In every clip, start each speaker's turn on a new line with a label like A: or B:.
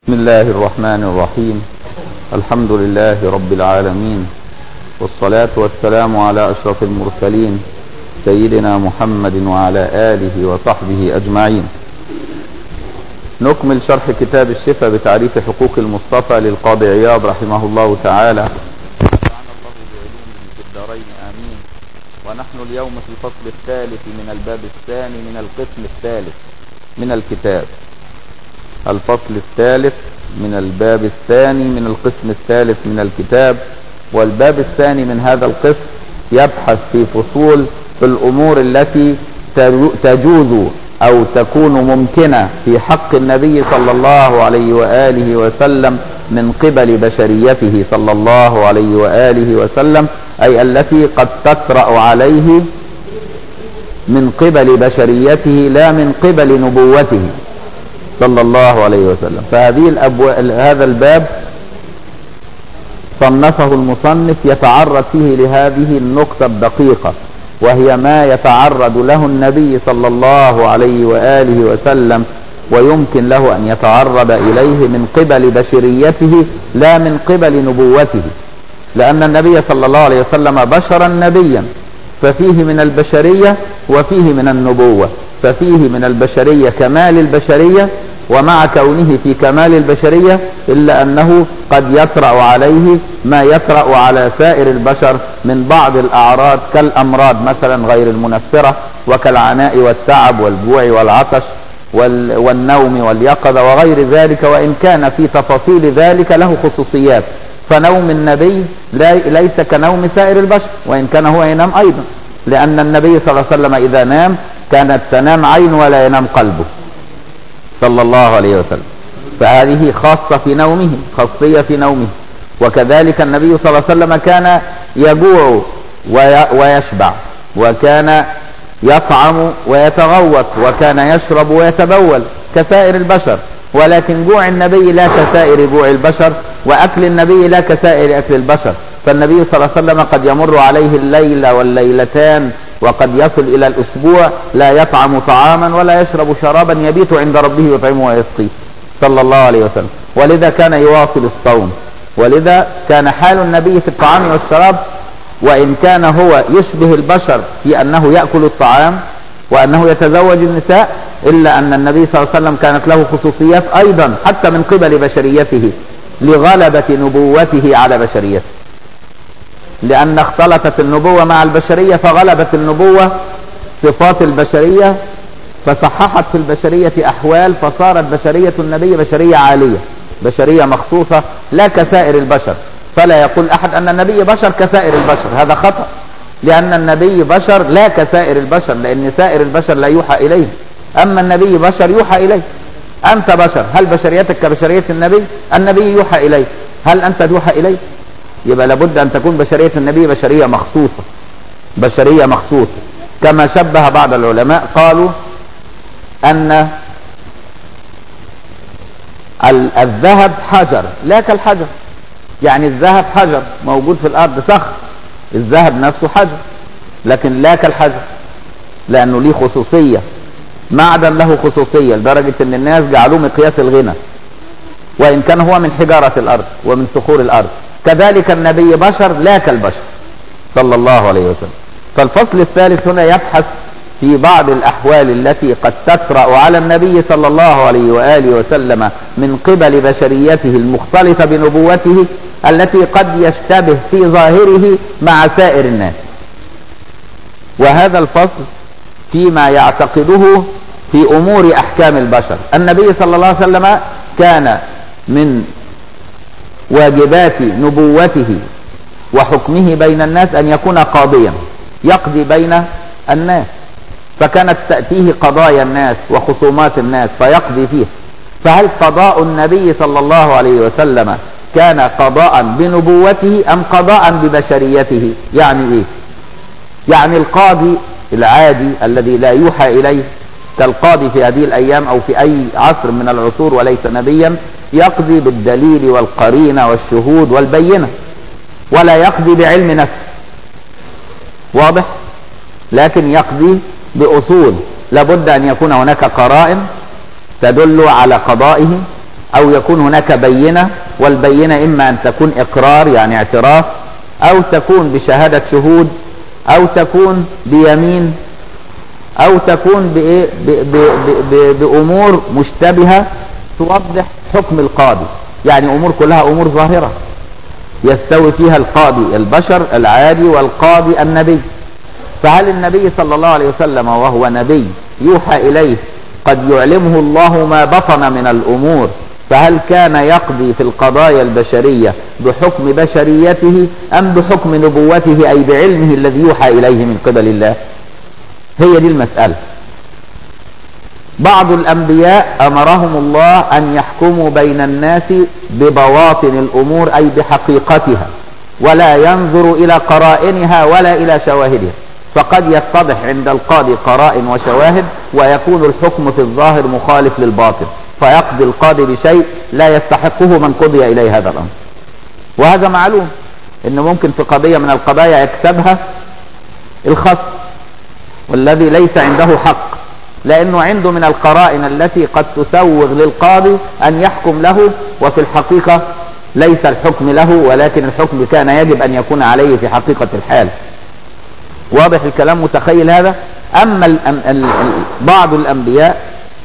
A: بسم الله الرحمن الرحيم الحمد لله رب العالمين والصلاة والسلام على أشرف المرسلين سيدنا محمد وعلى آله وصحبه أجمعين نكمل شرح كتاب الشفاء بتعريف حقوق المصطفى للقاضي عياض رحمه الله تعالى نفعنا الله بعلومه في الدارين آمين ونحن اليوم في الفصل الثالث من الباب الثاني من القسم الثالث من الكتاب الفصل الثالث من الباب الثاني من القسم الثالث من الكتاب والباب الثاني من هذا القسم يبحث في فصول في الأمور التي تجوز أو تكون ممكنة في حق النبي صلى الله عليه وآله وسلم من قبل بشريته صلى الله عليه وآله وسلم أي التي قد تطرأ عليه من قبل بشريته لا من قبل نبوته صلى الله عليه وسلم فهذه الأبو... هذا الباب صنفه المصنف يتعرض فيه لهذه النقطة الدقيقة وهي ما يتعرض له النبي صلى الله عليه وآله وسلم ويمكن له أن يتعرض إليه من قبل بشريته لا من قبل نبوته لأن النبي صلى الله عليه وسلم بشرا نبيا ففيه من البشرية وفيه من النبوة ففيه من البشرية كمال البشرية ومع كونه في كمال البشرية إلا أنه قد يطرأ عليه ما يطرأ على سائر البشر من بعض الأعراض كالأمراض مثلا غير المنفرة وكالعناء والتعب والجوع والعطش والنوم واليقظة وغير ذلك وإن كان في تفاصيل ذلك له خصوصيات فنوم النبي ليس كنوم سائر البشر وإن كان هو ينام أيضا لأن النبي صلى الله عليه وسلم إذا نام كانت تنام عين ولا ينام قلبه صلى الله عليه وسلم فهذه خاصة في نومه خاصية في نومه وكذلك النبي صلى الله عليه وسلم كان يجوع ويشبع وكان يطعم ويتغوط وكان يشرب ويتبول كسائر البشر ولكن جوع النبي لا كسائر جوع البشر وأكل النبي لا كسائر أكل البشر فالنبي صلى الله عليه وسلم قد يمر عليه الليلة والليلتان وقد يصل إلى الأسبوع لا يطعم طعاما ولا يشرب شرابا يبيت عند ربه ويطعمه ويسقيه صلى الله عليه وسلم ولذا كان يواصل الصوم ولذا كان حال النبي في الطعام والشراب وإن كان هو يشبه البشر في أنه يأكل الطعام وأنه يتزوج النساء إلا أن النبي صلى الله عليه وسلم كانت له خصوصيات أيضا حتى من قبل بشريته لغلبة نبوته على بشريته لأن اختلطت النبوة مع البشرية فغلبت النبوة صفات البشرية فصححت في البشرية أحوال فصارت بشرية النبي بشرية عالية بشرية مخصوصة لا كسائر البشر فلا يقول أحد أن النبي بشر كسائر البشر هذا خطأ لأن النبي بشر لا كسائر البشر لأن سائر البشر لا يوحى إليه أما النبي بشر يوحى إليه أنت بشر هل بشريتك كبشرية النبي النبي يوحى إليه هل أنت توحى إليه يبقى لابد أن تكون بشرية النبي بشرية مخصوصة بشرية مخصوصة كما شبه بعض العلماء قالوا أن الذهب حجر لا كالحجر يعني الذهب حجر موجود في الأرض صخر الذهب نفسه حجر لكن لا كالحجر لأنه ليه خصوصية معدن له خصوصية لدرجة أن الناس جعلوه مقياس الغنى وإن كان هو من حجارة الأرض ومن صخور الأرض كذلك النبي بشر لا كالبشر صلى الله عليه وسلم فالفصل الثالث هنا يبحث في بعض الأحوال التي قد تطرأ على النبي صلى الله عليه وآله وسلم من قبل بشريته المختلطة بنبوته التي قد يشتبه في ظاهره مع سائر الناس وهذا الفصل فيما يعتقده في أمور أحكام البشر النبي صلى الله عليه وسلم كان من واجبات نبوته وحكمه بين الناس أن يكون قاضيا يقضي بين الناس فكانت تأتيه قضايا الناس وخصومات الناس فيقضي فيها فهل قضاء النبي صلى الله عليه وسلم كان قضاء بنبوته أم قضاء ببشريته يعني إيه يعني القاضي العادي الذي لا يوحى إليه كالقاضي في هذه الأيام أو في أي عصر من العصور وليس نبيا يقضي بالدليل والقرينة والشهود والبينة ولا يقضي بعلم نفسه واضح لكن يقضي بأصول لابد أن يكون هناك قرائن تدل على قضائه أو يكون هناك بينة والبينة إما أن تكون إقرار يعني اعتراف أو تكون بشهادة شهود أو تكون بيمين أو تكون بإيه بأمور مشتبهة توضح حكم القاضي يعني أمور كلها أمور ظاهرة يستوي فيها القاضي البشر العادي والقاضي النبي فهل النبي صلى الله عليه وسلم وهو نبي يوحى إليه قد يعلمه الله ما بطن من الأمور فهل كان يقضي في القضايا البشرية بحكم بشريته أم بحكم نبوته أي بعلمه الذي يوحى إليه من قبل الله هي دي المسألة بعض الأنبياء أمرهم الله أن يحكموا بين الناس ببواطن الأمور أي بحقيقتها ولا ينظر إلى قرائنها ولا إلى شواهدها فقد يتضح عند القاضي قرائن وشواهد ويكون الحكم في الظاهر مخالف للباطن فيقضي القاضي بشيء لا يستحقه من قضي إليه هذا الأمر وهذا معلوم أنه ممكن في قضية من القضايا يكسبها الخصم والذي ليس عنده حق لأنه عنده من القرائن التي قد تسوغ للقاضي أن يحكم له وفي الحقيقة ليس الحكم له ولكن الحكم كان يجب أن يكون عليه في حقيقة الحال واضح الكلام متخيل هذا أما بعض الأنبياء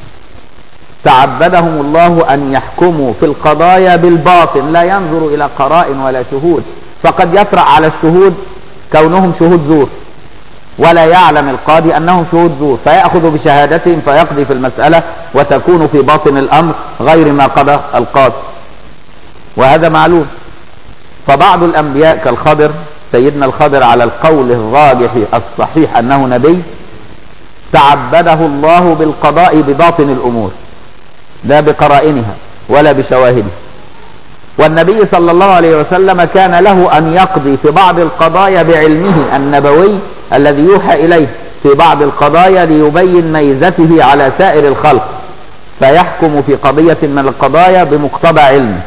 A: تعبدهم الله أن يحكموا في القضايا بالباطن لا ينظروا إلى قرائن ولا شهود فقد يطرأ على الشهود كونهم شهود زور ولا يعلم القاضي أنهم شهود زور فيأخذ بشهادتهم فيقضي في المسألة وتكون في باطن الأمر غير ما قضى القاضي وهذا معلوم فبعض الأنبياء كالخضر سيدنا الخضر على القول الراجح الصحيح أنه نبي تعبده الله بالقضاء بباطن الأمور لا بقرائنها ولا بشواهدها والنبي صلى الله عليه وسلم كان له أن يقضي في بعض القضايا بعلمه النبوي الذي يوحى إليه في بعض القضايا ليبين ميزته على سائر الخلق فيحكم في قضية من القضايا بمقتضى علمه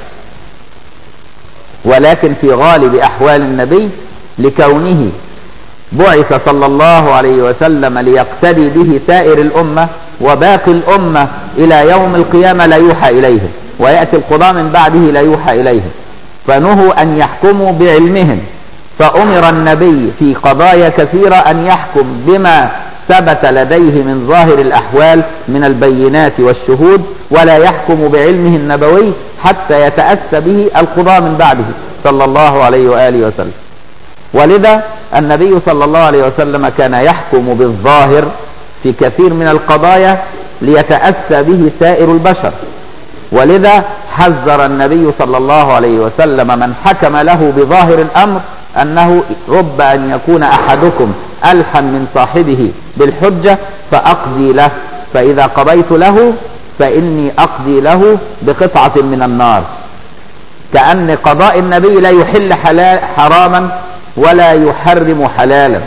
A: ولكن في غالب أحوال النبي لكونه بعث صلى الله عليه وسلم ليقتدي به سائر الأمة وباقي الأمة إلى يوم القيامة لا يوحى إليهم ويأتي القضاء من بعده لا يوحى إليهم فنهوا أن يحكموا بعلمهم فأمر النبي في قضايا كثيرة أن يحكم بما ثبت لديه من ظاهر الأحوال من البينات والشهود ولا يحكم بعلمه النبوي حتى يتأسى به القضاء من بعده صلى الله عليه وآله وسلم ولذا النبي صلى الله عليه وسلم كان يحكم بالظاهر في كثير من القضايا ليتأسى به سائر البشر ولذا حذر النبي صلى الله عليه وسلم من حكم له بظاهر الأمر أنه رب أن يكون أحدكم ألحن من صاحبه بالحجة فأقضي له فإذا قضيت له فإني أقضي له بقطعة من النار كأن قضاء النبي لا يحل حلال حراما ولا يحرم حلالا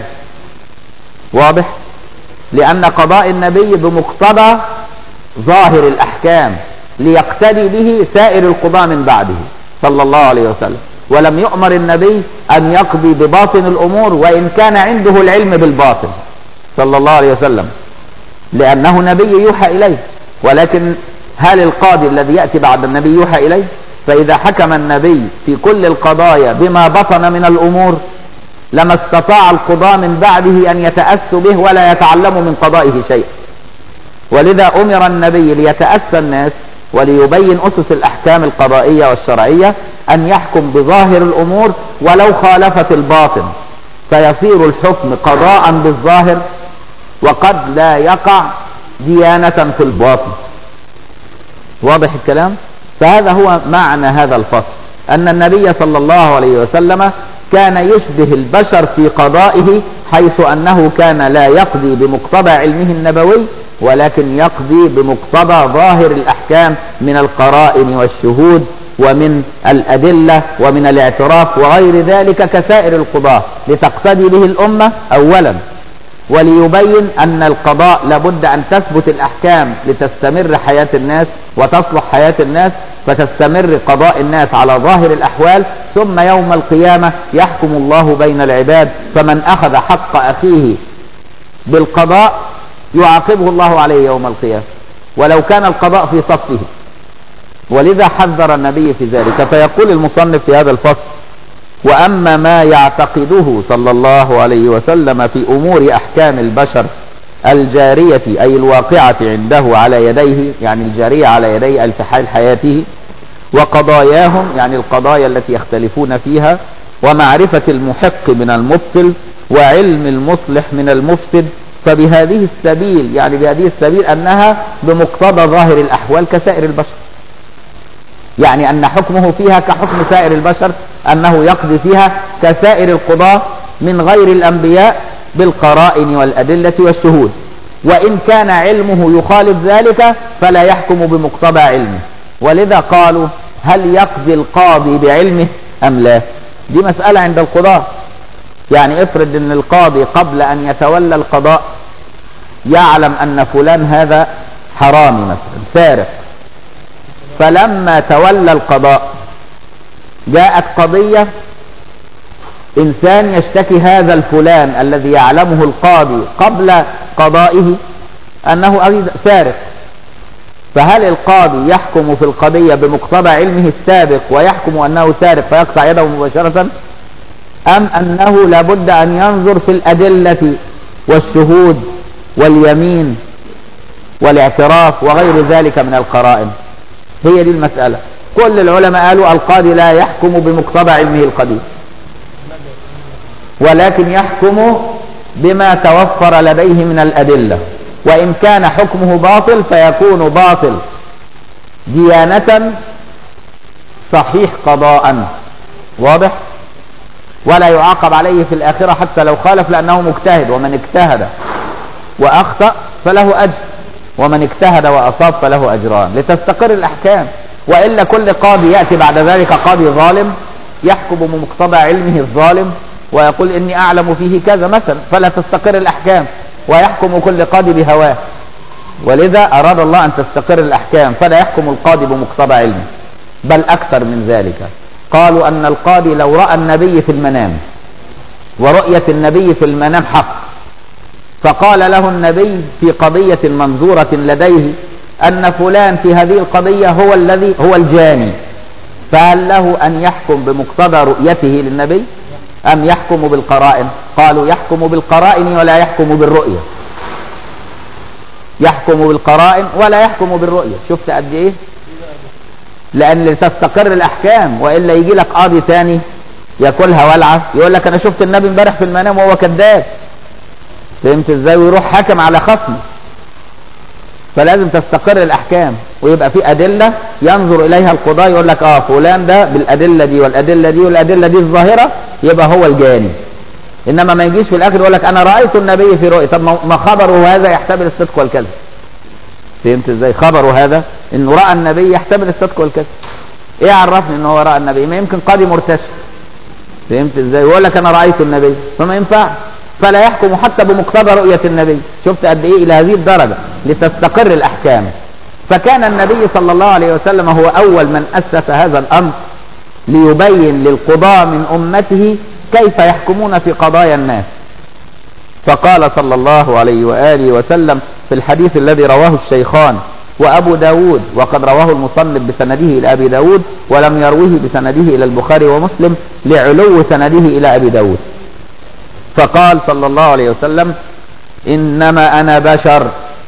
A: واضح لأن قضاء النبي بمقتضى ظاهر الأحكام ليقتدي به سائر القضاء من بعده صلى الله عليه وسلم ولم يؤمر النبي أن يقضي بباطن الأمور وإن كان عنده العلم بالباطن صلى الله عليه وسلم لأنه نبي يوحى إليه ولكن هل القاضي الذي يأتي بعد النبي يوحى إليه فإذا حكم النبي في كل القضايا بما بطن من الأمور لما استطاع القضاء من بعده أن يتأسوا به ولا يتعلموا من قضائه شيء ولذا أمر النبي ليتأسى الناس وليبين أسس الأحكام القضائية والشرعية أن يحكم بظاهر الأمور ولو خالفت الباطن فيصير الحكم قضاء بالظاهر وقد لا يقع ديانة في الباطن واضح الكلام فهذا هو معنى هذا الفصل أن النبي صلى الله عليه وسلم كان يشبه البشر في قضائه حيث أنه كان لا يقضي بمقتضى علمه النبوي ولكن يقضي بمقتضى ظاهر الأحكام من القرائن والشهود ومن الأدلة ومن الاعتراف وغير ذلك كسائر القضاة لتقتدي به الأمة أولا وليبين أن القضاء لابد أن تثبت الأحكام لتستمر حياة الناس وتصلح حياة الناس فتستمر قضاء الناس على ظاهر الأحوال ثم يوم القيامة يحكم الله بين العباد فمن أخذ حق أخيه بالقضاء يعاقبه الله عليه يوم القيامة ولو كان القضاء في صفه ولذا حذر النبي في ذلك فيقول المصنف في هذا الفصل وأما ما يعتقده صلى الله عليه وسلم في أمور أحكام البشر الجارية أي الواقعة عنده على يديه يعني الجارية على يديه الفحال حياته وقضاياهم يعني القضايا التي يختلفون فيها ومعرفة المحق من المبطل وعلم المصلح من المفسد فبهذه السبيل يعني بهذه السبيل أنها بمقتضى ظاهر الأحوال كسائر البشر يعني أن حكمه فيها كحكم سائر البشر أنه يقضي فيها كسائر القضاة من غير الأنبياء بالقرائن والأدلة والشهود وإن كان علمه يخالف ذلك فلا يحكم بمقتضى علمه ولذا قالوا هل يقضي القاضي بعلمه أم لا دي مسألة عند القضاة يعني افرض ان القاضي قبل ان يتولى القضاء يعلم ان فلان هذا حرامي مثلا سارق فلما تولى القضاء جاءت قضية إنسان يشتكي هذا الفلان الذي يعلمه القاضي قبل قضائه أنه سارق فهل القاضي يحكم في القضية بمقتضى علمه السابق ويحكم أنه سارق فيقطع يده مباشرة أم أنه لابد أن ينظر في الأدلة والشهود واليمين والاعتراف وغير ذلك من القرائن هي دي المسألة كل العلماء قالوا القاضي لا يحكم بمقتضى علمه القديم ولكن يحكم بما توفر لديه من الأدلة وإن كان حكمه باطل فيكون باطل ديانة صحيح قضاء واضح ولا يعاقب عليه في الآخرة حتى لو خالف لأنه مجتهد ومن اجتهد وأخطأ فله أجر ومن اجتهد وأصاب فله أجران لتستقر الأحكام وإلا كل قاضي يأتي بعد ذلك قاضي ظالم يحكم بمقتضى علمه الظالم ويقول إني أعلم فيه كذا مثلا فلا تستقر الأحكام ويحكم كل قاضي بهواه ولذا أراد الله أن تستقر الأحكام فلا يحكم القاضي بمقتضى علمه بل أكثر من ذلك قالوا أن القاضي لو رأى النبي في المنام ورؤية النبي في المنام حق فقال له النبي في قضية منظورة لديه أن فلان في هذه القضية هو الذي هو الجاني فهل له أن يحكم بمقتضى رؤيته للنبي أم يحكم بالقرائن قالوا يحكم بالقرائن ولا يحكم بالرؤية يحكم بالقرائن ولا يحكم بالرؤية شفت قد إيه لأن لتستقر الأحكام وإلا يجي لك قاضي ثاني ياكلها ولعة يقول لك أنا شفت النبي امبارح في المنام وهو كذاب فهمت ازاي ويروح حكم على خصم فلازم تستقر الأحكام ويبقى في أدلة ينظر إليها القضاء يقول لك آه فلان ده بالأدلة دي والأدلة دي والأدلة دي الظاهرة يبقى هو الجاني إنما ما يجيش في الآخر يقول لك أنا رأيت النبي في رؤية طب ما خبره هذا يحتمل الصدق والكذب فهمت ازاي خبره هذا انه راى النبي يحتمل الصدق والكذب ايه عرفني ان هو راى النبي ما يمكن قاضي مرتشي فهمت ازاي يقول لك انا رايت النبي فما ينفعش فلا يحكم حتى بمقتضى رؤيه النبي شفت قد ايه الى هذه الدرجه لتستقر الاحكام فكان النبي صلى الله عليه وسلم هو اول من اسس هذا الامر ليبين للقضاة من امته كيف يحكمون في قضايا الناس فقال صلى الله عليه وآله وسلم في الحديث الذي رواه الشيخان وأبو داود وقد رواه المصنف بسنده إلى أبي داود ولم يروه بسنده إلى البخاري ومسلم لعلو سنده إلى أبي داود فقال صلى الله عليه وسلم إنما أنا بشر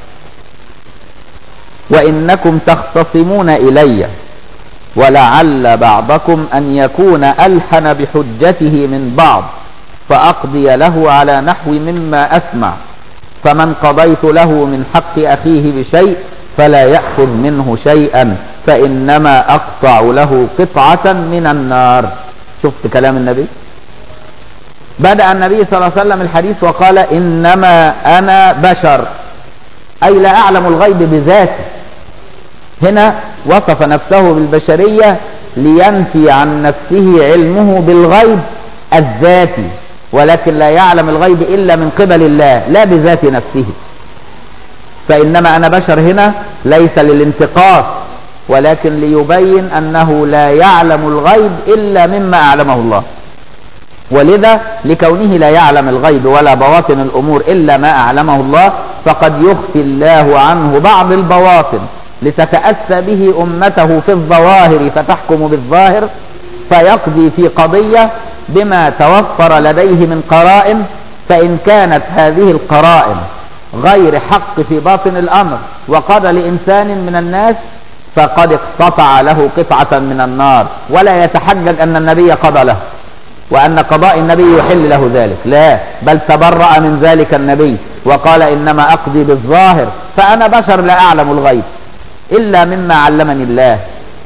A: وإنكم تختصمون إلي ولعل بعضكم أن يكون ألحن بحجته من بعض فأقضي له على نحو مما أسمع فمن قضيت له من حق أخيه بشيء فلا يأخذ منه شيئا فإنما أقطع له قطعة من النار شفت كلام النبي بدأ النبي صلى الله عليه وسلم الحديث وقال إنما أنا بشر أي لا أعلم الغيب بذاتي هنا وصف نفسه بالبشرية لينفي عن نفسه علمه بالغيب الذاتي ولكن لا يعلم الغيب إلا من قبل الله لا بذات نفسه فإنما أنا بشر هنا ليس للانتقاص ولكن ليبين أنه لا يعلم الغيب إلا مما أعلمه الله ولذا لكونه لا يعلم الغيب ولا بواطن الأمور إلا ما أعلمه الله فقد يخفي الله عنه بعض البواطن لتتأسى به أمته في الظواهر فتحكم بالظاهر فيقضي في قضية بما توفر لديه من قرائن فإن كانت هذه القرائن غير حق في باطن الأمر وقضى لإنسان من الناس فقد اقتطع له قطعة من النار ولا يتحجج أن النبي قضى له وأن قضاء النبي يحل له ذلك لا بل تبرأ من ذلك النبي وقال إنما أقضي بالظاهر فأنا بشر لا أعلم الغيب إلا مما علمني الله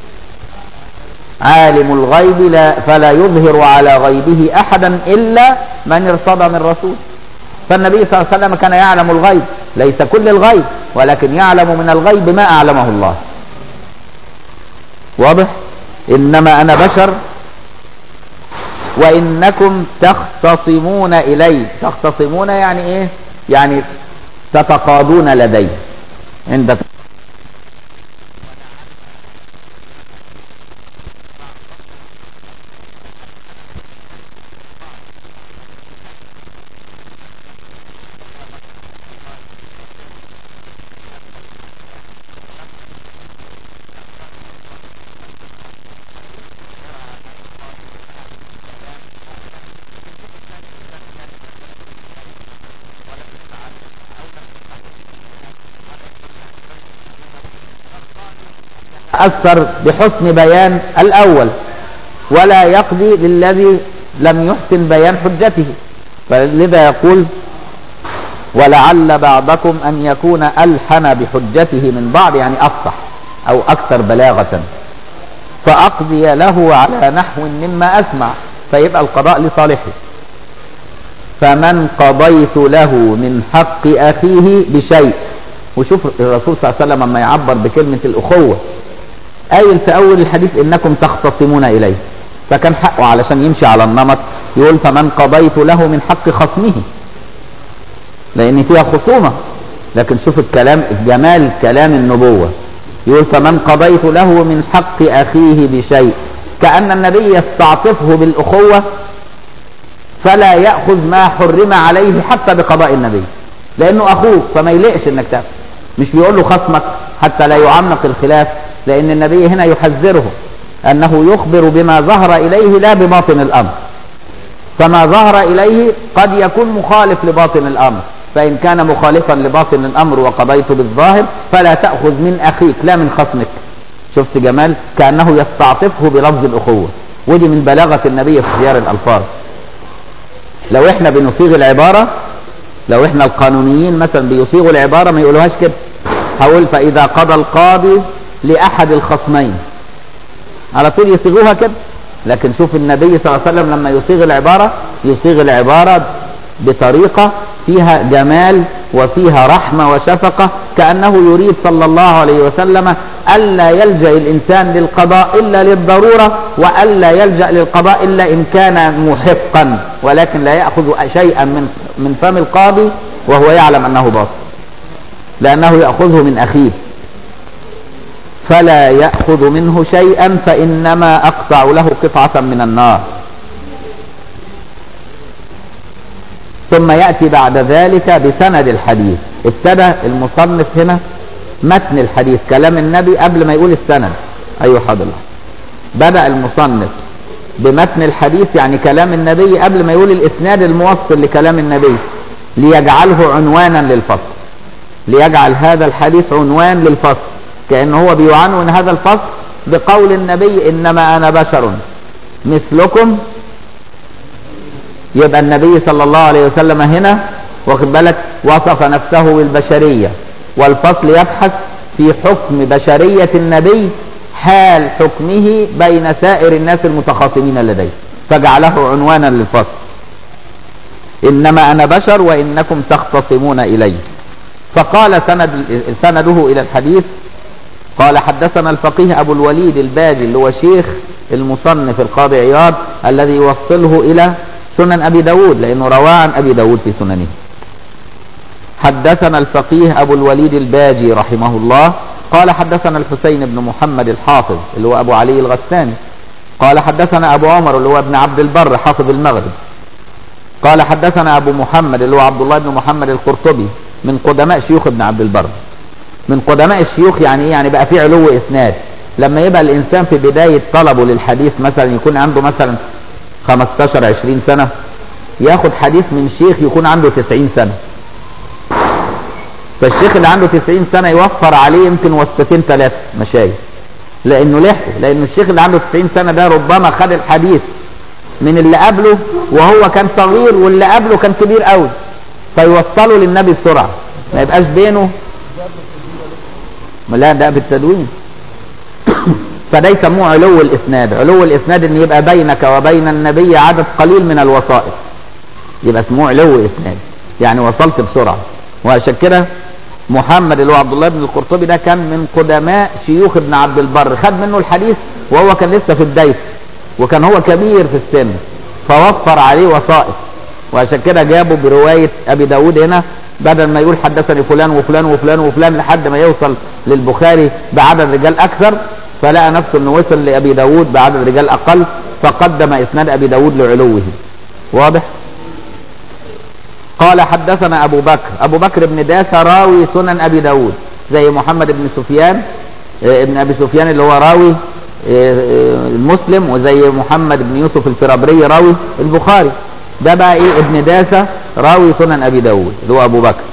A: عالم الغيب لا فلا يظهر على غيبه أحدا إلا من ارتضى من رسول فالنبي صلى الله عليه وسلم كان يعلم الغيب ليس كل الغيب ولكن يعلم من الغيب ما أعلمه الله واضح إنما أنا بشر وإنكم تختصمون إلي تختصمون يعني إيه يعني تتقاضون لدي عند يتأثر بحسن بيان الأول ولا يقضي للذي لم يحسن بيان حجته فلذا يقول ولعل بعضكم أن يكون ألحن بحجته من بعض يعني أفصح أو أكثر بلاغة فأقضي له على نحو مما أسمع فيبقى القضاء لصالحه فمن قضيت له من حق أخيه بشيء وشوف الرسول صلى الله عليه وسلم لما يعبر بكلمة الأخوة قايل في اول الحديث انكم تختصمون اليه فكان حقه علشان يمشي على النمط يقول فمن قضيت له من حق خصمه لان فيها خصومه لكن شوف الكلام جمال كلام النبوه يقول فمن قضيت له من حق اخيه بشيء كان النبي يستعطفه بالاخوه فلا ياخذ ما حرم عليه حتى بقضاء النبي لانه اخوه فما يلقش انك تاخذ مش بيقول له خصمك حتى لا يعمق الخلاف لأن النبي هنا يحذره أنه يخبر بما ظهر إليه لا بباطن الأمر فما ظهر إليه قد يكون مخالف لباطن الأمر فإن كان مخالفا لباطن الأمر وقضيت بالظاهر فلا تأخذ من أخيك لا من خصمك شفت جمال كأنه يستعطفه بلفظ الأخوة ودي من بلاغة النبي في اختيار الألفاظ لو احنا بنصيغ العبارة لو احنا القانونيين مثلا بيصيغوا العبارة ما يقولوهاش كده هقول فإذا قضى القاضي لأحد الخصمين على طول يصيغوها كده لكن شوف النبي صلى الله عليه وسلم لما يصيغ العبارة يصيغ العبارة بطريقة فيها جمال وفيها رحمة وشفقة كأنه يريد صلى الله عليه وسلم ألا يلجأ الإنسان للقضاء إلا للضرورة وألا يلجأ للقضاء إلا إن كان محقا ولكن لا يأخذ شيئا من من فم القاضي وهو يعلم أنه باطل لأنه يأخذه من أخيه فلا يأخذ منه شيئا فإنما أقطع له قطعة من النار ثم يأتي بعد ذلك بسند الحديث ابتدى المصنف هنا متن الحديث كلام النبي قبل ما يقول السند أيوة حاضر بدأ المصنف بمتن الحديث يعني كلام النبي قبل ما يقول الإسناد الموصل لكلام النبي ليجعله عنوانا للفصل ليجعل هذا الحديث عنوان للفصل كأنه هو بيعنون هذا الفصل بقول النبي إنما أنا بشر مثلكم يبقى النبي صلى الله عليه وسلم هنا واخد بالك وصف نفسه بالبشرية والفصل يبحث في حكم بشرية النبي حال حكمه بين سائر الناس المتخاصمين لديه فجعله عنوانا للفصل إنما أنا بشر وإنكم تختصمون إلي فقال سند سنده إلى الحديث قال حدثنا الفقيه أبو الوليد الباجي اللي هو شيخ المصنف القاضي عياض الذي يوصله إلى سنن أبي داود لأنه روى عن أبي داود في سننه حدثنا الفقيه أبو الوليد الباجي رحمه الله قال حدثنا الحسين بن محمد الحافظ اللي هو أبو علي الغساني قال حدثنا أبو عمر اللي هو ابن عبد البر حافظ المغرب قال حدثنا أبو محمد اللي هو عبد الله بن محمد القرطبي من قدماء شيوخ ابن عبد البر من قدماء الشيوخ يعني ايه يعني بقى في علو اسناد لما يبقى الانسان في بدايه طلبه للحديث مثلا يكون عنده مثلا 15 20 سنه ياخد حديث من شيخ يكون عنده 90 سنه فالشيخ اللي عنده 90 سنه يوفر عليه يمكن وسطتين ثلاثه مشايخ لانه لحقه لان الشيخ اللي عنده 90 سنه ده ربما خد الحديث من اللي قبله وهو كان صغير واللي قبله كان كبير قوي فيوصله للنبي بسرعه ما يبقاش بينه لا ده بالتدوين فده يسموه علو الاسناد علو الاسناد ان يبقى بينك وبين النبي عدد قليل من الوسائط يبقى اسمه علو اسناد يعني وصلت بسرعه وعشان كده محمد اللي هو عبد الله بن القرطبي ده كان من قدماء شيوخ ابن عبد البر خد منه الحديث وهو كان لسه في بدايته وكان هو كبير في السن فوفر عليه وسائط وعشان كده جابوا برواية أبي داود هنا بدل ما يقول حدثني فلان وفلان وفلان وفلان لحد ما يوصل للبخاري بعدد رجال أكثر فلقى نفسه أنه وصل لأبي داود بعدد رجال أقل فقدم إسناد أبي داود لعلوه واضح؟ قال حدثنا أبو بكر أبو بكر بن داسة راوي سنن أبي داود زي محمد بن سفيان ابن أبي سفيان اللي هو راوي المسلم وزي محمد بن يوسف الفرابري راوي البخاري ده بقى ايه ابن داسة راوي سنن ابي داود اللي هو ابو بكر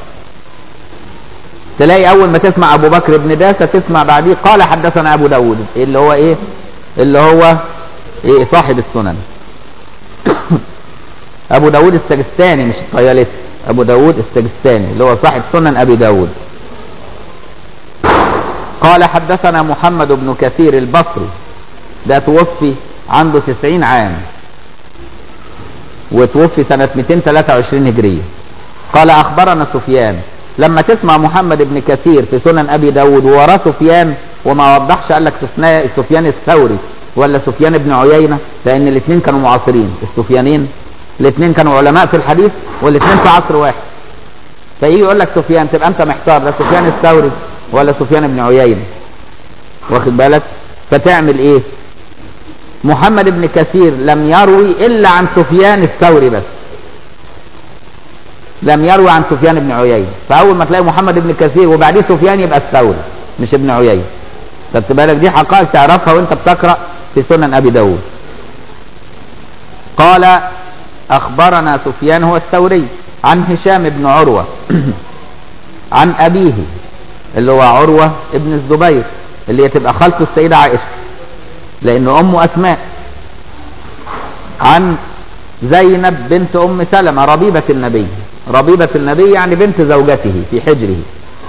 A: تلاقي اول ما تسمع ابو بكر بن داسة تسمع بعديه قال حدثنا ابو داود اللي هو ايه اللي هو ايه صاحب السنن ابو داود السجستاني مش الطيالسي ابو داود السجستاني اللي هو صاحب سنن ابي داود قال حدثنا محمد بن كثير البصري ده توفي عنده 90 عام وتوفي سنة 223 هجرية قال أخبرنا سفيان لما تسمع محمد بن كثير في سنن أبي داود وراه سفيان وما وضحش قال لك سفيان الثوري ولا سفيان بن عيينة لأن الاثنين كانوا معاصرين السفيانين الاثنين كانوا علماء في الحديث والاثنين في عصر واحد فيجي يقول لك سفيان تبقى أنت محتار ده سفيان الثوري ولا سفيان بن عيينة واخد بالك فتعمل ايه محمد بن كثير لم يروي الا عن سفيان الثوري بس لم يروي عن سفيان بن عيينة فاول ما تلاقي محمد بن كثير وبعديه سفيان يبقى الثوري مش ابن عيينة خدت بالك دي حقائق تعرفها وانت بتقرا في سنن ابي داود قال اخبرنا سفيان هو الثوري عن هشام بن عروه عن ابيه اللي هو عروة ابن الزبير اللي هي تبقى خالته السيدة عائشة لأن أمه أسماء عن زينب بنت أم سلمة ربيبة النبي ربيبة النبي يعني بنت زوجته في حجره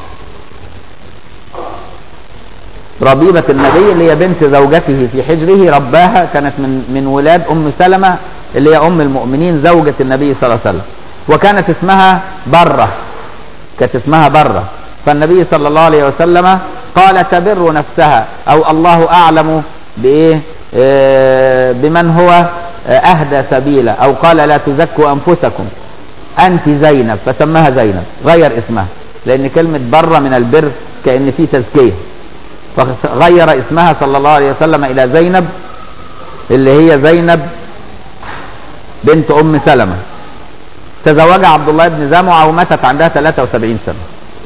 A: ربيبة النبي اللي هي بنت زوجته في حجره رباها كانت من من ولاد أم سلمة اللي هي أم المؤمنين زوجة النبي صلى الله عليه وسلم وكانت اسمها برة كانت اسمها برة فالنبي صلى الله عليه وسلم قال تبر نفسها او الله اعلم بايه آه بمن هو اهدى سبيلا او قال لا تزكوا انفسكم انت زينب فسماها زينب غير اسمها لان كلمه بر من البر كان في تزكيه فغير اسمها صلى الله عليه وسلم الى زينب اللي هي زينب بنت ام سلمه تزوجها عبد الله بن زمعه وماتت عندها 73 سنه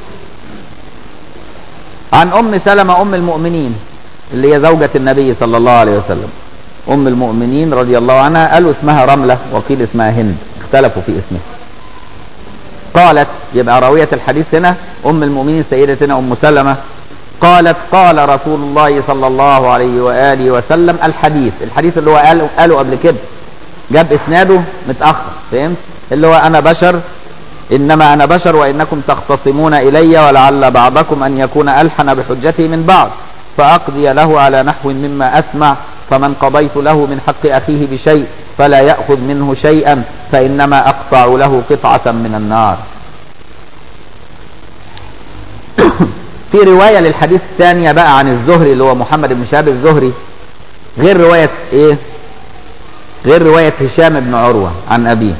A: عن ام سلمة ام المؤمنين اللي هي زوجة النبي صلى الله عليه وسلم ام المؤمنين رضي الله عنها قالوا اسمها رملة وقيل اسمها هند اختلفوا في اسمها قالت يبقى راوية الحديث هنا ام المؤمنين سيدتنا ام سلمة قالت قال رسول الله صلى الله عليه وآله وسلم الحديث الحديث اللي هو قاله, قاله قبل كده جاب اسناده متأخر فهمت اللي هو انا بشر إنما أنا بشر وإنكم تختصمون إلي ولعل بعضكم أن يكون ألحن بحجتي من بعض فأقضي له على نحو مما أسمع فمن قضيت له من حق أخيه بشيء فلا يأخذ منه شيئا فإنما أقطع له قطعة من النار في رواية للحديث الثانية بقى عن الزهري اللي هو محمد بن شهاب الزهري غير رواية إيه غير رواية هشام بن عروة عن أبيه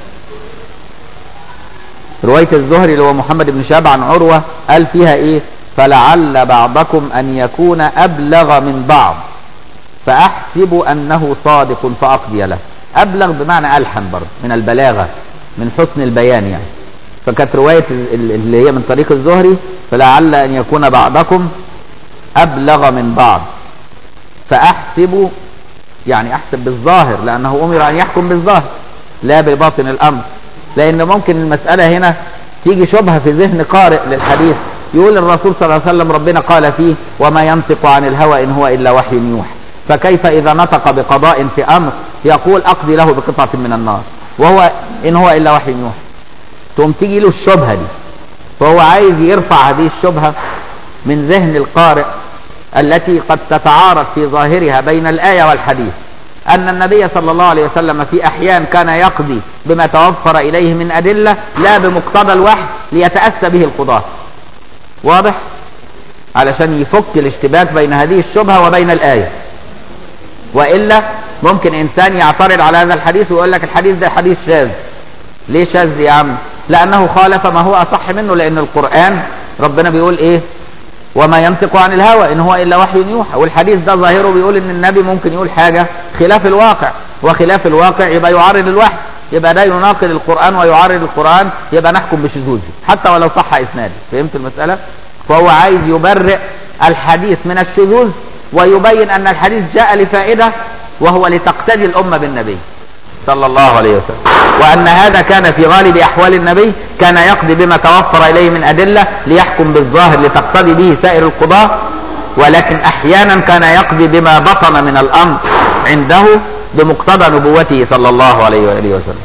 A: رواية الزهري اللي هو محمد بن شهاب عن عروة قال فيها ايه فلعل بعضكم ان يكون ابلغ من بعض فاحسب انه صادق فاقضي له ابلغ بمعنى الحن برضه من البلاغة من حسن البيان يعني فكانت رواية اللي هي من طريق الزهري فلعل ان يكون بعضكم ابلغ من بعض فاحسب يعني احسب بالظاهر لانه امر ان يحكم بالظاهر لا بباطن الامر لان ممكن المسألة هنا تيجي شبهة في ذهن قارئ للحديث يقول الرسول صلى الله عليه وسلم ربنا قال فيه وما ينطق عن الهوى ان هو الا وحي يوحى فكيف اذا نطق بقضاء في امر يقول اقضي له بقطعة من النار وهو ان هو الا وحي يوحى تقوم تيجي له الشبهة دي فهو عايز يرفع هذه الشبهة من ذهن القارئ التي قد تتعارض في ظاهرها بين الآية والحديث أن النبي صلى الله عليه وسلم في أحيان كان يقضي بما توفر إليه من أدلة لا بمقتضى الوحي ليتأسى به القضاة واضح؟ علشان يفك الاشتباك بين هذه الشبهة وبين الآية وإلا ممكن إنسان يعترض على هذا الحديث ويقول لك الحديث ده حديث شاذ ليه شاذ يا عم لأنه خالف ما هو أصح منه لأن القرآن ربنا بيقول إيه وما ينطق عن الهوى إن هو إلا وحي يوحى والحديث ده ظاهره بيقول إن النبي ممكن يقول حاجة خلاف الواقع وخلاف الواقع يبقى يعارض الوحي يبقى ده يناقض القرآن ويعارض القرآن يبقى نحكم بشذوذه حتى ولو صح إسناده فهمت المسألة فهو عايز يبرئ الحديث من الشذوذ ويبين أن الحديث جاء لفائدة وهو لتقتدي الأمة بالنبي صلى الله عليه وسلم وأن هذا كان في غالب أحوال النبي كان يقضي بما توفر إليه من أدلة ليحكم بالظاهر لتقتدي به سائر القضاة ولكن أحيانا كان يقضي بما بطن من الأمر عنده بمقتضى نبوته صلى الله عليه وآله وسلم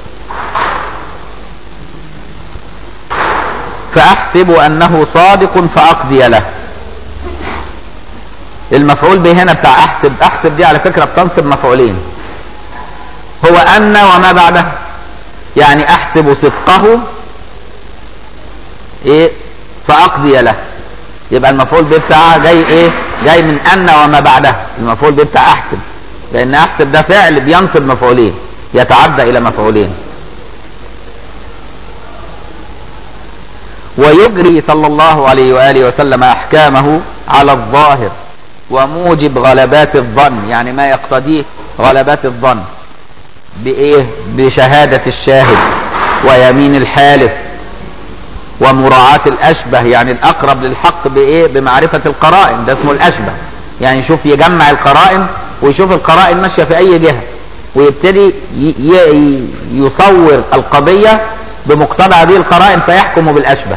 A: فأحسب أنه صادق فأقضي له المفعول به هنا بتاع أحسب أحسب دي على فكرة بتنصب مفعولين هو أن وما بعده يعني أحسب صدقه إيه فأقضي له يبقى المفعول به بتاعها جاي إيه جاي من أن وما بعده المفعول به بتاع أحسب لأن أحسب ده فعل بينصب مفعولين يتعدى إلى مفعولين ويجري صلى الله عليه وآله وسلم أحكامه على الظاهر وموجب غلبات الظن يعني ما يقتضيه غلبات الظن بإيه بشهادة الشاهد ويمين الحالف ومراعاة الأشبه يعني الأقرب للحق بإيه بمعرفة القرائن ده اسمه الأشبه يعني يشوف يجمع القرائن ويشوف القرائن ماشية في أي جهة ويبتدي يصور القضية بمقتضى هذه القرائن فيحكم بالأشبه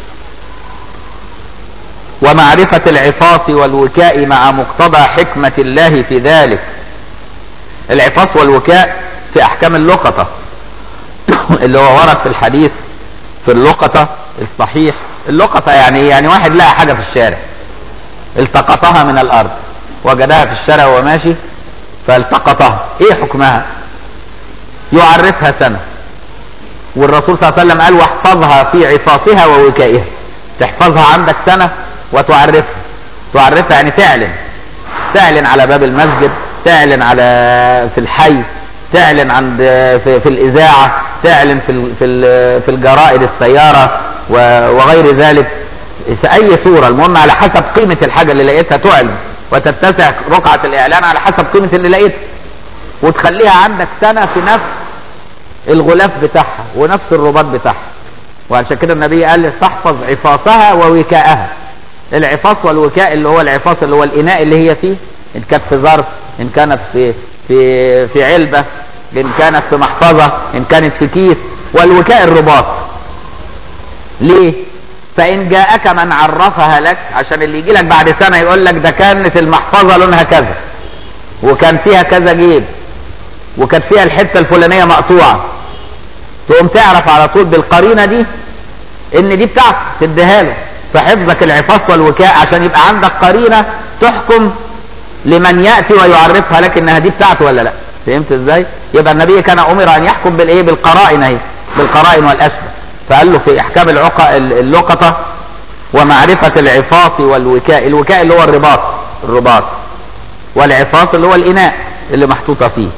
A: ومعرفة العفاص والوكاء مع مقتضى حكمة الله في ذلك العفاص والوكاء في أحكام اللقطة اللي هو ورد في الحديث في اللقطة الصحيح اللقطة يعني يعني واحد لقى حاجة في الشارع التقطها من الأرض وجدها في الشارع وهو ماشي فالتقطها ايه حكمها يعرفها سنة والرسول صلى الله عليه وسلم قال واحفظها في عفاصها ووكائها تحفظها عندك سنة وتعرفها تعرفها يعني تعلن تعلن على باب المسجد تعلن على في الحي تعلن عند في, في الإذاعة تعلن في في في الجرائد السيارة وغير ذلك في أي صورة المهم على حسب قيمة الحاجة اللي لقيتها تعلن وتتسع رقعة الإعلان على حسب قيمة اللي لقيتها وتخليها عندك سنة في نفس الغلاف بتاعها ونفس الرباط بتاعها وعشان كده النبي قال تحفظ عفاصها ووكاءها العفاص والوكاء اللي هو العفاص اللي هو الإناء اللي هي فيه إن كانت في ظرف إن كانت في في في علبة إن كانت في محفظة إن كانت في كيس والوكاء الرباط ليه فإن جاءك من عرفها لك عشان اللي يجي لك بعد سنة يقول لك ده كانت المحفظة لونها كذا وكان فيها كذا جيب وكانت فيها الحتة الفلانية مقطوعة تقوم تعرف على طول بالقرينة دي ان دي بتاعتك تديها له فحفظك العفاص والوكاء عشان يبقى عندك قرينة تحكم لمن يأتي ويعرفها لك انها دي بتاعته ولا لا فهمت ازاي يبقى النبي كان امر ان يحكم بالايه بالقرائن اهي بالقرائن والاشبه فقال له في احكام العقى اللقطة ومعرفة العفاص والوكاء الوكاء اللي هو الرباط الرباط والعفاص اللي هو الاناء اللي محطوطة فيه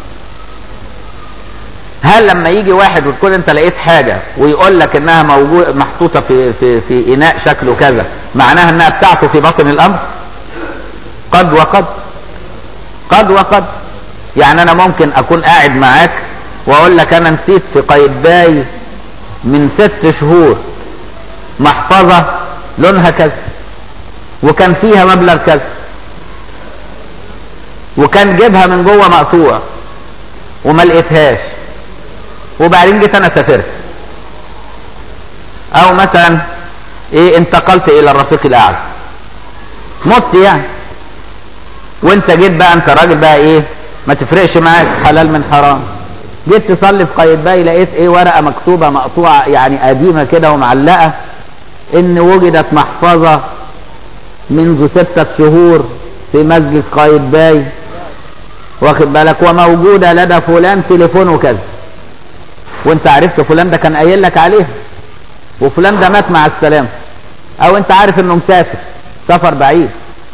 A: هل لما يجي واحد وتكون انت لقيت حاجة ويقول لك انها موجود محطوطة في, في, في اناء شكله كذا معناها انها بتاعته في باطن الامر قد وقد قد وقد يعني انا ممكن اكون قاعد معاك واقول لك انا نسيت في قايتباي من ست شهور محفظة لونها كذا وكان فيها مبلغ كذا وكان جيبها من جوه مقطوع وما لقيتهاش وبعدين جيت انا سافرت او مثلا ايه انتقلت الى الرفيق الاعلى مت يعني وانت جيت بقى انت راجل بقى ايه ما تفرقش معاك حلال من حرام جيت تصلي في قايتباي لقيت ايه ورقه مكتوبه مقطوعه يعني قديمه كده ومعلقه ان وجدت محفظه منذ ستة شهور في مسجد قايتباي واخد بالك وموجوده لدى فلان تليفونه كذا وانت عرفت فلان ده كان قايل لك عليها وفلان ده مات مع السلامه او انت عارف انه مسافر سفر بعيد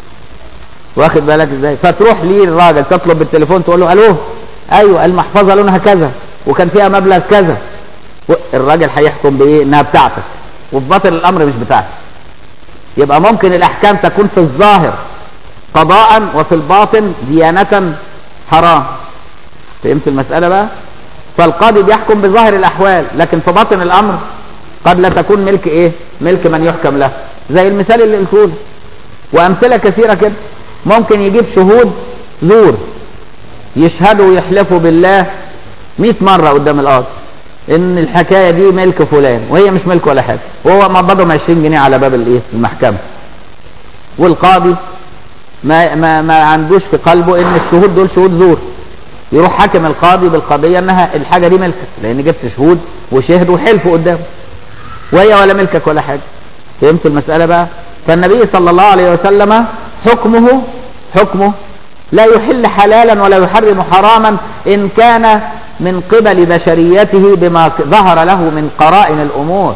A: واخد بالك ازاي فتروح ليه الراجل تطلب بالتليفون تقول له الو ايوه المحفظه لونها كذا وكان فيها مبلغ كذا الراجل هيحكم بايه انها بتاعتك وفي باطن الامر مش بتاعتك يبقى ممكن الاحكام تكون في الظاهر قضاء وفي الباطن ديانه حرام فهمت المساله بقى فالقاضي بيحكم بظاهر الاحوال لكن في باطن الامر قد لا تكون ملك ايه ملك من يحكم له زي المثال اللي قلته وامثله كثيره كده ممكن يجيب شهود زور يشهدوا ويحلفوا بالله 100 مرة قدام القاضي ان الحكاية دي ملك فلان وهي مش ملك ولا حاجة وهو مقبضهم 20 جنيه على باب الايه المحكمة والقاضي ما ما ما عندوش في قلبه ان الشهود دول شهود زور يروح حاكم القاضي بالقضية انها الحاجة دي ملكك لان جبت شهود وشهدوا وحلفوا قدامه وهي ولا ملكك ولا حاجة فهمت المسألة بقى فالنبي صلى الله عليه وسلم حكمه حكمه لا يحل حلالا ولا يحرم حراما إن كان من قبل بشريته بما ظهر له من قرائن الأمور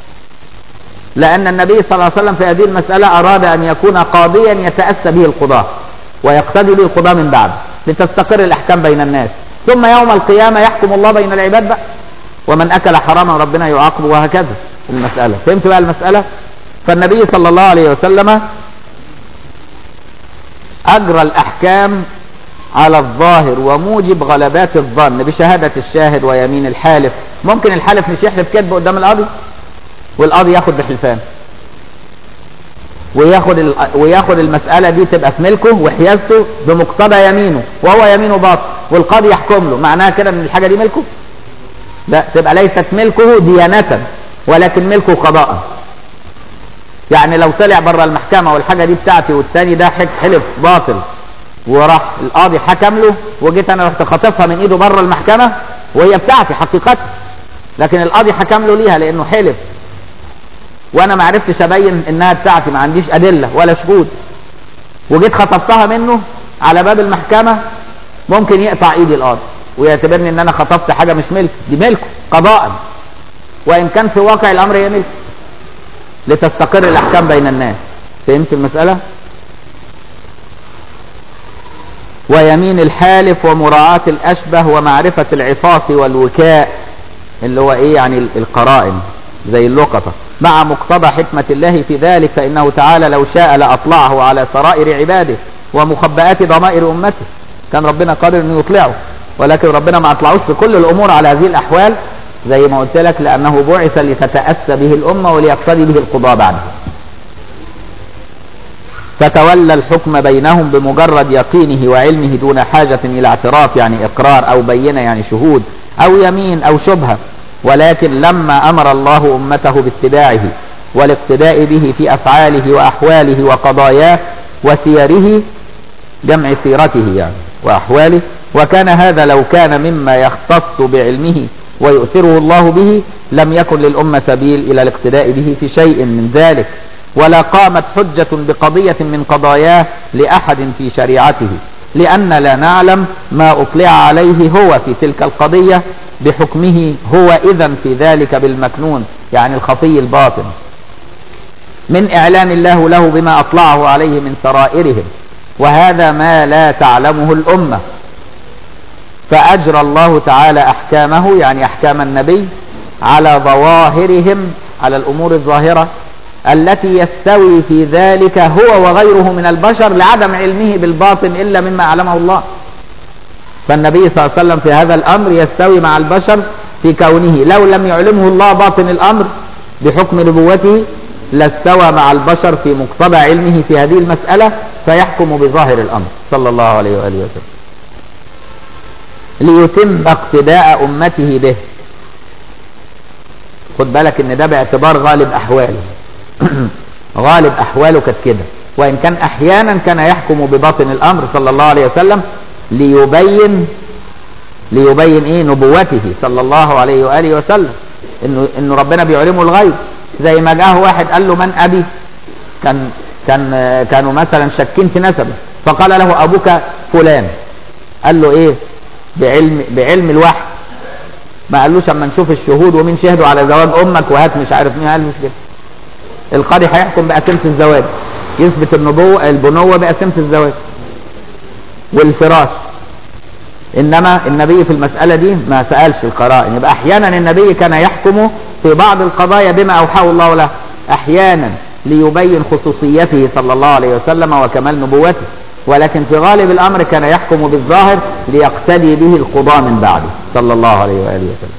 A: لأن النبي صلى الله عليه وسلم في هذه المسألة أراد أن يكون قاضيا يتأسى به القضاة ويقتدي به القضاة من بعد لتستقر الأحكام بين الناس ثم يوم القيامة يحكم الله بين العباد بقى ومن أكل حراما ربنا يعاقبه وهكذا المسألة فهمت بقى المسألة فالنبي صلى الله عليه وسلم أجرى الأحكام على الظاهر وموجب غلبات الظن بشهادة الشاهد ويمين الحالف ممكن الحالف مش يحلف كذب قدام القاضي والقاضي ياخد بحلفان وياخد ال... وياخد المسألة دي تبقى في ملكه وحيازته بمقتضى يمينه وهو يمينه باطل والقاضي يحكم له معناها كده ان الحاجة دي ملكه لا تبقى ليست ملكه ديانة ولكن ملكه قضاء يعني لو طلع بره المحكمة والحاجة دي بتاعتي والتاني ده حلف باطل وراح القاضي حكم له وجيت انا رحت خاطفها من ايده بره المحكمة وهي بتاعتي حقيقة لكن القاضي حكم له ليها لانه حلف وانا ما عرفتش ابين انها بتاعتي ما عنديش ادلة ولا شهود وجيت خطفتها منه على باب المحكمة ممكن يقطع ايدي القاضي ويعتبرني ان انا خطفت حاجة مش ملك دي ملكه قضاء وان كان في واقع الامر هي ملك لتستقر الاحكام بين الناس فهمت المسألة ويمين الحالف ومراعاة الاشبه ومعرفة العفاف والوكاء اللي هو ايه يعني القرائن زي اللقطة مع مقتضى حكمة الله في ذلك فإنه تعالى لو شاء لأطلعه على سرائر عباده ومخبئات ضمائر أمته كان ربنا قادر أنه يطلعه ولكن ربنا ما أطلعوش في كل الأمور على هذه الأحوال زي ما قلت لك لأنه بعث لتتأسى به الأمة وليقتدي به القضاء بعده فتولى الحكم بينهم بمجرد يقينه وعلمه دون حاجة إلى اعتراف يعني إقرار أو بينة يعني شهود أو يمين أو شبهة ولكن لما أمر الله أمته باتباعه والاقتداء به في أفعاله وأحواله وقضاياه وسيره جمع سيرته يعني وأحواله وكان هذا لو كان مما يختص بعلمه ويؤثره الله به لم يكن للأمة سبيل إلى الاقتداء به في شيء من ذلك ولا قامت حجة بقضية من قضاياه لأحد في شريعته لأن لا نعلم ما أطلع عليه هو في تلك القضية بحكمه هو إذا في ذلك بالمكنون يعني الخفي الباطن من إعلان الله له بما أطلعه عليه من سرائرهم وهذا ما لا تعلمه الأمة فأجرى الله تعالى أحكامه يعني أحكام النبي على ظواهرهم على الأمور الظاهرة التي يستوي في ذلك هو وغيره من البشر لعدم علمه بالباطن إلا مما أعلمه الله فالنبي صلى الله عليه وسلم في هذا الأمر يستوي مع البشر في كونه لو لم يعلمه الله باطن الأمر بحكم نبوته لاستوى مع البشر في مقتضى علمه في هذه المسألة فيحكم بظاهر الأمر صلى الله عليه وآله وسلم ليتم اقتداء أمته به خد بالك ان ده باعتبار غالب احواله غالب احواله كانت كده وان كان احيانا كان يحكم بباطن الامر صلى الله عليه وسلم ليبين ليبين ايه نبوته صلى الله عليه واله وسلم انه انه ربنا بيعلمه الغيب زي ما جاه واحد قال له من ابي كان كان كانوا مثلا شاكين في نسبه فقال له ابوك فلان قال له ايه بعلم بعلم الوحي ما قالوش اما نشوف الشهود ومين شهدوا على زواج امك وهات مش عارف مين قال مش كده القاضي هيحكم بأسمة الزواج يثبت النبوة البنوة بأسمة الزواج والفراش انما النبي في المسألة دي ما سألش القرائن يبقى احيانا النبي كان يحكم في بعض القضايا بما اوحاه الله له احيانا ليبين خصوصيته صلى الله عليه وسلم وكمال نبوته ولكن في غالب الامر كان يحكم بالظاهر ليقتدي به القضاة من بعده صلى الله عليه واله وسلم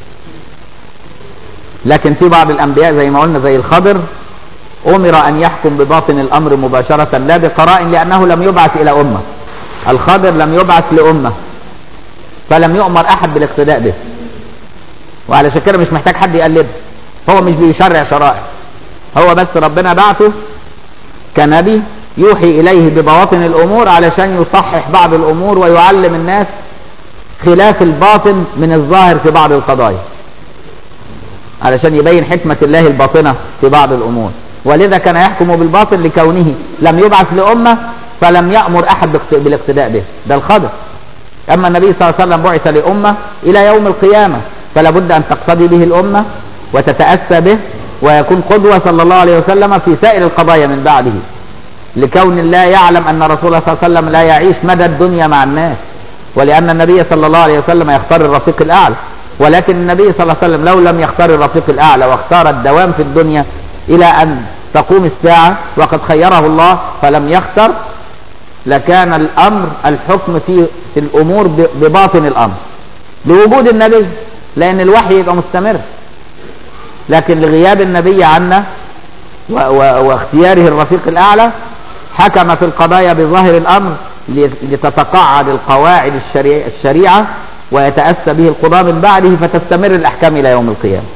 A: لكن في بعض الانبياء زي ما قلنا زي الخضر امر ان يحكم بباطن الامر مباشرة لا بقرائن لانه لم يبعث الى امة الخضر لم يبعث لامة فلم يؤمر احد بالاقتداء به وعلى كده مش محتاج حد يقلبه هو مش بيشرع شرائع هو بس ربنا بعثه كنبي يوحي إليه ببواطن الأمور علشان يصحح بعض الأمور ويعلم الناس خلاف الباطن من الظاهر في بعض القضايا علشان يبين حكمة الله الباطنة في بعض الأمور ولذا كان يحكم بالباطن لكونه لم يبعث لأمة فلم يأمر أحد بالاقتداء به ده الخبر أما النبي صلى الله عليه وسلم بعث لأمة إلى يوم القيامة فلا بد أن تقتدي به الأمة وتتأسى به ويكون قدوة صلى الله عليه وسلم في سائر القضايا من بعده لكون الله يعلم أن رسول الله صلى الله عليه وسلم لا يعيش مدى الدنيا مع الناس ولأن النبي صلى الله عليه وسلم يختار الرفيق الأعلى ولكن النبي صلى الله عليه وسلم لو لم يختار الرفيق الأعلى واختار الدوام في الدنيا إلى أن تقوم الساعة وقد خيره الله فلم يختر لكان الأمر الحكم في, في الأمور بباطن الأمر لوجود النبي لأن الوحي يبقى مستمر لكن لغياب النبي عنا واختياره الرفيق الأعلى حكم في القضايا بظاهر الأمر لتتقاعد القواعد الشريعة ويتأسى به القضاة من بعده فتستمر الأحكام إلى يوم القيامة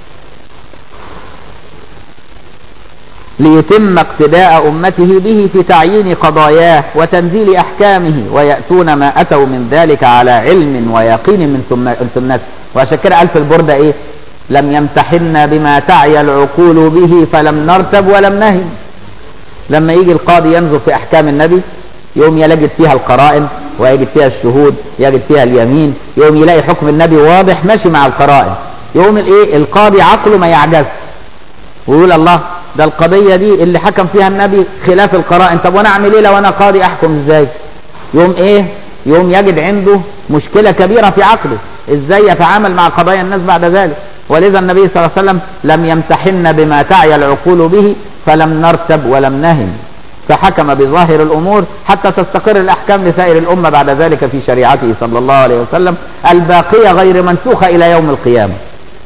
A: ليتم اقتداء أمته به في تعيين قضاياه وتنزيل أحكامه ويأتون ما أتوا من ذلك على علم ويقين من سنته وعشان كده قال في البردة إيه لم يمتحنا بما تعي العقول به فلم نرتب ولم نهن لما يجي القاضي ينظر في احكام النبي يوم يجد فيها القرائن ويجد فيها الشهود يجد فيها اليمين يوم يلاقي حكم النبي واضح ماشي مع القرائن يوم الايه القاضي عقله ما يعجز ويقول الله ده القضيه دي اللي حكم فيها النبي خلاف القرائن طب وانا اعمل ايه لو انا قاضي احكم ازاي يوم ايه يوم يجد عنده مشكله كبيره في عقله ازاي يتعامل مع قضايا الناس بعد ذلك ولذا النبي صلى الله عليه وسلم لم يمتحن بما تعي العقول به فلم نرتب ولم نهن فحكم بظاهر الأمور حتى تستقر الأحكام لسائر الأمة بعد ذلك في شريعته صلى الله عليه وسلم الباقية غير منسوخة إلى يوم القيامة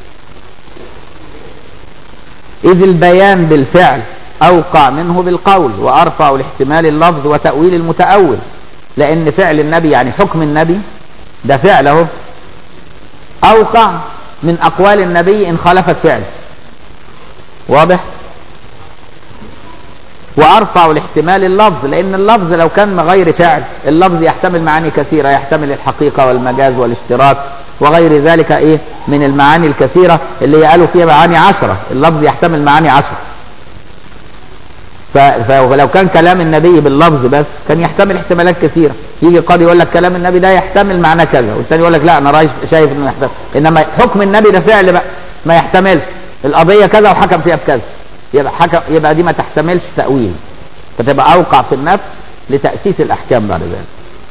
A: إذ البيان بالفعل أوقع منه بالقول وأرفع الاحتمال اللفظ وتأويل المتأول لأن فعل النبي يعني حكم النبي ده فعله أوقع من أقوال النبي إن خالفت فعل واضح وأرفع الاحتمال اللفظ لأن اللفظ لو كان غير فعل اللفظ يحتمل معاني كثيرة يحتمل الحقيقة والمجاز والاشتراك وغير ذلك إيه من المعاني الكثيرة اللي قالوا فيها معاني عشرة اللفظ يحتمل معاني عشرة فلو كان كلام النبي باللفظ بس كان يحتمل احتمالات كثيرة يجي قاضي يقول لك كلام النبي ده يحتمل معنى كذا والثاني يقول لك لا انا شايف انه يحتمل انما حكم النبي ده فعل بقى ما يحتملش القضية كذا وحكم فيها بكذا يبقى حكم يبقى دي ما تحتملش تأويل فتبقى أوقع في النفس لتأسيس الأحكام بعد ذلك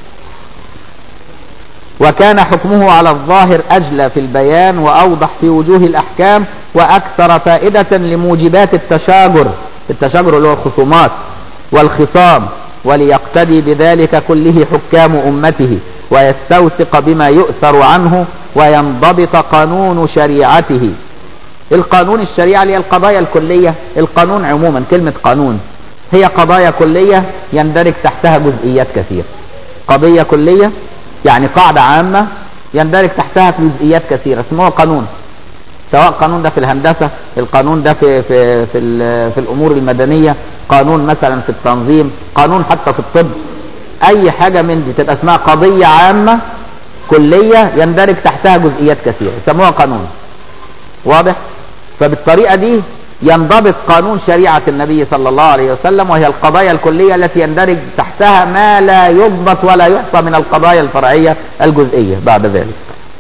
A: وكان حكمه على الظاهر أجلى في البيان وأوضح في وجوه الأحكام وأكثر فائدة لموجبات التشاجر التشاجر اللي هو الخصومات والخصام وليقتدي بذلك كله حكام أمته ويستوثق بما يؤثر عنه وينضبط قانون شريعته القانون الشريعة اللي هي القضايا الكلية القانون عموما كلمة قانون هي قضايا كلية يندرج تحتها جزئيات كثيرة قضية كلية يعني قاعدة عامة يندرج تحتها جزئيات كثيرة اسمه قانون سواء قانون ده في الهندسة القانون ده في في في, في الأمور المدنية قانون مثلا في التنظيم قانون حتى في الطب أي حاجة من دي تبقى اسمها قضية عامة كلية يندرج تحتها جزئيات كثيرة يسموها قانون واضح فبالطريقة دي ينضبط قانون شريعة النبي صلى الله عليه وسلم وهي القضايا الكلية التي يندرج تحتها ما لا يضبط ولا يحصى من القضايا الفرعية الجزئية بعد ذلك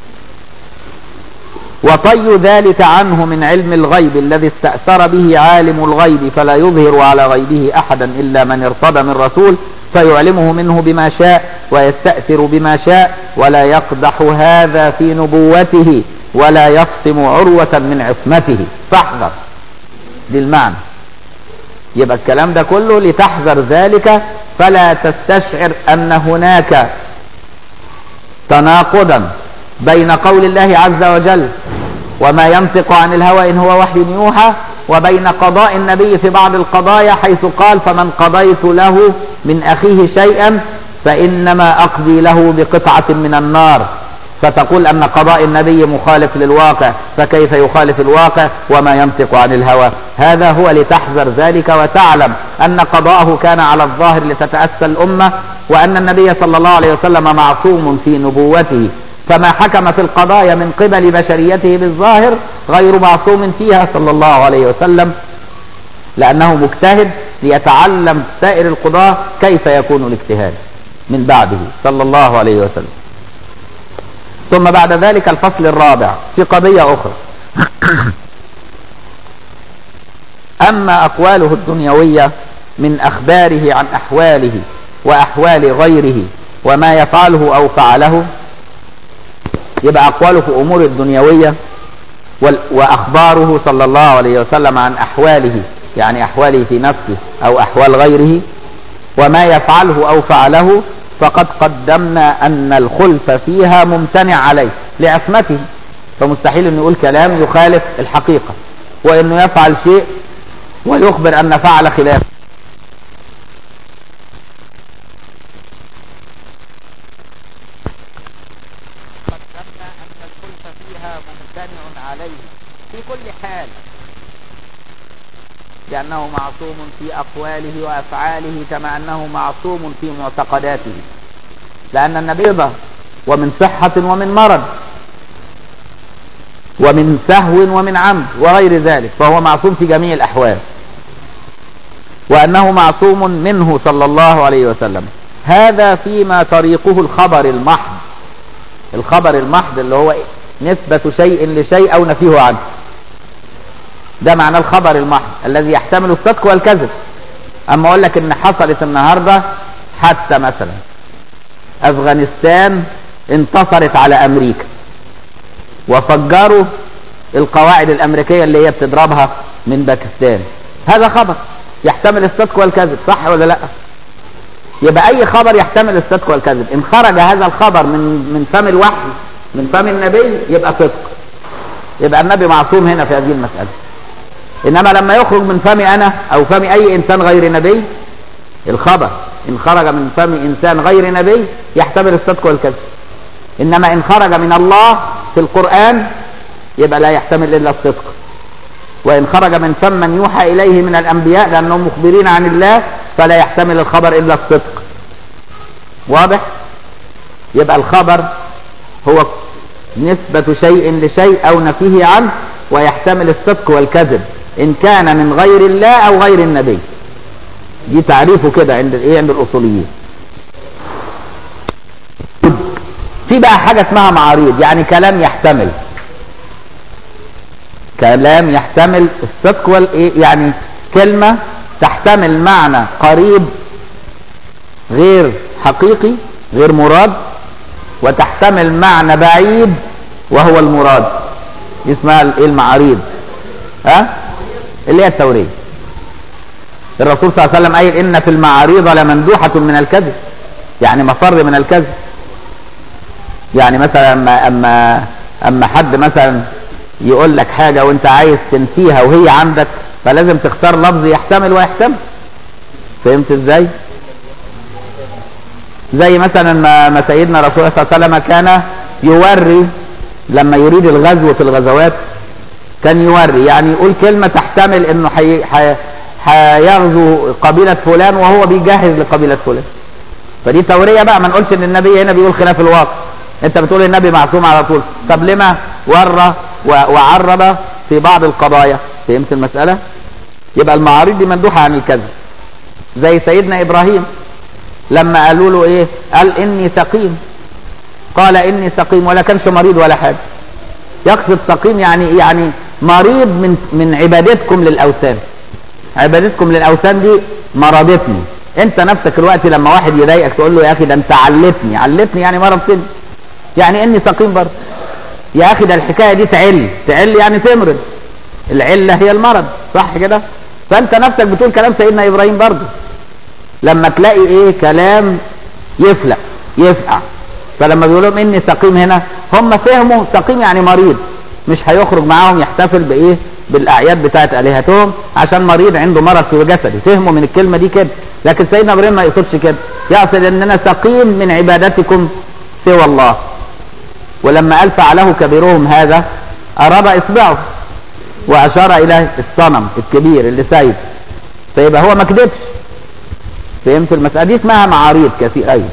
A: وطي ذلك عنه من علم الغيب الذي استأثر به عالم الغيب فلا يظهر على غيبه أحدا إلا من ارتضى من رسول فيعلمه منه بما شاء ويستأثر بما شاء ولا يقدح هذا في نبوته ولا يفصم عروة من عصمته فاحذر دي المعنى يبقى الكلام ده كله لتحذر ذلك فلا تستشعر أن هناك تناقضا بين قول الله عز وجل وما ينطق عن الهوى إن هو وحي يوحى وبين قضاء النبي في بعض القضايا حيث قال فمن قضيت له من أخيه شيئا فإنما أقضي له بقطعة من النار فتقول أن قضاء النبي مخالف للواقع فكيف يخالف الواقع وما ينطق عن الهوى هذا هو لتحذر ذلك وتعلم أن قضاءه كان على الظاهر لتتأسى الأمة وأن النبي صلى الله عليه وسلم معصوم في نبوته فما حكم في القضايا من قبل بشريته بالظاهر غير معصوم فيها صلى الله عليه وسلم لأنه مجتهد ليتعلم سائر القضاة كيف يكون الاجتهاد من بعده صلى الله عليه وسلم ثم بعد ذلك الفصل الرابع في قضية أخرى أما أقواله الدنيوية من أخباره عن أحواله وأحوال غيره وما يفعله أو فعله يبقى أقواله في أمور الدنيوية وأخباره صلى الله عليه وسلم عن أحواله يعني أحواله في نفسه أو أحوال غيره وما يفعله أو فعله فقد قدمنا أن الخلف فيها ممتنع عليه لعصمته فمستحيل أنه يقول كلام يخالف الحقيقة وأنه يفعل شيء ويخبر أن فعل خلافه قدمنا أن الخلف فيها ممتنع عليه في كل حال لأنه معصوم في أقواله وأفعاله كما أنه معصوم في معتقداته لأن النبي رضا ومن صحة ومن مرض ومن سهو ومن عمد وغير ذلك فهو معصوم في جميع الأحوال وأنه معصوم منه صلى الله عليه وسلم هذا فيما طريقه الخبر المحض الخبر المحض اللي هو نسبة شيء لشيء أو نفيه عنه ده معنى الخبر المحض الذي يحتمل الصدق والكذب اما اقول لك ان حصلت النهارده حادثه مثلا افغانستان انتصرت على امريكا وفجروا القواعد الامريكيه اللي هي بتضربها من باكستان هذا خبر يحتمل الصدق والكذب صح ولا لا يبقى اي خبر يحتمل الصدق والكذب ان خرج هذا الخبر من من فم الوحي من فم النبي يبقى صدق يبقى النبي معصوم هنا في هذه المساله انما لما يخرج من فمي انا او فم اي انسان غير نبي الخبر ان خرج من فم انسان غير نبي يحتمل الصدق والكذب انما ان خرج من الله في القران يبقى لا يحتمل الا الصدق وان خرج من فم من يوحى اليه من الانبياء لانهم مخبرين عن الله فلا يحتمل الخبر الا الصدق واضح يبقى الخبر هو نسبة شيء لشيء او نفيه عنه ويحتمل الصدق والكذب ان كان من غير الله او غير النبي دي تعريفه كده عند الايه عند الاصوليين في بقى حاجه اسمها معاريض يعني كلام يحتمل كلام يحتمل الصدق والايه يعني كلمه تحتمل معنى قريب غير حقيقي غير مراد وتحتمل معنى بعيد وهو المراد اسمها الايه المعاريض ها اللي هي الثوريه الرسول صلى الله عليه وسلم قايل ان في المعاريض لمندوحه من الكذب يعني مفر من الكذب يعني مثلا اما اما اما حد مثلا يقول لك حاجة وانت عايز تنفيها وهي عندك فلازم تختار لفظ يحتمل ويحتمل فهمت ازاي زي مثلا ما ما سيدنا رسول الله صلى الله عليه وسلم كان يوري لما يريد الغزو في الغزوات كان يوري يعني يقول كلمة تحتمل انه حي... حي... هيغزو قبيلة فلان وهو بيجهز لقبيلة فلان فدي تورية بقى ما نقولش ان النبي هنا بيقول خلاف الواقع انت بتقول النبي معصوم على طول طب لما ورى و- وعرب في بعض القضايا فهمت المسألة يبقى المعارض دي مندوحة عن الكذب زي سيدنا ابراهيم لما قالوا له ايه قال اني سقيم قال اني سقيم ولا كانش مريض ولا حاجة يقصد سقيم يعني يعني مريض من من عبادتكم للاوثان عبادتكم للاوثان دي مرضتني انت نفسك الوقت لما واحد يضايقك تقول له يا اخي ده انت علتني علتني يعني مرضتني يعني اني سقيم برضه يا اخي ده الحكايه دي تعل تعل يعني تمرض العله هي المرض صح كده فانت نفسك بتقول كلام سيدنا ابراهيم برضه لما تلاقي ايه كلام يفلق يفقع فلما بيقول لهم اني سقيم هنا هم فهموا سقيم يعني مريض مش هيخرج معاهم يحتفل بايه بالاعياد بتاعت الهتهم عشان مريض عنده مرض في جسده فهموا من الكلمه دي كده لكن سيدنا ابراهيم ما يقصدش كده يقصد ان انا سقيم من عبادتكم سوى الله ولما قال فعله كبيرهم هذا اراد اصبعه واشار الى الصنم الكبير اللي سايب فيبقى هو ما كذبش فهمت المساله دي اسمها معاريض كثير ايوه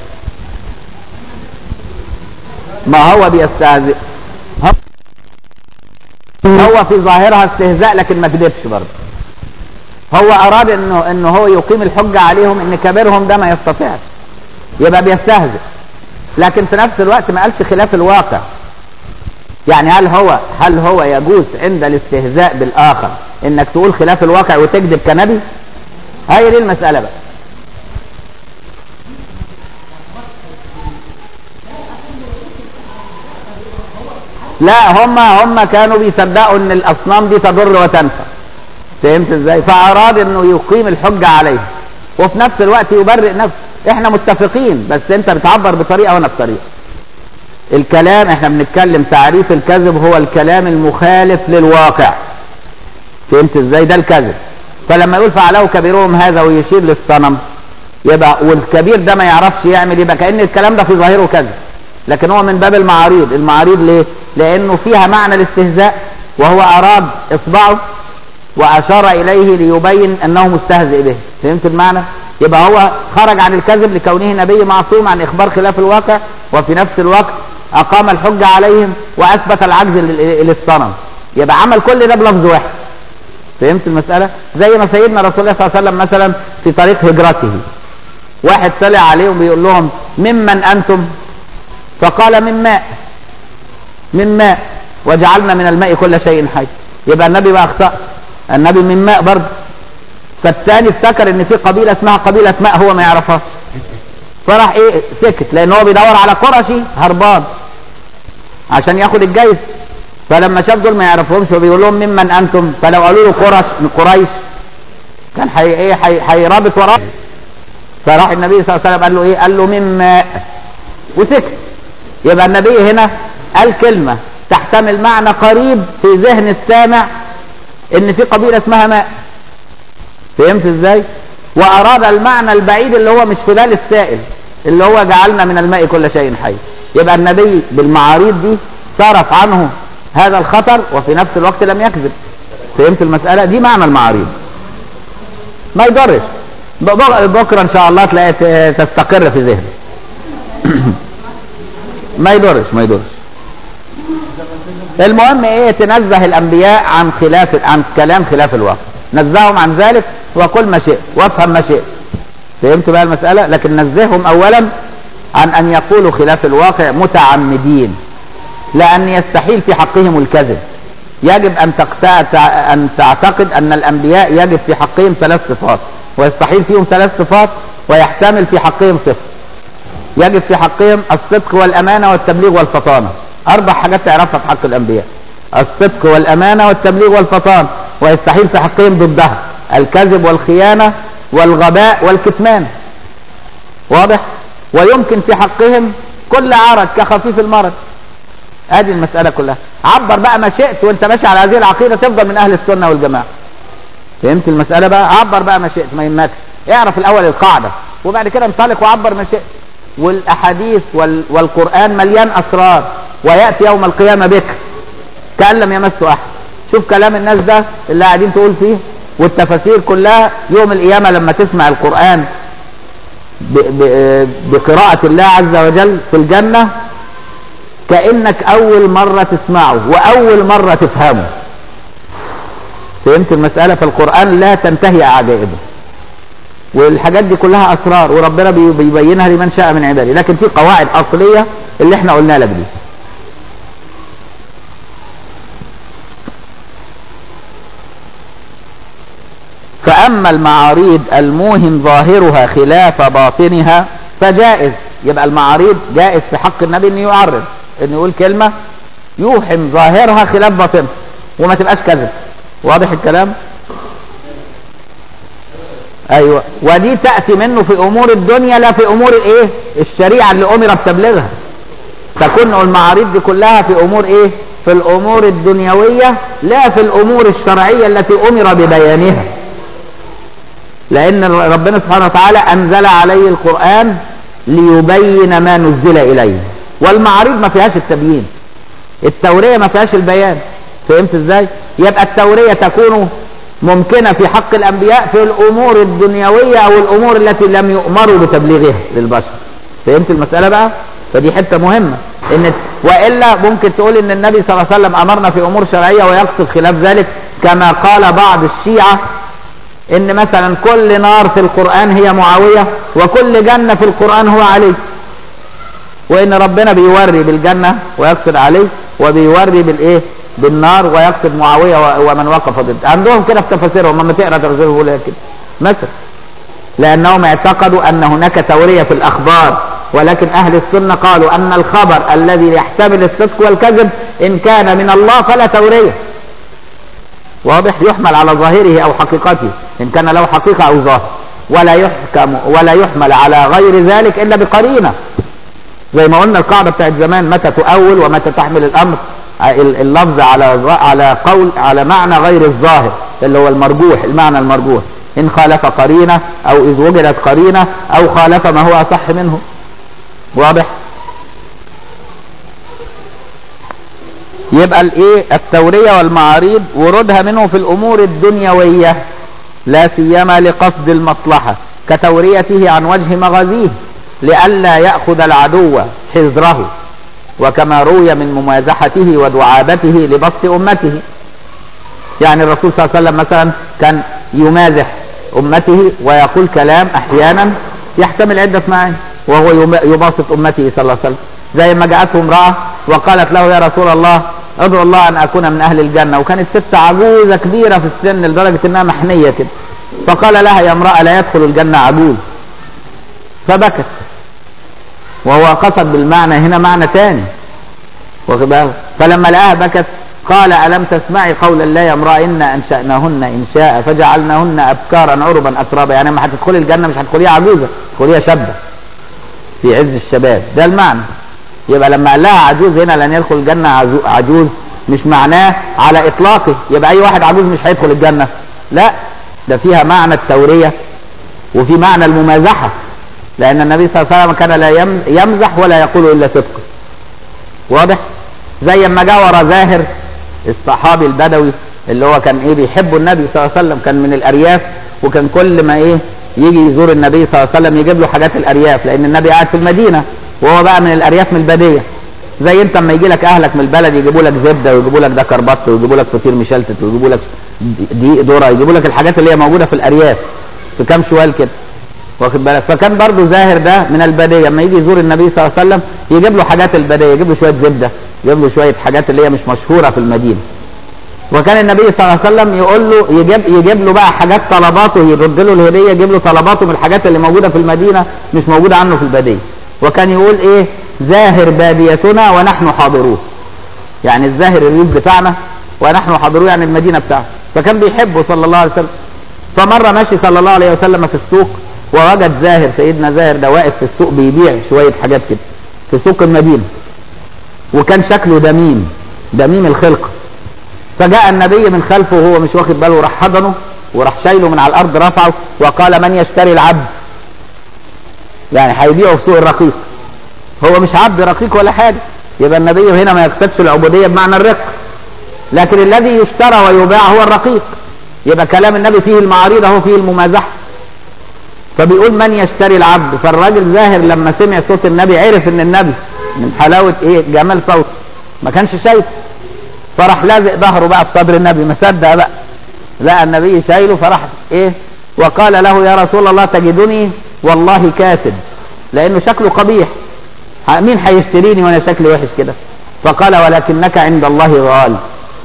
A: ما هو بيستهزئ هو- هو في ظاهرها استهزاء لكن ما كذبش برضه هو اراد انه انه هو يقيم الحجه عليهم ان كبيرهم ده ما يستطيعش يبقى بيستهزئ لكن في نفس الوقت ما قالش خلاف الواقع يعني هل هو هل هو يجوز عند الاستهزاء بالاخر انك تقول خلاف الواقع وتكذب كنبي هي دي المساله بقى لا هم هم كانوا بيصدقوا ان الاصنام دي تضر وتنفع فهمت ازاي فاراد انه يقيم الحجه عليه وفي نفس الوقت يبرئ نفسه احنا متفقين بس انت بتعبر بطريقه وانا بطريقه الكلام احنا بنتكلم تعريف الكذب هو الكلام المخالف للواقع فهمت ازاي ده الكذب فلما يقول فعله كبيرهم هذا ويشير للصنم يبقى والكبير ده ما يعرفش يعمل يبقى كأن الكلام ده في ظاهره كذب لكن هو من باب المعاريض المعاريض ليه لانه فيها معنى الاستهزاء وهو اراد اصبعه واشار اليه ليبين انه مستهزئ به فهمت المعنى يبقى هو خرج عن الكذب لكونه نبي معصوم عن اخبار خلاف الواقع وفي نفس الوقت اقام الحجه عليهم واثبت العجز لل- للصنم يبقى عمل كل ده بلفظ واحد فهمت المساله زي ما سيدنا رسول الله صلى الله عليه وسلم مثلا في طريق هجرته واحد طلع عليهم بيقول لهم ممن انتم فقال من ماء من ماء وجعلنا من الماء كل شيء حي يبقى النبي بقى اخطأ النبي من ماء برضه فالثاني افتكر ان في قبيله اسمها قبيله ماء هو ما يعرفهاش فراح ايه سكت لان هو بيدور على قرشي هربان عشان ياخد الجيش فلما شاف دول ما يعرفهمش وبيقول لهم ممن انتم فلو قالوا له قرش من قريش كان حي ايه حي- هيرابط وراه فراح النبي صلى الله عليه وسلم قال له ايه قال له من ماء وسكت يبقى النبي هنا قال كلمة تحتمل معنى قريب في ذهن السامع ان في قبيلة اسمها ماء فهمت ازاي واراد المعنى البعيد اللي هو مش في بال السائل اللي هو جعلنا من الماء كل شيء حي يبقى النبي بالمعاريض دي صرف عنه هذا الخطر وفي نفس الوقت لم يكذب فهمت المسألة دي معنى المعاريض ما يضرش ب- بكرة ان شاء الله تلاقي ت- تستقر في ذهنك ما يضرش ما يضرش المهم ايه تنزه الانبياء عن خلاف عن كلام خلاف الواقع نزههم عن ذلك وقل ما شئت وافهم ما شئت فهمت بقى المسألة لكن نزههم اولا عن ان يقولوا خلاف الواقع متعمدين لان يستحيل في حقهم الكذب يجب ان تقتع- ان تعتقد ان الانبياء يجب في حقهم ثلاث صفات ويستحيل فيهم ثلاث صفات ويحتمل في حقهم صفه يجب في حقهم الصدق والأمانة والتبليغ والفطانة أربع حاجات تعرفها في حق الأنبياء الصدق والأمانة والتبليغ والفطانة ويستحيل في حقهم ضدها الكذب والخيانة والغباء والكتمان واضح ويمكن في حقهم كل عرض كخفيف المرض هذه المسألة كلها عبر بقى ما شئت وانت ماشي على هذه العقيده تفضل من اهل السنه والجماعه فهمت المساله بقى عبر بقى ما شئت ما يهمكش اعرف الاول القاعده وبعد كده انطلق وعبر ما شئت والاحاديث وال... والقران مليان اسرار وياتي يوم القيامه بك كان لم يمسه احد شوف كلام الناس ده اللي قاعدين تقول فيه والتفاسير كلها يوم القيامه لما تسمع القران ب... ب... بقراءه الله عز وجل في الجنه كانك اول مره تسمعه واول مره تفهمه فهمت المساله فالقران لا تنتهي عجائبه والحاجات دي كلها اسرار وربنا بي- بيبينها لمن شاء من عباده لكن في قواعد اصليه اللي احنا قلنا لك دي فاما المعاريض الموهم ظاهرها خلاف باطنها فجائز يبقى المعاريض جائز في حق النبي انه يعرض انه يقول كلمه يوهم ظاهرها خلاف باطنها وما تبقاش كذب واضح الكلام ايوه ودي تاتي منه في امور الدنيا لا في امور الايه الشريعه اللي امر بتبليغها تكون المعاريض دي كلها في امور ايه في الامور الدنيويه لا في الامور الشرعيه التي امر ببيانها لان ربنا سبحانه وتعالى انزل عليه القران ليبين ما نزل اليه والمعاريض ما فيهاش التبيين التوريه ما فيهاش البيان فهمت ازاي يبقى التوريه تكون ممكنه في حق الانبياء في الامور الدنيويه او الامور التي لم يؤمروا بتبليغها للبشر فهمت المساله بقى فدي حته مهمه ان والا ممكن تقول ان النبي صلى الله عليه وسلم امرنا في امور شرعيه ويقصد خلاف ذلك كما قال بعض الشيعه ان مثلا كل نار في القران هي معاويه وكل جنه في القران هو علي وان ربنا بيوري بالجنه ويقصد علي وبيوري بالايه بالنار ويقصد معاويه و- ومن وقف ضد عندهم كده في تفاسيرهم لما تقرا تفاسيرهم يقول لك كده مثلا لانهم اعتقدوا ان هناك توريه في الاخبار ولكن اهل السنه قالوا ان الخبر الذي يحتمل الصدق والكذب ان كان من الله فلا توريه واضح يحمل على ظاهره او حقيقته ان كان له حقيقه او ظاهر ولا يحكم ولا يحمل على غير ذلك الا بقرينه زي ما قلنا القاعده بتاعت زمان متى تؤول ومتى تحمل الامر ال- اللفظ على ظ- على قول على معنى غير الظاهر اللي هو المرجوح المعنى المرجوح ان خالف قرينه او اذ وجدت قرينه او خالف ما هو اصح منه واضح يبقى الايه التوريه والمعاريض ورودها منه في الامور الدنيويه لا سيما لقصد المصلحه كتوريته عن وجه مغازيه لئلا ياخذ العدو حذره وكما روي من ممازحته ودعابته لبسط امته يعني الرسول صلى الله عليه وسلم مثلا كان يمازح امته ويقول كلام احيانا يحتمل عده معاني وهو يم- يباسط امته صلى الله عليه وسلم زي ما جاءته امراه وقالت له يا رسول الله ادعو الله ان اكون من اهل الجنه وكانت ست عجوزه كبيره في السن لدرجه انها محنيه كده فقال لها يا امراه لا يدخل الجنه عجوز فبكت وهو قصد بالمعنى هنا معنى ثاني واخد بالك؟ فلما لقاها بكت قال ألم تسمعي قول الله يا امرأة إنا أنشأناهن إنشاء فجعلناهن أبكارا عربا أترابا يعني ما هتدخلي الجنة مش هتدخليها عجوزة تدخليها شابة في عز الشباب ده المعنى يبقى لما قال لها عجوز هنا لن يدخل الجنة عزو- عجوز مش معناه على إطلاقه يبقى أي واحد عجوز مش هيدخل الجنة لا ده فيها معنى التورية وفي معنى الممازحة لأن النبي صلى الله عليه وسلم كان لا يم- يمزح ولا يقول إلا صدقا واضح زي ما جاء ورا زاهر الصحابي البدوي اللي هو كان ايه بيحب النبي صلى الله عليه وسلم كان من الارياف وكان كل ما ايه يجي يزور النبي صلى الله عليه وسلم يجيب له حاجات الارياف لان النبي قاعد في المدينه وهو بقى من الارياف من الباديه زي انت اما يجي لك اهلك من البلد يجيبوا لك زبده ويجيبوا لك دكر بط ويجيبوا لك فطير مشلتت ويجيبوا لك دقيق ذره يجيبوا لك الحاجات اللي هي موجوده في الارياف في كام شوال كده واخد بالك فكان برضو زاهر ده من الباديه اما يجي يزور النبي صلى الله عليه وسلم يجيب له حاجات الباديه يجيب له شويه زبده يجيب له شويه حاجات اللي هي مش مشهوره في المدينه وكان النبي صلى الله عليه وسلم يقول له يجيب يجيب له بقى حاجات طلباته يرد له الهديه يجيب له طلباته من الحاجات اللي موجوده في المدينه مش موجوده عنه في الباديه وكان يقول ايه زاهر باديتنا ونحن حاضروه يعني الزاهر الريف بتاعنا ونحن حاضروه يعني المدينه بتاعته فكان بيحبه صلى الله عليه وسلم فمره ماشي صلى الله عليه وسلم في السوق ووجد زاهر سيدنا زاهر ده واقف في السوق بيبيع شويه حاجات كده في سوق المدينه وكان شكله دميم دميم الخلقة فجاء النبي من خلفه وهو مش واخد باله راح حضنه وراح شايله من على الارض رفعه وقال من يشتري العبد يعني هيبيعه في سوق الرقيق هو مش عبد رقيق ولا حاجة يبقى النبي هنا ما يقصدش العبودية بمعنى الرق لكن الذي يشترى ويباع هو الرقيق يبقى كلام النبي فيه المعارضة هو فيه الممازحة فبيقول من يشتري العبد فالراجل زاهر لما سمع صوت النبي عرف ان النبي من حلاوة ايه جمال صوته ما كانش شايف فراح لازق ظهره بقى في صدر النبي ما صدق بقى لقى النبي شايله فراح ايه وقال له يا رسول الله تجدني والله كاسد لانه شكله قبيح مين هيشتريني وانا شكلي وحش كده فقال ولكنك عند الله غال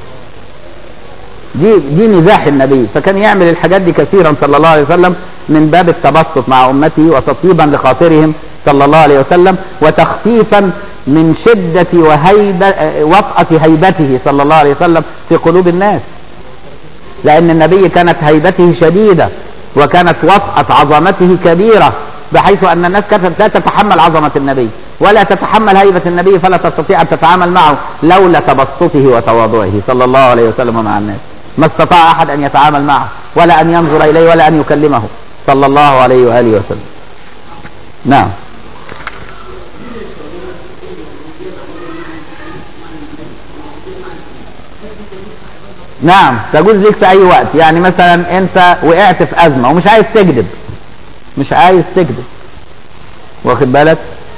A: دي دي مزاح النبي فكان يعمل الحاجات دي كثيرا صلى الله عليه وسلم من باب التبسط مع امته وتطيبا لخاطرهم صلى الله عليه وسلم وتخفيفا من شدة وهيبة وطأة هيبته صلى الله عليه وسلم في قلوب الناس لأن النبي كانت هيبته شديدة وكانت وطأة عظمته كبيرة بحيث أن الناس كانت لا تتحمل عظمة النبي ولا تتحمل هيبة النبي فلا تستطيع أن تتعامل معه لولا تبسطه وتواضعه صلى الله عليه وسلم مع الناس ما استطاع أحد أن يتعامل معه ولا أن ينظر إليه ولا أن يكلمه صلى الله عليه وآله وسلم نعم نعم تجوز ليك في اي وقت يعني مثلا انت وقعت في ازمه ومش عايز تكذب مش عايز تكذب واخد بالك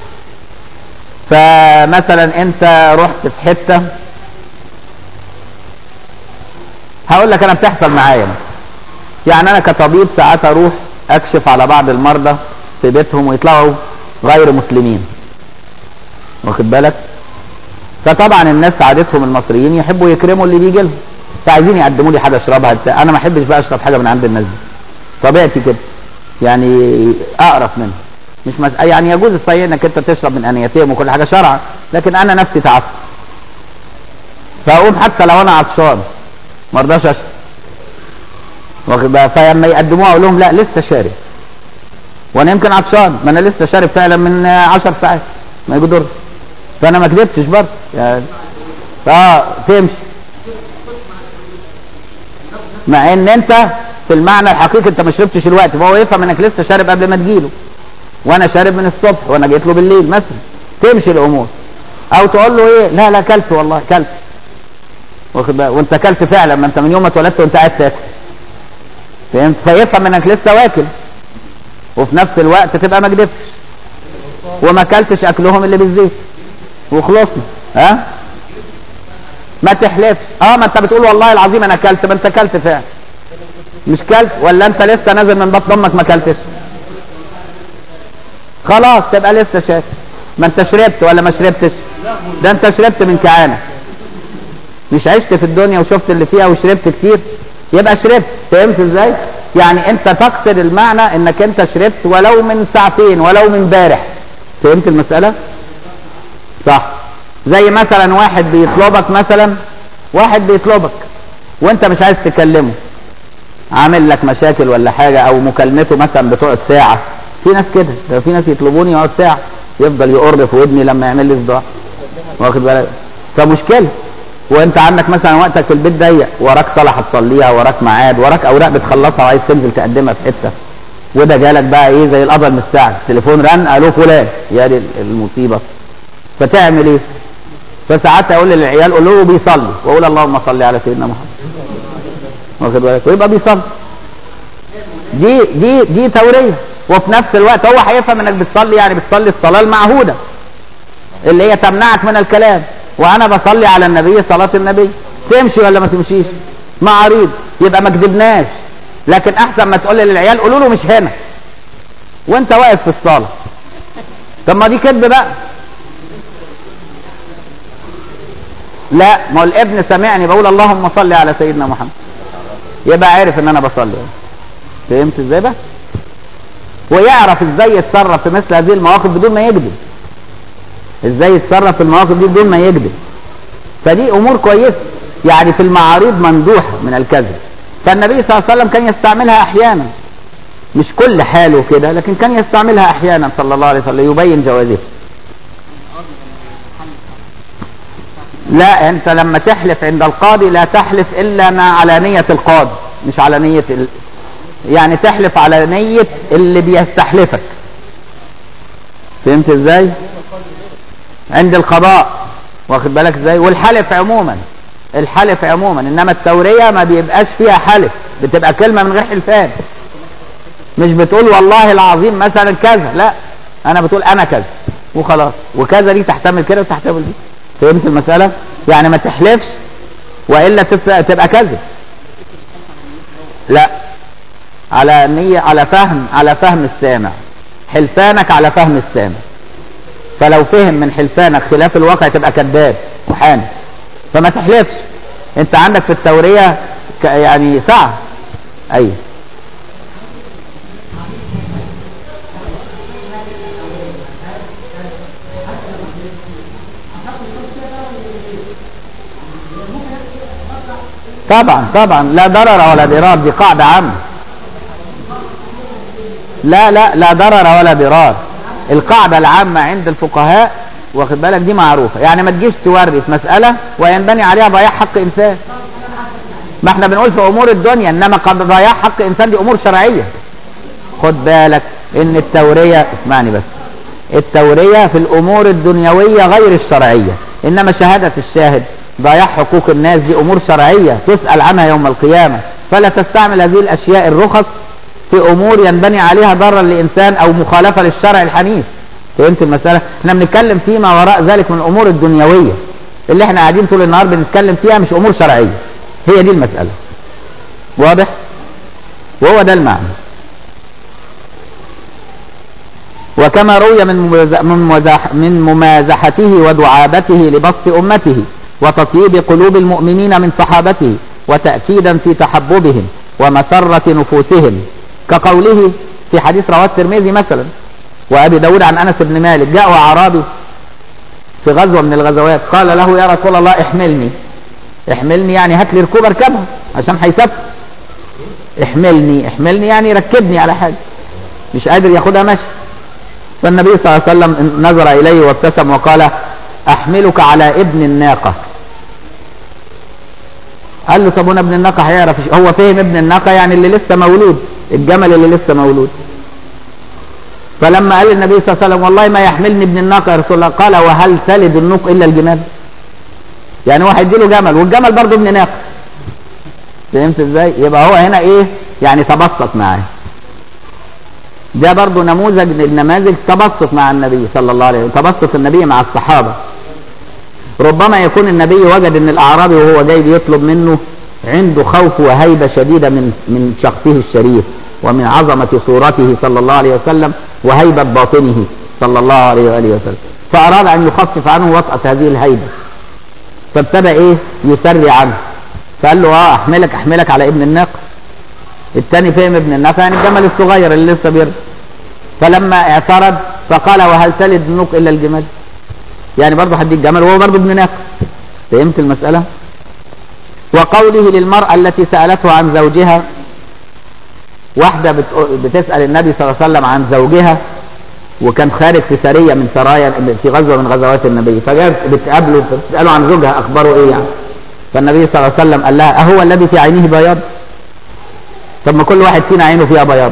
A: فمثلا انت رحت في حته هقول لك انا بتحصل معايا يعني انا كطبيب ساعات اروح اكشف على بعض المرضى في بيتهم ويطلعوا غير مسلمين واخد بالك فطبعا الناس عادتهم المصريين يحبوا يكرموا اللي بيجي لهم فعايزين يقدموا لي حاجه اشربها بتاع. انا ما احبش بقى اشرب حاجه من عند الناس دي طبيعتي كده يعني اقرف منها مش مس... يعني يجوز الصحيح انك انت تشرب من انيتهم وكل حاجه شرعا لكن انا نفسي تعصب فاقوم حتى لو انا عطشان ما ارضاش اشرب واخد بقى فلما يقدموها اقول لهم لا لسه شارب وانا يمكن عطشان ما انا لسه شارب فعلا من 10 ساعات ما يقدرش فانا ما كذبتش برضه يعني اه تمشي مع ان انت في المعنى الحقيقي انت ما شربتش الوقت فهو يفهم انك لسه شارب قبل ما تجيله وانا شارب من الصبح وانا جيت له بالليل مثلا تمشي الامور او تقول له ايه لا لا كلت والله كلت واخد بالك وانت كلت فعلا ما انت من يوم ما اتولدت وانت قاعد تاكل فهمت فيفهم انك لسه واكل وفي نفس الوقت تبقى ما كدبتش وما كلتش اكلهم اللي بالزيت وخلصنا ها ما تحلفش اه ما انت بتقول والله العظيم انا كلت ما انت كلت فعلا مش كلت ولا انت لسه نازل من بطن امك ما كلتش خلاص تبقى لسه شاك ما انت شربت ولا ما شربتش ده انت شربت من كعانة مش عشت في الدنيا وشفت اللي فيها وشربت كتير يبقى شربت فهمت ازاي يعني انت تقصد المعنى انك انت شربت ولو من ساعتين ولو من امبارح فهمت المسألة صح زي مثلا واحد بيطلبك مثلا واحد بيطلبك وانت مش عايز تكلمه عامل لك مشاكل ولا حاجة او مكالمته مثلا بتقعد ساعة في ناس كده ده في ناس يطلبوني يقعد ساعة يفضل يقر في ودني لما يعمل لي صداع واخد بالك فمشكلة وانت عندك مثلا وقتك في البيت ضيق وراك صلاة هتصليها وراك ميعاد وراك اوراق بتخلصها وعايز تنزل تقدمها في حتة وده جالك بقى ايه زي القبل من الساعة التليفون رن الو فلان يا دي المصيبة فتعمل ايه فساعات اقول للعيال قول له بيصلي واقول اللهم صل على سيدنا محمد واخد بالك ويبقى بيصلي دي دي دي توريه وفي نفس الوقت هو هيفهم انك بتصلي يعني بتصلي الصلاه المعهوده اللي هي تمنعك من الكلام وانا بصلي على النبي صلاه النبي تمشي ولا ما تمشيش معاريض يبقى ما كذبناش لكن احسن ما تقول للعيال قولوا له مش هنا وانت واقف في الصلاه طب ما دي كذب بقى لا ما هو الابن سمعني بقول اللهم صل على سيدنا محمد يبقى عارف ان انا بصلي فهمت ازاي بقى ويعرف ازاي يتصرف في مثل هذه المواقف بدون ما يكذب ازاي يتصرف في المواقف دي بدون ما يكذب فدي امور كويسه يعني في المعاريض مندوحه من الكذب فالنبي صلى الله عليه وسلم كان يستعملها احيانا مش كل حاله كده لكن كان يستعملها احيانا صلى الله عليه وسلم يبين جوازها لا انت لما تحلف عند القاضي لا تحلف الا ما على نية القاضي مش على نية ال... يعني تحلف على نية اللي بيستحلفك فهمت ازاي عند القضاء واخد بالك ازاي والحلف عموما الحلف عموما انما التورية ما بيبقاش فيها حلف بتبقى كلمة من غير حلفان مش بتقول والله العظيم مثلا كذا لا انا بتقول انا كذا وخلاص وكذا دي تحتمل كده وتحتمل دي فهمت المسألة يعني ما تحلفش وإلا تبقى كذب لا على نية على فهم على فهم السامع حلفانك على فهم السامع فلو فهم من حلفانك خلاف الواقع تبقى كذاب وحامل فما تحلفش انت عندك في التورية يعني ساعة ايوه طبعا طبعا لا ضرر ولا ضرار دي قاعدة عامة لا لا لا ضرر ولا ضرار القاعدة العامة عند الفقهاء واخد بالك دي معروفة يعني ما تجيش تورث مسألة وينبني عليها ضياع حق إنسان ما احنا بنقول في أمور الدنيا إنما قد ضياع حق إنسان دي أمور شرعية خد بالك إن التورية اسمعني بس التورية في الأمور الدنيوية غير الشرعية إنما شهادة الشاهد ضياع حقوق الناس دي امور شرعيه تسال عنها يوم القيامه فلا تستعمل هذه الاشياء الرخص في امور ينبني عليها ضرر لانسان او مخالفه للشرع الحنيف فهمت المساله احنا بنتكلم فيما وراء ذلك من الامور الدنيويه اللي احنا قاعدين طول النهار بنتكلم فيها مش امور شرعيه هي دي المساله واضح وهو ده المعنى وكما روي من من ممازحته ودعابته لبسط امته وتطيب قلوب المؤمنين من صحابته وتأكيدا في تحببهم ومسرة نفوسهم كقوله في حديث رواه الترمذي مثلا وأبي داود عن أنس بن مالك جاء أعرابي في غزوة من الغزوات قال له يا رسول الله احملني احملني يعني هات لي ركوب اركبها عشان هيسافر احملني احملني يعني ركبني على حاجة مش قادر ياخدها مشي فالنبي صلى الله عليه وسلم نظر إليه وابتسم وقال أحملك على ابن الناقة قال له طب وانا ابن الناقة هيعرف هو فهم ابن الناقة يعني اللي لسه مولود الجمل اللي لسه مولود فلما قال النبي صلى الله عليه وسلم والله ما يحملني ابن الناقة يا رسول الله قال وهل تلد النوق إلا الجمال يعني هو هيدي له جمل والجمل برضه ابن ناقة فهمت ازاي يبقى هو هنا ايه يعني تبسط معاه ده برضه نموذج من النماذج تبسط مع النبي صلى الله عليه وسلم تبسط النبي مع الصحابة ربما يكون النبي وجد ان الاعرابي وهو جاي بيطلب منه عنده خوف وهيبة شديدة من من شخصه الشريف ومن عظمة صورته صلى الله عليه وسلم وهيبة باطنه صلى الله عليه وآله وسلم فأراد أن يخفف عنه وطأة هذه الهيبة فابتدى إيه يسري عنه فقال له اه احملك احملك على ابن الناقة الثاني فهم ابن الناقة يعني الجمل الصغير اللي لسه بيرضى فلما اعترض فقال وهل تلد النوق الا الجمال يعني برضه هديك جمل وهو برضه ابن ناقة فهمت المسألة وقوله للمرأة التي سألته عن زوجها واحدة بتسأل النبي صلى الله عليه وسلم عن زوجها وكان خارج في سرية من سرايا في غزوة من غزوات النبي فجاءت بتقابله بتسأله عن زوجها أخباره إيه يعني فالنبي صلى الله عليه وسلم قال لها أهو الذي في عينه بياض طب ما كل واحد فينا عينه فيها بياض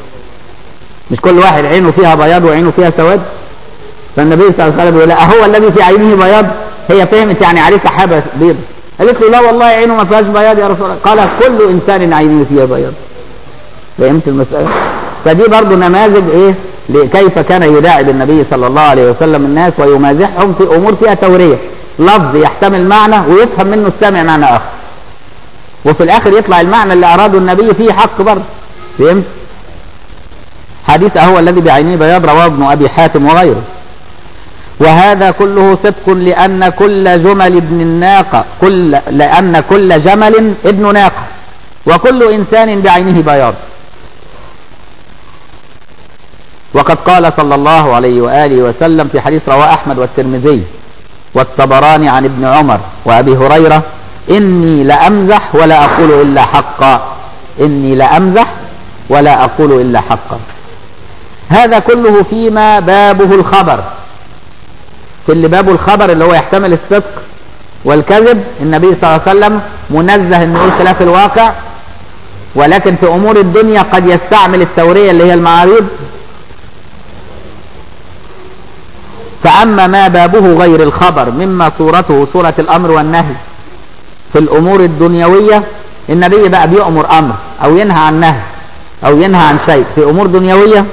A: مش كل واحد عينه فيها بياض وعينه فيها سواد فالنبي صلى الله عليه وسلم يقول أهو الذي في عينه بياض هي فهمت يعني عليه سحابة بيض قالت له لا والله عينه ما فيهاش بياض يا رسول الله قال كل إنسان عينه فيها بياض فهمت المسألة فدي برضو نماذج ايه كيف كان يداعب النبي صلى الله عليه وسلم الناس ويمازحهم في امور فيها توريه لفظ يحتمل معنى ويفهم منه السامع معنى اخر وفي الاخر يطلع المعنى اللي اراده النبي فيه حق برضه فهمت حديث هو الذي بعينيه بياض رواه ابن ابي حاتم وغيره وهذا كله صدق لان كل جمل ابن الناقه كل لان كل جمل ابن ناقه وكل انسان بعينه بياض وقد قال صلى الله عليه وآله وسلم في حديث رواه أحمد والترمذي والطبراني عن ابن عمر وأبي هريرة إني لأمزح ولا أقول إلا حقا إني لأمزح ولا أقول إلا حقا هذا كله فيما بابه الخبر في اللي بابه الخبر اللي هو يحتمل الصدق والكذب النبي صلى الله عليه وسلم منزه انه يقول خلاف الواقع ولكن في امور الدنيا قد يستعمل التورية اللي هي المعاريض فاما ما بابه غير الخبر مما صورته صورة الامر والنهي في الامور الدنيوية النبي بقى بيأمر امر او ينهى عن نهي او ينهى عن شيء في امور دنيوية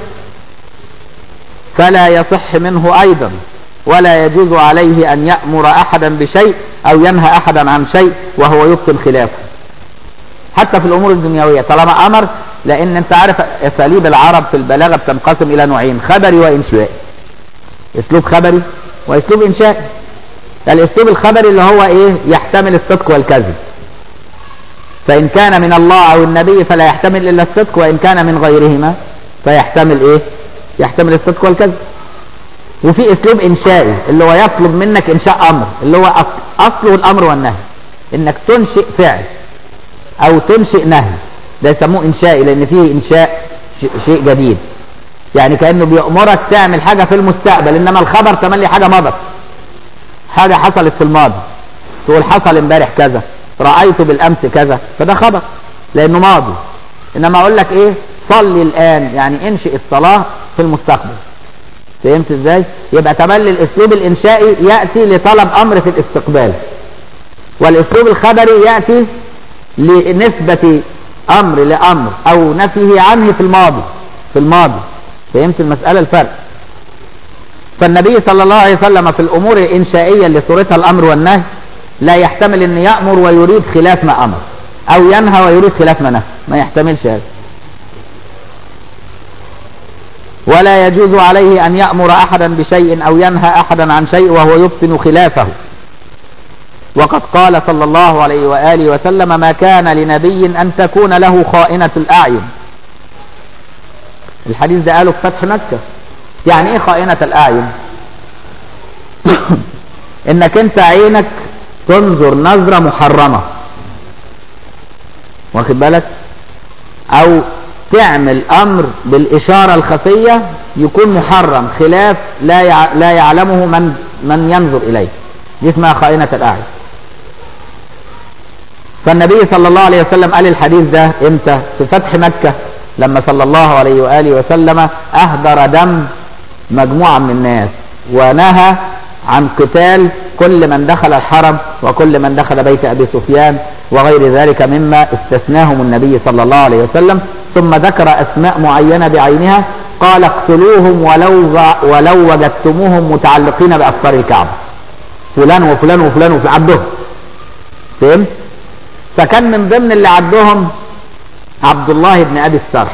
A: فلا يصح منه ايضا ولا يجوز عليه ان يأمر احدا بشيء او ينهى احدا عن شيء وهو يبطل خلافه حتى في الامور الدنيوية طالما امر لان انت عارف اساليب العرب في البلاغة بتنقسم الى نوعين خبري وانشائي اسلوب خبري واسلوب انشائي الاسلوب الخبري اللي هو ايه يحتمل الصدق والكذب فان كان من الله او النبي فلا يحتمل الا الصدق وان كان من غيرهما فيحتمل ايه يحتمل الصدق والكذب وفي اسلوب انشائي اللي هو يطلب منك انشاء امر اللي هو اصله الامر والنهي انك تنشئ فعل او تنشئ نهي ده يسموه انشائي لان فيه انشاء شيء جديد يعني كانه بيامرك تعمل حاجه في المستقبل انما الخبر تملي حاجه مضت حاجه حصلت في الماضي تقول حصل امبارح كذا رايت بالامس كذا فده خبر لانه ماضي انما اقول لك ايه صلي الان يعني انشئ الصلاه في المستقبل فهمت ازاي يبقى تملي الاسلوب الانشائي ياتي لطلب امر في الاستقبال والاسلوب الخبري ياتي لنسبه امر لامر او نفيه عنه في الماضي في الماضي فهمت المساله الفرق فالنبي صلى الله عليه وسلم في الامور الانشائيه اللي صورتها الامر والنهي لا يحتمل ان يامر ويريد خلاف ما امر او ينهى ويريد خلاف ما نهى ما يحتملش هذا ولا يجوز عليه أن يأمر أحدا بشيء أو ينهى أحدا عن شيء وهو يبطن خلافه وقد قال صلى الله عليه وآله وسلم ما كان لنبي أن تكون له خائنة الأعين الحديث ده قاله في فتح مكة يعني ايه خائنة الأعين انك انت عينك تنظر نظرة محرمة واخد بالك او تعمل امر بالاشارة الخفية يكون محرم خلاف لا يع... لا يعلمه من من ينظر اليه دي اسمها خائنة الاعين فالنبي صلى الله عليه وسلم قال الحديث ده امتى في فتح مكة لما صلى الله عليه وآله وسلم اهدر دم مجموعة من الناس ونهى عن قتال كل من دخل الحرم وكل من دخل بيت ابي سفيان وغير ذلك مما استثناهم النبي صلى الله عليه وسلم ثم ذكر اسماء معينه بعينها قال اقتلوهم ولو ولو وجدتموهم متعلقين بافكار الكعبه فلان وفلان وفلان وفلان عدهم فهمت فكان من ضمن اللي عدهم عبد الله بن ابي السرح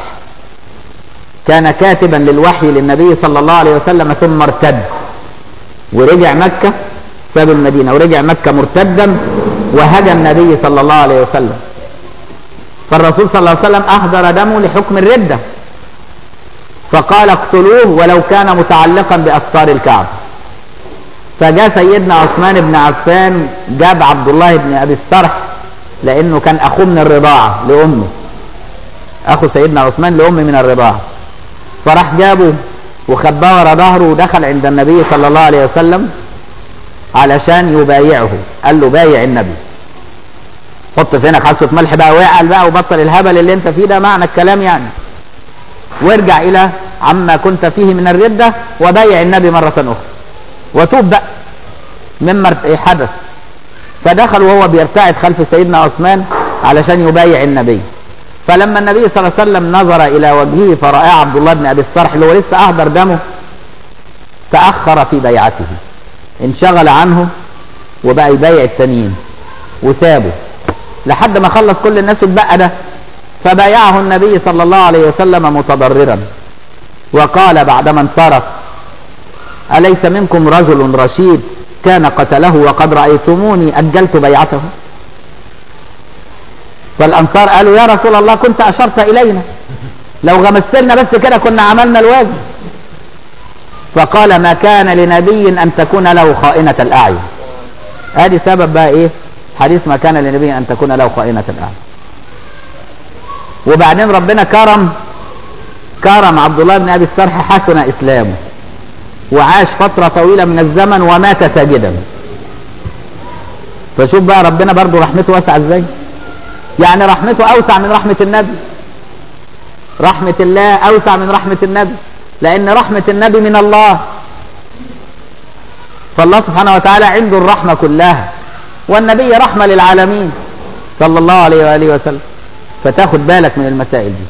A: كان كاتبا للوحي للنبي صلى الله عليه وسلم ثم ارتد ورجع مكة ساب المدينة ورجع مكة مرتدا وهدى النبي صلى الله عليه وسلم فالرسول صلى الله عليه وسلم أهدر دمه لحكم الردة فقال اقتلوه ولو كان متعلقا بأستار الكعبة فجاء سيدنا عثمان بن عفان جاب عبد الله بن أبي السرح لأنه كان أخوه من الرضاعة لأمه أخو سيدنا عثمان لأمه من الرضاعة فراح جابه وخباه ورا ظهره ودخل عند النبي صلى الله عليه وسلم علشان يبايعه قال له بايع النبي حط في هنا خلصة ملح بقى واعل بقى وبطل الهبل اللي انت فيه ده معنى الكلام يعني وارجع الى عما كنت فيه من الردة وبايع النبي مرة اخرى وتوب بقى مما حدث فدخل وهو بيرتعد خلف سيدنا عثمان علشان يبايع النبي فلما النبي صلى الله عليه وسلم نظر الى وجهه فرأى عبد الله بن ابي الصرح اللي هو لسه اهدر دمه تأخر في بيعته انشغل عنه وبقى يبايع التانيين وسابه لحد ما خلص كل الناس اتبقى ده فبايعه النبي صلى الله عليه وسلم متضررا وقال بعدما انصرف أليس منكم رجل رشيد كان قتله وقد رأيتموني أجلت بيعته فالأنصار قالوا يا رسول الله كنت أشرت إلينا لو غمستلنا بس كده كنا عملنا الواجب فقال ما كان لنبي أن تكون له خائنة الأعين هذه سبب بقى إيه حديث ما كان لنبي أن تكون له خائنة الأعين وبعدين ربنا كرم كرم عبد الله بن أبي السرح حسن إسلامه وعاش فترة طويلة من الزمن ومات ساجدا فشوف بقى ربنا برضو رحمته واسعة ازاي يعني رحمته اوسع من رحمة النبي رحمة الله اوسع من رحمة النبي لان رحمة النبي من الله فالله سبحانه وتعالى عنده الرحمة كلها والنبي رحمة للعالمين صلى الله عليه وآله وسلم فتاخد بالك من المسائل دي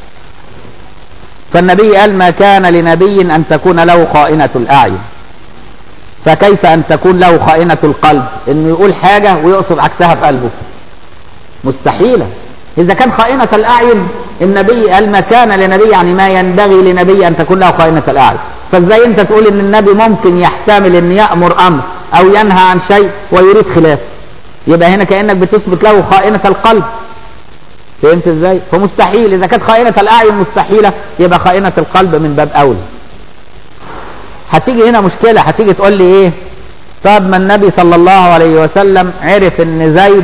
A: فالنبي قال ما كان لنبي أن تكون له خائنة الأعين فكيف أن تكون له خائنة القلب إنه يقول حاجة ويقصد عكسها في قلبه مستحيلة إذا كان خائنة الأعين النبي قال ما كان لنبي يعني ما ينبغي لنبي أن تكون له خائنة الأعين فازاي انت تقول ان النبي ممكن يحتمل ان يأمر امر او ينهى عن شيء ويريد خلافه يبقى هنا كأنك بتثبت له خائنة القلب فهمت ازاي فمستحيل اذا كانت خائنة الاعين مستحيلة يبقى خائنة القلب من باب اولى هتيجي هنا مشكلة هتيجي تقول لي ايه طب ما النبي صلى الله عليه وسلم عرف ان زيد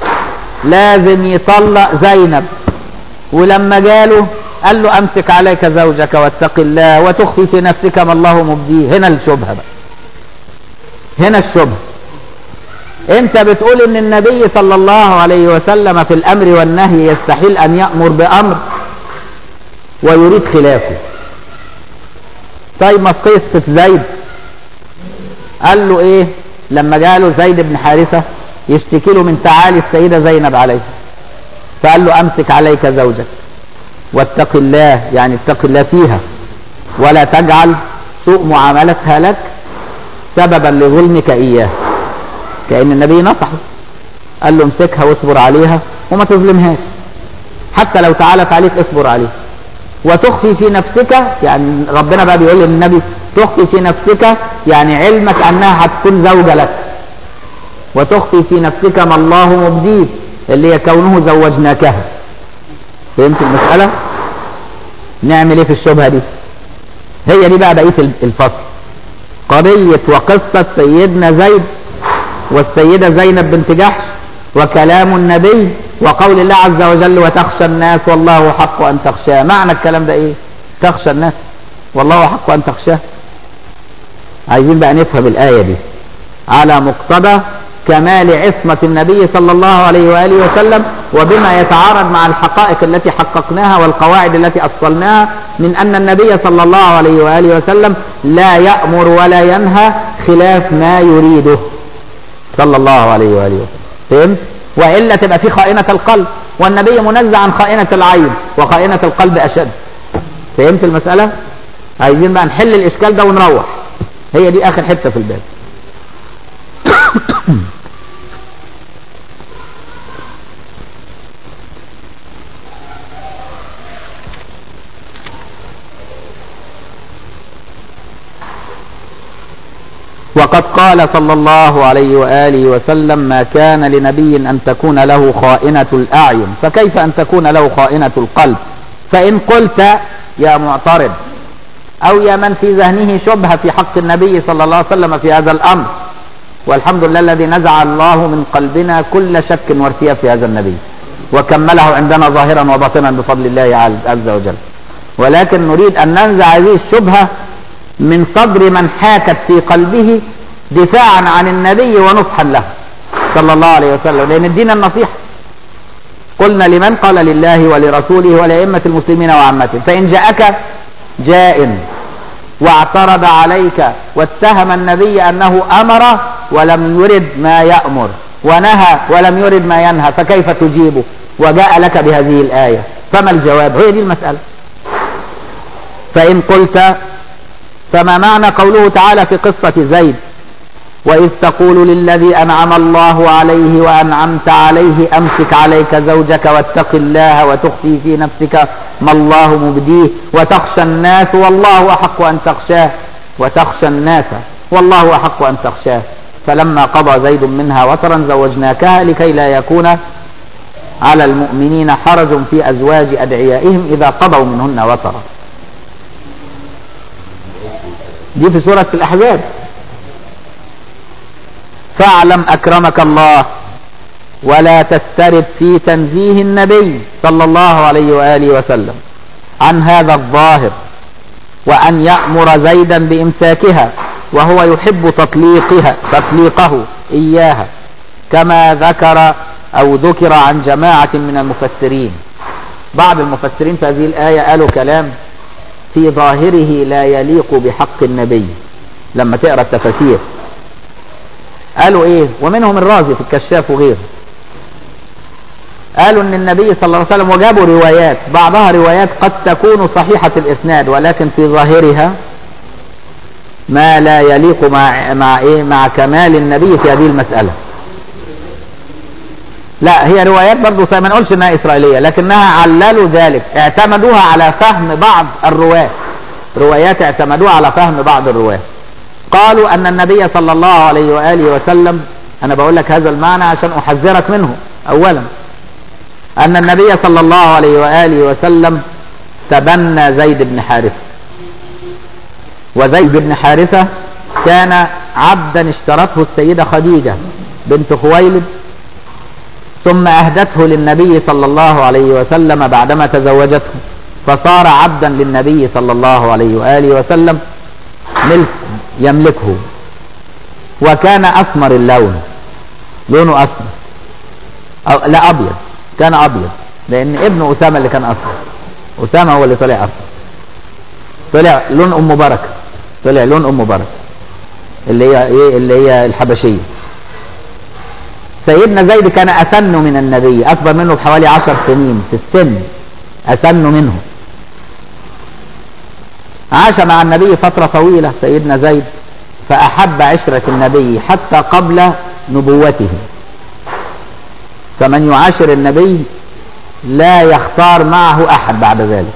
A: لازم يطلق زينب ولما جاله قال له امسك عليك زوجك واتق الله وتخفي في نفسك ما الله مبديه هنا الشبهه بقى هنا الشبهه انت بتقول ان النبي صلى الله عليه وسلم في الامر والنهي يستحيل ان يامر بامر ويريد خلافه طيب ما في قصه زيد قال له ايه لما جاله زيد بن حارثه يشتكي له من تعالي السيده زينب عليه فقال له امسك عليك زوجك واتق الله يعني اتق الله فيها ولا تجعل سوء معاملتها لك سببا لظلمك إياه كأن النبي نصحه قال له امسكها واصبر عليها وما تظلمهاش حتى لو تعالت عليك اصبر عليها وتخفي في نفسك يعني ربنا بقى بيقول للنبي تخفي في نفسك يعني علمك انها هتكون زوجة لك وتخفي في نفسك ما الله مبديه اللي هي كونه زوجناكها فهمت المسألة نعمل ايه في الشبهة دي هي دي بقى بقية الفصل قضية وقصة سيدنا زيد والسيدة زينب بنت جحش وكلام النبي وقول الله عز وجل وتخشى الناس والله حق أن تخشاه معنى الكلام ده ايه تخشى الناس والله حق أن تخشاه عايزين بقى نفهم الآية دي على مقتضى كمال عصمة النبي صلى الله عليه وآله وسلم وبما يتعارض مع الحقائق التي حققناها والقواعد التي أصلناها من أن النبي صلى الله عليه وآله وسلم لا يأمر ولا ينهى خلاف ما يريده صلى الله عليه وآله وسلم فهمت؟ وإلا تبقى في خائنة القلب والنبي منزع عن خائنة العين وخائنة القلب أشد فهمت المسألة؟ عايزين بقى نحل الإشكال ده ونروح هي دي آخر حتة في الباب وقد قال صلى الله عليه وآله وسلم ما كان لنبي أن تكون له خائنة الأعين فكيف أن تكون له خائنة القلب فإن قلت يا معترض أو يا من في ذهنه شبهة في حق النبي صلى الله عليه وسلم في هذا الأمر والحمد لله الذي نزع الله من قلبنا كل شك وارتياب في هذا النبي وكمله عندنا ظاهرا وباطنا بفضل الله عز وجل ولكن نريد أن ننزع هذه الشبهة من صدر من حاكت في قلبه دفاعا عن النبي ونصحا له صلى الله عليه وسلم لأن الدين النصيحة قلنا لمن قال لله ولرسوله ولأئمة المسلمين وعامتهم فإن جاءك جاء واعترض عليك واتهم النبي أنه أمر ولم يرد ما يأمر ونهى ولم يرد ما ينهى فكيف تجيبه وجاء لك بهذه الآية فما الجواب هي دي المسألة فإن قلت فما معنى قوله تعالى في قصة زيد وإذ تقول للذي أنعم الله عليه وأنعمت عليه أمسك عليك زوجك واتق الله وتخفي في نفسك ما الله مبديه وتخشى الناس والله أحق أن تخشاه وتخشى الناس والله أحق أن تخشاه فلما قضى زيد منها وترا زوجناكها لكي لا يكون على المؤمنين حرج في أزواج أدعيائهم إذا قضوا منهن وترا دي في سورة الأحزاب فاعلم أكرمك الله ولا تسترد في تنزيه النبي صلى الله عليه وآله وسلم عن هذا الظاهر وأن يأمر زيدا بإمساكها وهو يحب تطليقها تطليقه إياها كما ذكر أو ذكر عن جماعة من المفسرين بعض المفسرين في هذه الآية قالوا كلام في ظاهره لا يليق بحق النبي لما تقرأ التفاسير قالوا ايه ومنهم الرازي في الكشاف وغيره قالوا ان النبي صلى الله عليه وسلم وجابوا روايات بعضها روايات قد تكون صحيحة الاسناد ولكن في ظاهرها ما لا يليق مع مع ايه مع كمال النبي في هذه المسألة لا هي روايات برضه ما نقولش انها اسرائيلية لكنها عللوا ذلك اعتمدوها على فهم بعض الرواة روايات اعتمدوها على فهم بعض الرواة قالوا ان النبي صلى الله عليه وآله وسلم انا بقول لك هذا المعنى عشان احذرك منه اولا ان النبي صلى الله عليه وآله وسلم تبنى زيد بن حارثة وزيد بن حارثة كان عبدا اشترته السيدة خديجة بنت خويلد ثم أهدته للنبي صلى الله عليه وسلم بعدما تزوجته فصار عبدا للنبي صلى الله عليه وآله وسلم ملك يملكه وكان أسمر اللون لونه أسمر أو لا أبيض كان أبيض لأن ابن أسامة اللي كان أسمر أسامة هو اللي طلع أسمر طلع لون أم بركة طلع لون أم بركة اللي هي إيه اللي هي الحبشية سيدنا زيد كان أسن من النبي أكبر منه بحوالي عشر سنين في السن أسن منه عاش مع النبي فترة طويلة سيدنا زيد فأحب عشرة النبي حتى قبل نبوته فمن يعاشر النبي لا يختار معه أحد بعد ذلك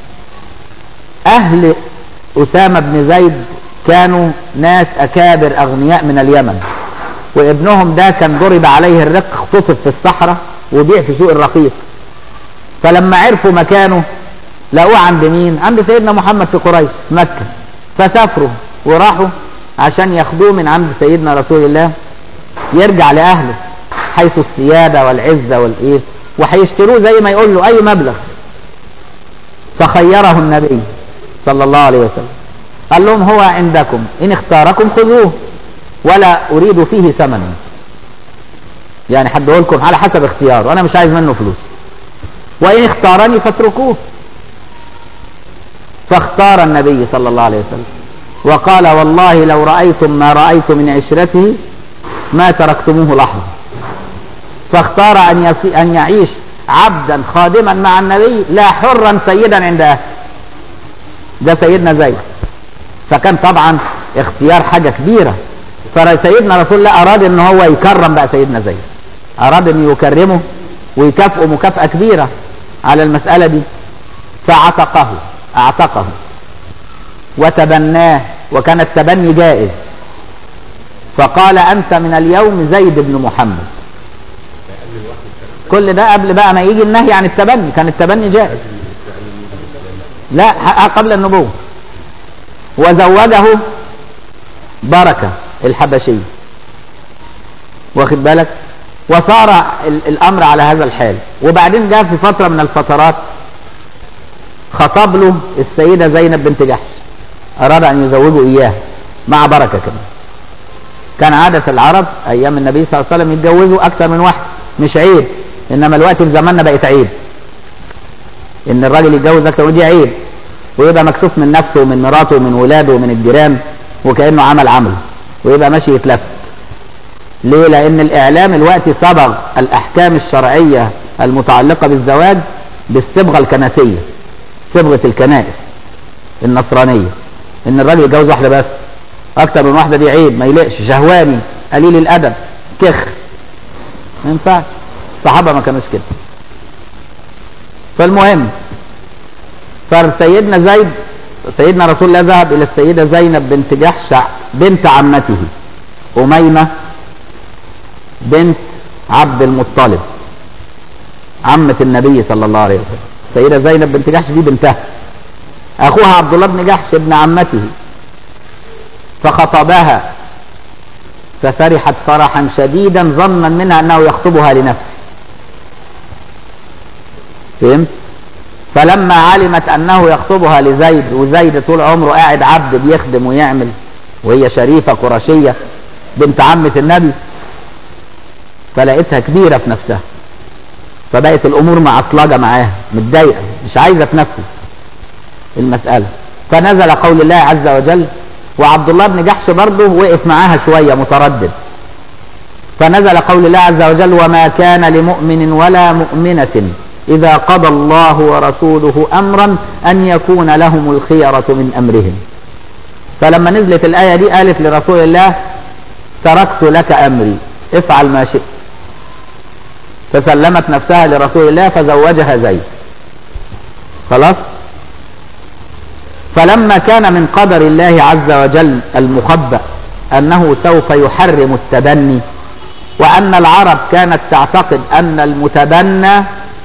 A: أهل أسامة بن زيد كانوا ناس أكابر أغنياء من اليمن وابنهم ده كان ضرب عليه الرق اغتصب في الصحراء وبيع في سوق الرقيق فلما عرفوا مكانه لقوه عند مين عند سيدنا محمد في قريش مكة فسافروا وراحوا عشان ياخدوه من عند سيدنا رسول الله يرجع لأهله حيث السيادة والعزة والإيه وهيشتروه زي ما يقول له أي مبلغ فخيره النبي صلى الله عليه وسلم قال لهم هو عندكم إن اختاركم خذوه ولا أريد فيه ثمنا يعني حد لكم على حسب اختياره أنا مش عايز منه فلوس وإن اختارني فاتركوه فاختار النبي صلى الله عليه وسلم وقال والله لو رأيتم ما رأيت من عشرته ما تركتموه لحظة فاختار أن, يسي أن يعيش عبدا خادما مع النبي لا حرا سيدا عند أهله ده سيدنا زيد فكان طبعا اختيار حاجة كبيرة فسيدنا رسول الله أراد ان هو يكرم بقى سيدنا زيد أراد ان يكرمه ويكافئه مكافأة كبيرة على المسألة دي فعتقه اعتقه وتبناه وكان التبني جائز فقال أنت من اليوم زيد بن محمد كل ده قبل بقى ما يجي النهي عن التبني كان التبني جائز لا قبل النبوة وزوجه بركة الحبشي واخد بالك وصار الأمر على هذا الحال وبعدين جاء في فترة من الفترات خطب له السيدة زينب بنت جحش أراد أن يزوجه إياه مع بركة كمان كان عادة العرب أيام النبي صلى الله عليه وسلم يتجوزوا أكثر من واحد مش عيب إنما الوقت في زماننا بقت عيب إن الراجل يتجوز أكثر ودي عيب ويبقى مكسوف من نفسه ومن مراته ومن ولاده ومن الجيران وكأنه عمل عمل ويبقى ماشي يتلف ليه لأن الإعلام الوقت صبغ الأحكام الشرعية المتعلقة بالزواج بالصبغة الكنسية صبغة الكنائس النصرانية إن الراجل يتجوز واحدة بس أكتر من واحدة دي عيب ما يلقش شهواني قليل الأدب كخ ما ينفعش الصحابة ما كانوش كده فالمهم فسيدنا زيد سيدنا رسول الله ذهب إلى السيدة زينب بنت جحش بنت عمته أميمة بنت عبد المطلب عمة النبي صلى الله عليه وسلم السيدة زينب بنت جحش دي بنتها أخوها عبد الله بن جحش ابن عمته فخطبها ففرحت فرحا شديدا ظنا منها أنه يخطبها لنفسه فهمت؟ فلما علمت أنه يخطبها لزيد وزيد طول عمره قاعد عبد بيخدم ويعمل وهي شريفة قرشية بنت عمة النبي فلقيتها كبيرة في نفسها فبقت الأمور معصلجة معاها متضايقة مش عايزة تنفذ المسألة فنزل قول الله عز وجل وعبد الله بن جحش برضه وقف معاها شوية متردد فنزل قول الله عز وجل وما كان لمؤمن ولا مؤمنة إذا قضى الله ورسوله أمرا أن يكون لهم الخيرة من أمرهم فلما نزلت الآية دي قالت لرسول الله تركت لك أمري افعل ما شئت فسلمت نفسها لرسول الله فزوجها زيد خلاص فلما كان من قدر الله عز وجل المخبأ أنه سوف يحرم التبني وأن العرب كانت تعتقد أن المتبنى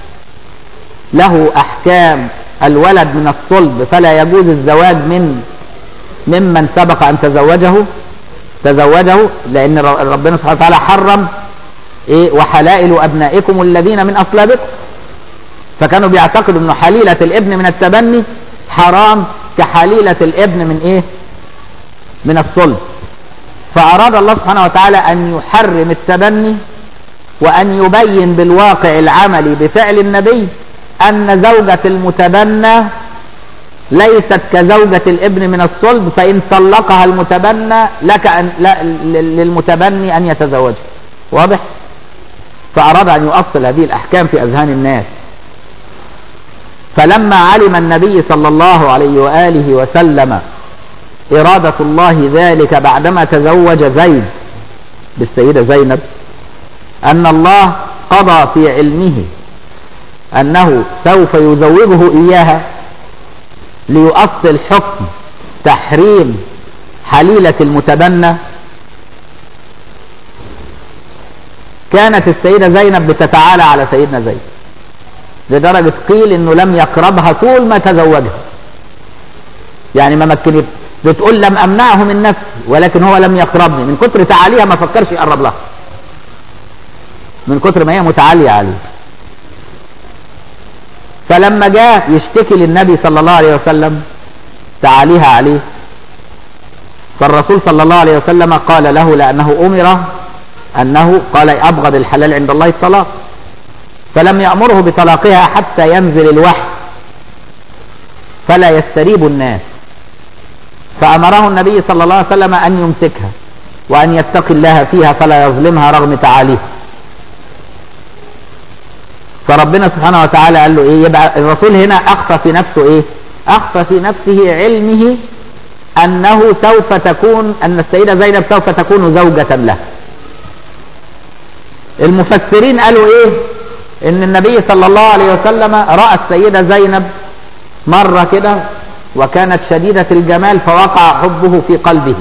A: له أحكام الولد من الصلب فلا يجوز الزواج من ممن سبق أن تزوجه تزوجه لأن ربنا سبحانه وتعالى حرم إيه وحلائل أبنائكم الذين من أصلابكم فكانوا بيعتقدوا أنه حليلة الابن من التبني حرام كحليلة الابن من إيه من الصلب فأراد الله سبحانه وتعالى أن يحرم التبني وأن يبين بالواقع العملي بفعل النبي أن زوجة المتبنى ليست كزوجة الابن من الصلب فإن طلقها المتبنى لك أن لا للمتبني أن يتزوجها واضح؟ فأراد أن يؤصل هذه الأحكام في أذهان الناس فلما علم النبي صلى الله عليه وآله وسلم إرادة الله ذلك بعدما تزوج زيد بالسيدة زينب أن الله قضى في علمه أنه سوف يزوجه إياها ليؤصل حكم تحريم حليلة المتبنى كانت السيدة زينب بتتعالى على سيدنا زيد لدرجة قيل انه لم يقربها طول ما تزوجها يعني ما مكنت بتقول لم امنعه من نفسي ولكن هو لم يقربني من كتر تعاليها ما فكرش يقرب لها من كتر ما هي متعالية عليه فلما جاء يشتكي للنبي صلى الله عليه وسلم تعاليها عليه فالرسول صلى الله عليه وسلم قال له لأنه أمر أنه قال أبغض الحلال عند الله الطلاق فلم يأمره بطلاقها حتى ينزل الوحي فلا يستريب الناس فأمره النبي صلى الله عليه وسلم أن يمسكها وأن يتقي الله فيها فلا يظلمها رغم تعاليها فربنا سبحانه وتعالى قال له ايه يبقى الرسول هنا اخفى في نفسه ايه اخفى في نفسه علمه انه سوف تكون ان السيده زينب سوف تكون زوجه له المفسرين قالوا ايه ان النبي صلى الله عليه وسلم راى السيده زينب مره كده وكانت شديده الجمال فوقع حبه في قلبه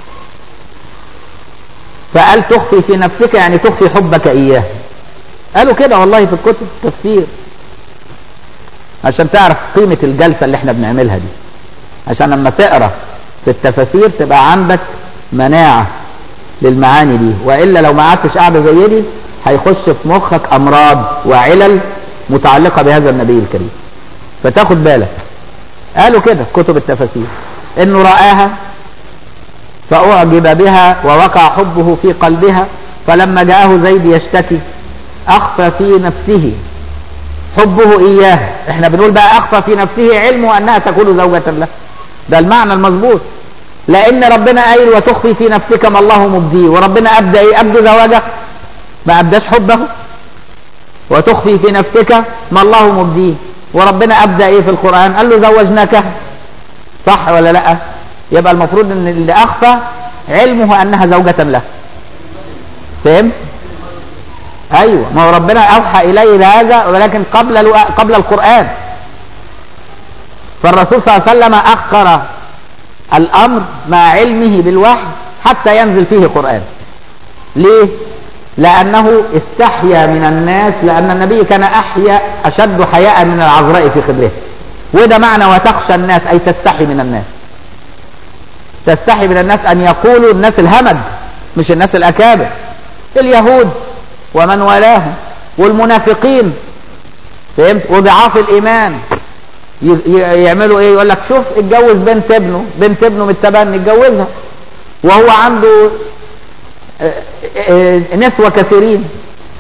A: فقال تخفي في نفسك يعني تخفي حبك اياه قالوا كده والله في الكتب التفسير عشان تعرف قيمة الجلسة اللي احنا بنعملها دي عشان لما تقرا في التفاسير تبقى عندك مناعة للمعاني دي وإلا لو ما قعدتش قاعدة زي دي هيخش في مخك أمراض وعلل متعلقة بهذا النبي الكريم فتاخد بالك قالوا كده في كتب التفاسير انه رآها فأعجب بها ووقع حبه في قلبها فلما جاءه زيد يشتكي أخفى في نفسه حبه إياه احنا بنقول بقى أخفى في نفسه علمه أنها تكون زوجة له ده المعنى المظبوط لأن ربنا قايل وتخفي في نفسك ما الله مبديه وربنا أبدى إيه أبدى زواجه ما أبداش حبه وتخفي في نفسك ما الله مبديه وربنا أبدى إيه في القرآن قال له زوجناك صح ولا لا يبقى المفروض ان اللي أخفى علمه أنها زوجة له فهمت ايوه ما هو ربنا اوحى اليه بهذا ولكن قبل قبل القران فالرسول صلى الله عليه وسلم اخر الامر مع علمه بالوحي حتى ينزل فيه قران ليه لانه استحيا من الناس لان النبي كان احيا اشد حياء من العذراء في خدره وده معنى وتخشى الناس اي تستحي من الناس تستحي من الناس ان يقولوا الناس الهمد مش الناس الاكابر اليهود ومن والاهم والمنافقين فهمت وضعاف الايمان يعملوا ايه يقول لك شوف اتجوز بنت ابنه بنت ابنه متبني اتجوزها وهو عنده نسوة كثيرين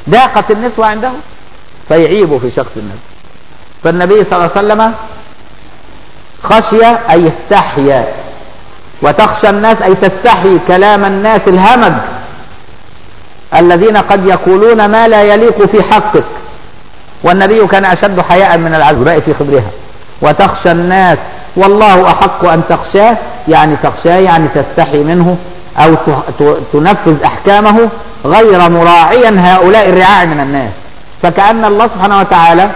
A: ضاقت النسوة عنده فيعيبوا في شخص النبي فالنبي صلى الله عليه وسلم خشية أي استحيا وتخشى الناس أي تستحي كلام الناس الهمج الذين قد يقولون ما لا يليق في حقك والنبي كان أشد حياء من العذراء في خبرها وتخشى الناس والله أحق أن تخشاه يعني تخشاه يعني تستحي منه أو تنفذ أحكامه غير مراعيا هؤلاء الرعاع من الناس فكأن الله سبحانه وتعالى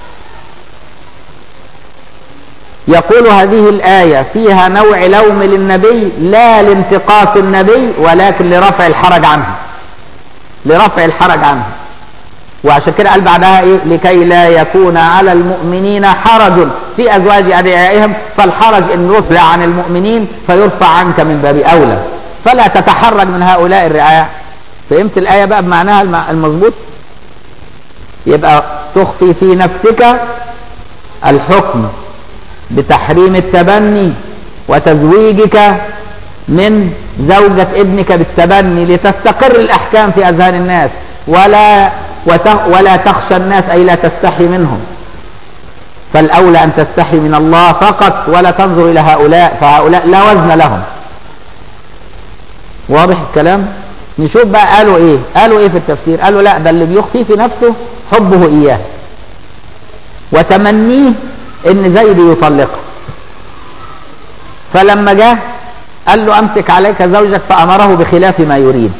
A: يقول هذه الآية فيها نوع لوم للنبي لا لانتقاص النبي ولكن لرفع الحرج عنه لرفع الحرج عنه وعشان كده قال بعدها ايه لكي لا يكون على المؤمنين حرج في ازواج ادعيائهم فالحرج ان يرفع عن المؤمنين فيرفع عنك من باب اولى فلا تتحرج من هؤلاء الرعاع فهمت الايه بقى بمعناها المظبوط يبقى تخفي في نفسك الحكم بتحريم التبني وتزويجك من زوجة ابنك بالتبني لتستقر الأحكام في أذهان الناس ولا ولا تخشى الناس أي لا تستحي منهم فالأولى أن تستحي من الله فقط ولا تنظر إلى هؤلاء فهؤلاء لا وزن لهم واضح الكلام نشوف بقى قالوا ايه قالوا ايه في التفسير قالوا لا ده اللي بيخفي في نفسه حبه اياه وتمنيه ان زيد يطلقها فلما جاء قال له امسك عليك زوجك فامره بخلاف ما يريد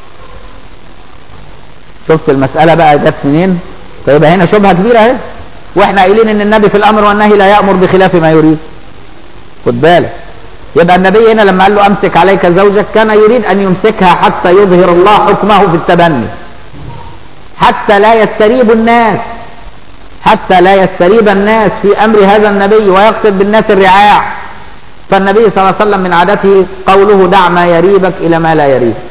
A: شفت المسألة بقى جت منين فيبقى هنا شبهة كبيرة اهي واحنا قايلين ان النبي في الامر والنهي لا يأمر بخلاف ما يريد خد بالك يبقى النبي هنا لما قال له امسك عليك زوجك كان يريد ان يمسكها حتى يظهر الله حكمه في التبني حتى لا يستريب الناس حتى لا يستريب الناس في امر هذا النبي ويقصد بالناس الرعاع فالنبي صلى الله عليه وسلم من عادته قوله دع ما يريبك الى ما لا يريبك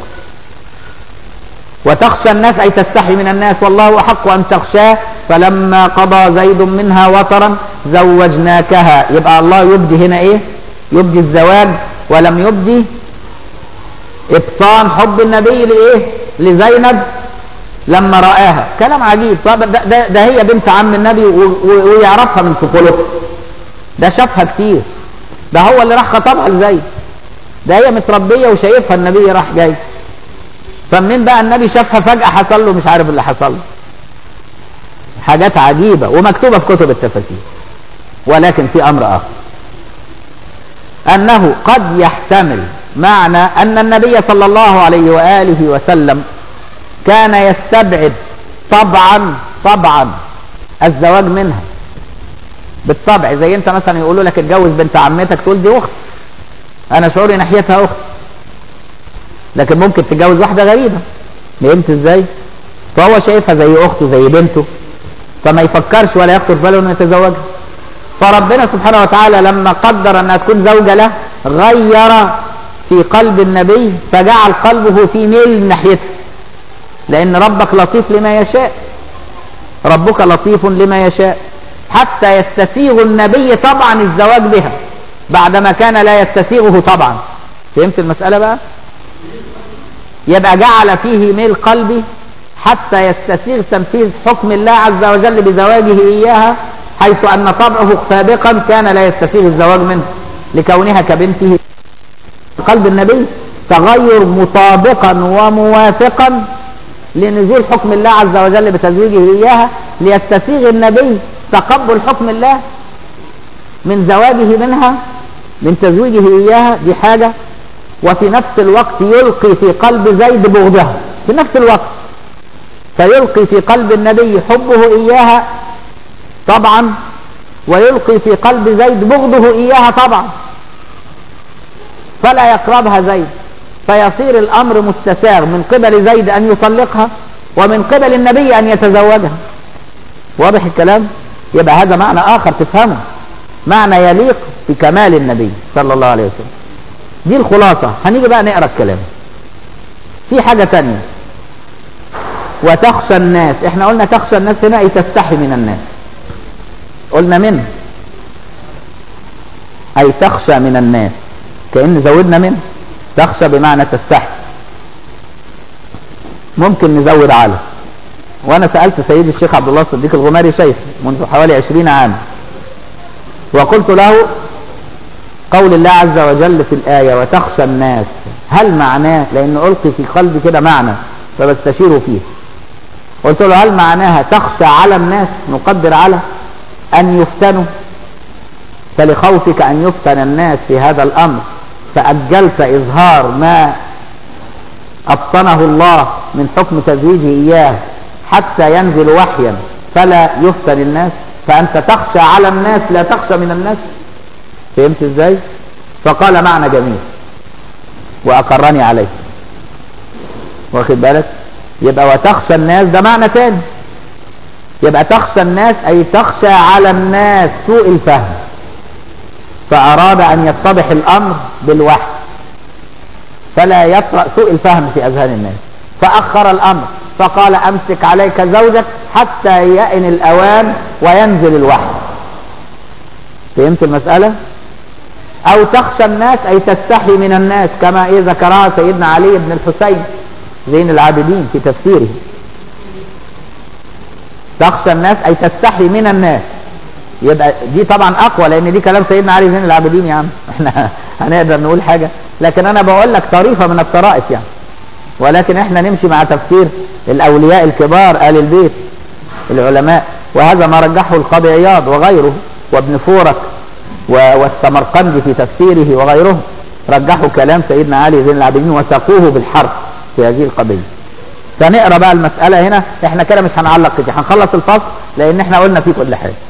A: وتخشى الناس أي تستحي من الناس والله أحق أن تخشاه فلما قضى زيد منها وطرا زوجناكها يبقى الله يبدي هنا إيه يبدي الزواج ولم يبدي إبطان حب النبي لإيه لزينب لما رآها كلام عجيب طب ده, ده, ده هي بنت عم النبي ويعرفها من طفولته ده شافها كتير ده هو اللي راح خطبها لزيد ده هي متربيه وشايفها النبي راح جاي فمنين بقى النبي شافها فجأة حصل له مش عارف اللي حصل له حاجات عجيبة ومكتوبة في كتب التفاسير ولكن في أمر آخر أنه قد يحتمل معنى أن النبي صلى الله عليه وآله وسلم كان يستبعد طبعا طبعا الزواج منها بالطبع زي انت مثلا يقولوا لك اتجوز بنت عمتك تقول دي اخت انا شعوري ناحيتها اخت لكن ممكن تتجوز واحدة غريبة فهمت ازاي فهو شايفها زي اخته زي بنته فما يفكرش ولا يخطر باله انه يتزوجها فربنا سبحانه وتعالى لما قدر انها تكون زوجة له غير في قلب النبي فجعل قلبه في ميل ناحيته لان ربك لطيف لما يشاء ربك لطيف لما يشاء حتى يستسيغ النبي طبعا الزواج بها بعدما كان لا يستسيغه طبعا فهمت المسألة بقى يبقى جعل فيه ميل قلبي حتى يستسيغ تنفيذ حكم الله عز وجل بزواجه إياها حيث أن طبعه سابقا كان لا يستسيغ الزواج منه لكونها كبنته قلب النبي تغير مطابقا وموافقا لنزول حكم الله عز وجل بتزويجه إياها ليستسيغ النبي تقبل حكم الله من زواجه منها من تزويجه إياها دي حاجة وفي نفس الوقت يلقي في قلب زيد بغضها في نفس الوقت فيلقي في قلب النبي حبه إياها طبعا ويلقي في قلب زيد بغضه إياها طبعا فلا يقربها زيد فيصير الأمر مستساغ من قبل زيد أن يطلقها ومن قبل النبي أن يتزوجها واضح الكلام يبقى هذا معنى آخر تفهمه معنى يليق بكمال النبي صلى الله عليه وسلم دي الخلاصة هنيجي بقى نقرا الكلام في حاجة تانية وتخشى الناس احنا قلنا تخشى الناس هنا اي تستحي من الناس قلنا من اي تخشى من الناس كأن زودنا من تخشى بمعنى تستحي ممكن نزود على وانا سألت سيدي الشيخ عبد الله الصديق الغماري شيخ منذ حوالي عشرين عام وقلت له قول الله عز وجل في الآية وتخشى الناس هل معناه لأن ألقي في قلبي كده معنى فبستشير فيه قلت له هل معناها تخشى على الناس نقدر على أن يفتنوا فلخوفك أن يفتن الناس في هذا الأمر فأجلت إظهار ما أبطنه الله من حكم تزويجه إياه حتى ينزل وحيا فلا يفتن الناس فأنت تخشى على الناس لا تخشى من الناس فهمت ازاي فقال معنى جميل وأقرني عليه واخد بالك يبقى وتخشى الناس ده معنى تاني يبقى تخشى الناس أي تخشى على الناس سوء الفهم فأراد أن يتضح الأمر بالوحي فلا يطرأ سوء الفهم في أذهان الناس فأخر الأمر فقال أمسك عليك زوجك حتى يئن الأوان وينزل الوحي فهمت المسألة أو تخشى الناس أي تستحي من الناس كما إيه ذكرها سيدنا علي بن الحسين زين العابدين في تفسيره تخشى الناس أي تستحي من الناس يبقى دي طبعا أقوى لأن دي كلام سيدنا علي زين العابدين يا عم احنا هنقدر نقول حاجة لكن أنا بقول لك طريفة من الطرائف يعني ولكن احنا نمشي مع تفسير الأولياء الكبار آل البيت العلماء وهذا ما رجحه القاضي عياض وغيره وابن فورك والسمرقندي في تفسيره وغيره رجحوا كلام سيدنا علي زين العابدين وساقوه بالحرف في هذه القضية فنقرا بقى المسألة هنا احنا كده مش هنعلق كده هنخلص الفصل لان احنا قلنا فيه كل حاجة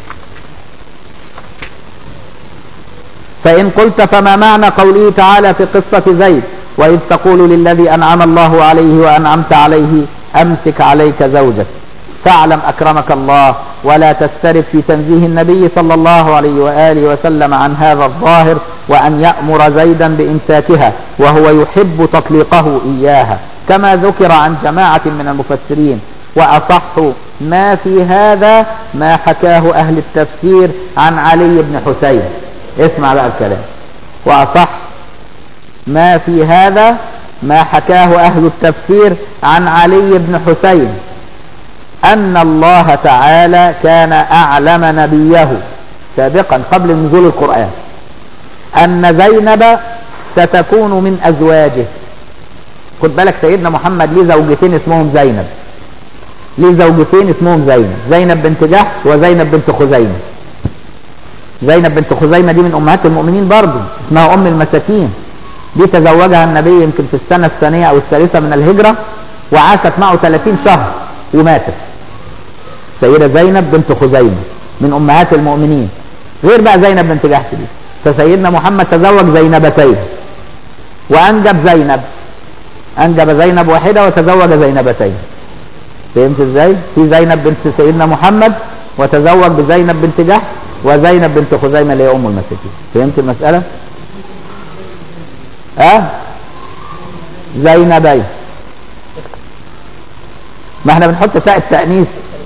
A: فإن قلت فما معنى قوله تعالى في قصة زيد وإذ تقول للذي أنعم الله عليه وأنعمت عليه أمسك عليك زوجك فاعلم أكرمك الله ولا تسترف في تنزيه النبي صلى الله عليه وآله وسلم عن هذا الظاهر وأن يأمر زيدا بإمساكها وهو يحب تطليقه إياها كما ذكر عن جماعة من المفسرين وأصح ما في هذا ما حكاه أهل التفسير عن علي بن حسين اسمع بقى الكلام وأصح ما في هذا ما حكاه أهل التفسير عن علي بن حسين أن الله تعالى كان أعلم نبيه سابقا قبل نزول القرآن أن زينب ستكون من أزواجه خد بالك سيدنا محمد ليه زوجتين اسمهم زينب ليه زوجتين اسمهم زينب زينب بنت جحش وزينب بنت خزيمة زينب بنت خزيمة دي من أمهات المؤمنين برضه اسمها أم المساكين دي تزوجها النبي يمكن في السنة الثانية أو الثالثة من الهجرة وعاشت معه 30 شهر وماتت سيدة زينب بنت خزيمة من أمهات المؤمنين غير بقى زينب بنت جحش دي فسيدنا محمد تزوج زينبتين وأنجب زينب أنجب زينب واحدة وتزوج زينبتين فهمت ازاي؟ في زينب بنت سيدنا محمد وتزوج بزينب بنت جحش وزينب بنت خزيمة اللي هي أم المساكين فهمت المسألة؟ أه؟ زينبين ما احنا بنحط تاء التأنيث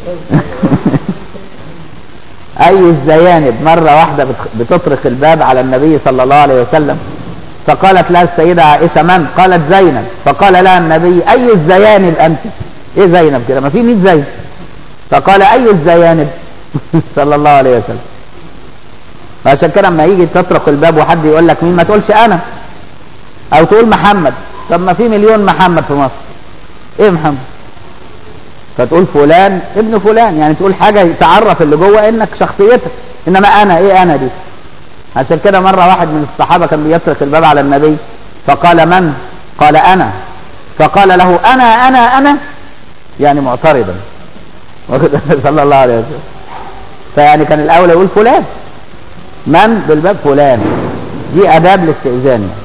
A: أي الزيانب مرة واحدة بتطرق الباب على النبي صلى الله عليه وسلم فقالت لها السيدة عائشة من؟ قالت زينب فقال لها النبي أي الزيانب أنت؟ إيه زينب كده؟ ما في 100 زينب فقال أي الزيانب؟ صلى الله عليه وسلم فعشان كده لما يجي تطرق الباب وحد يقول لك مين ما تقولش أنا أو تقول محمد طب ما في مليون محمد في مصر إيه محمد؟ فتقول فلان ابن فلان يعني تقول حاجة تعرف اللي جوه انك شخصيتك انما انا ايه انا دي عشان كده مرة واحد من الصحابة كان بيطرق الباب على النبي فقال من قال انا فقال له انا انا انا يعني معترضا صلى الله عليه وسلم فيعني كان الاولى يقول فلان من بالباب فلان دي اداب الاستئذان يعني.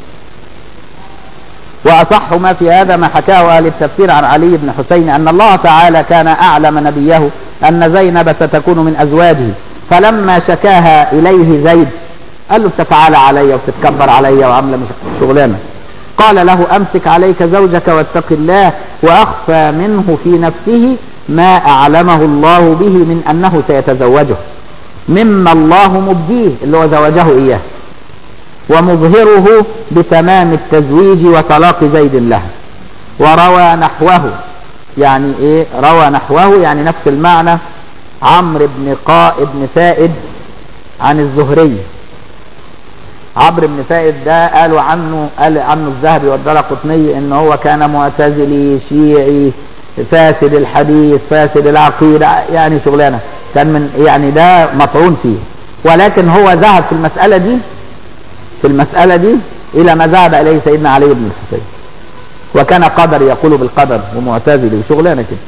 A: وأصح ما في هذا ما حكاه أهل التفسير عن علي بن حسين أن الله تعالى كان أعلم نبيه أن زينب ستكون من أزواجه فلما شكاها إليه زيد قال له بتفعل علي وبتتكبر علي وعاملة مش شغلانة قال له أمسك عليك زوجك واتق الله وأخفى منه في نفسه ما أعلمه الله به من أنه سيتزوجه مما الله مبديه اللي هو زوجه إياه ومظهره بتمام التزويج وطلاق زيد له وروى نحوه يعني ايه روى نحوه يعني نفس المعنى عمرو بن قاء بن فائد عن الزهري عمرو بن فائد ده قالوا عنه قال عنه الذهبي والدرقطني ان هو كان معتزلي شيعي فاسد الحديث فاسد العقيدة يعني شغلانة كان من يعني ده مطعون فيه ولكن هو ذهب في المسألة دي في المسألة دي إلى ما ذهب إليه سيدنا علي بن الحسين وكان قدر يقول بالقدر ومعتزلي وشغلانة كده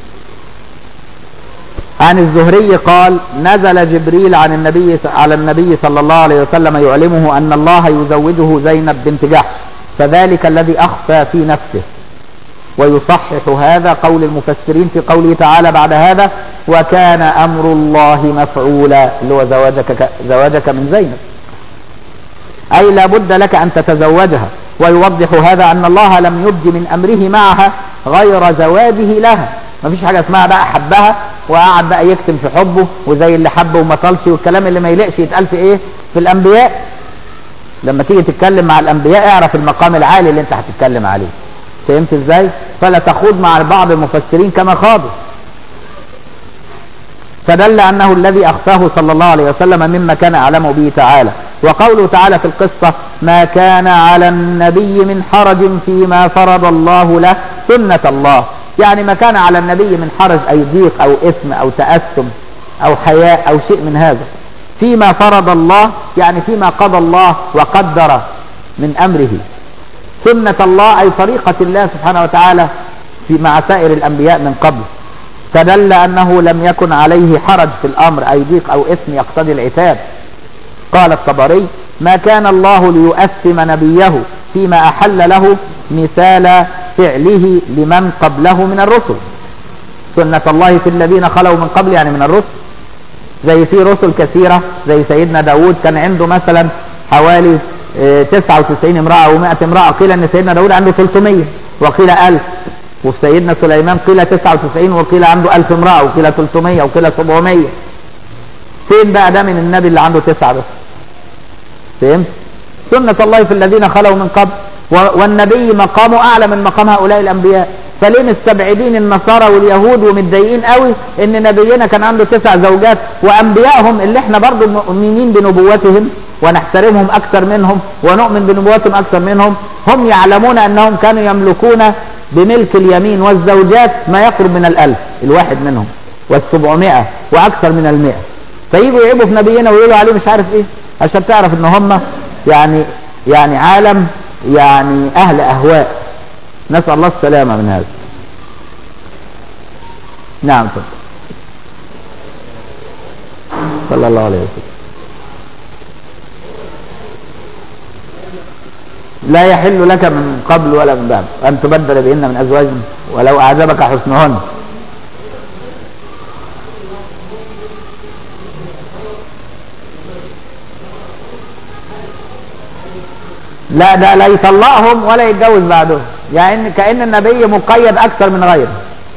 A: عن الزهري قال نزل جبريل عن النبي على النبي صلى الله عليه وسلم يعلمه أن الله يزوجه زينب بنت جحش فذلك الذي أخفى في نفسه ويصحح هذا قول المفسرين في قوله تعالى بعد هذا وكان أمر الله مفعولا اللي هو زواجك, زواجك من زينب أي لابد لك أن تتزوجها ويوضح هذا أن الله لم يبد من أمره معها غير زواجه لها ما فيش حاجة اسمها بقى حبها وقعد بقى يكتم في حبه وزي اللي حبه وما طالش والكلام اللي ما يلقش يتقال في ايه في الانبياء لما تيجي تتكلم مع الانبياء اعرف المقام العالي اللي انت هتتكلم عليه فهمت ازاي فلا تخوض مع بعض المفسرين كما خاضوا فدل انه الذي اخفاه صلى الله عليه وسلم مما كان اعلمه به تعالى وقوله تعالى في القصة ما كان على النبي من حرج فيما فرض الله له سنة الله يعني ما كان على النبي من حرج أي ضيق أو إثم أو تأثم أو حياء أو شيء من هذا فيما فرض الله يعني فيما قضى الله وقدر من أمره سنة الله أي طريقة الله سبحانه وتعالى في مع سائر الأنبياء من قبل فدل أنه لم يكن عليه حرج في الأمر أي ضيق أو إثم يقتضي العتاب قال الطبري ما كان الله ليؤثم نبيه فيما أحل له مثال فعله لمن قبله من الرسل سنة الله في الذين خلوا من قبل يعني من الرسل زي في رسل كثيرة زي سيدنا داود كان عنده مثلا حوالي 99 امرأة و100 امرأة قيل ان سيدنا داود عنده 300 وقيل 1000 وفي سيدنا سليمان قيل 99 وقيل عنده 1000 امرأة وقيل 300 وقيل 700 فين بقى ده من النبي اللي عنده تسعة بس فهمت سنة الله في الذين خلوا من قبل والنبي مقامه أعلى من مقام هؤلاء الأنبياء فليه مستبعدين النصارى واليهود ومتضايقين قوي ان نبينا كان عنده تسع زوجات وانبيائهم اللي احنا برضو مؤمنين بنبوتهم ونحترمهم اكثر منهم ونؤمن بنبوتهم اكثر منهم هم يعلمون انهم كانوا يملكون بملك اليمين والزوجات ما يقرب من الالف الواحد منهم والسبعمائة واكثر من المئة فيجوا يعيبوا في نبينا ويقولوا عليه مش عارف ايه عشان تعرف ان هم يعني يعني عالم يعني اهل اهواء نسأل الله السلامة من هذا نعم تفضل صلى الله عليه وسلم لا يحل لك من قبل ولا من بعد أن تبدل بهن من أزواج ولو أعجبك حسنهن لا ده لا يطلقهم ولا يتجوز بعدهم يعني كأن النبي مقيد أكثر من غيره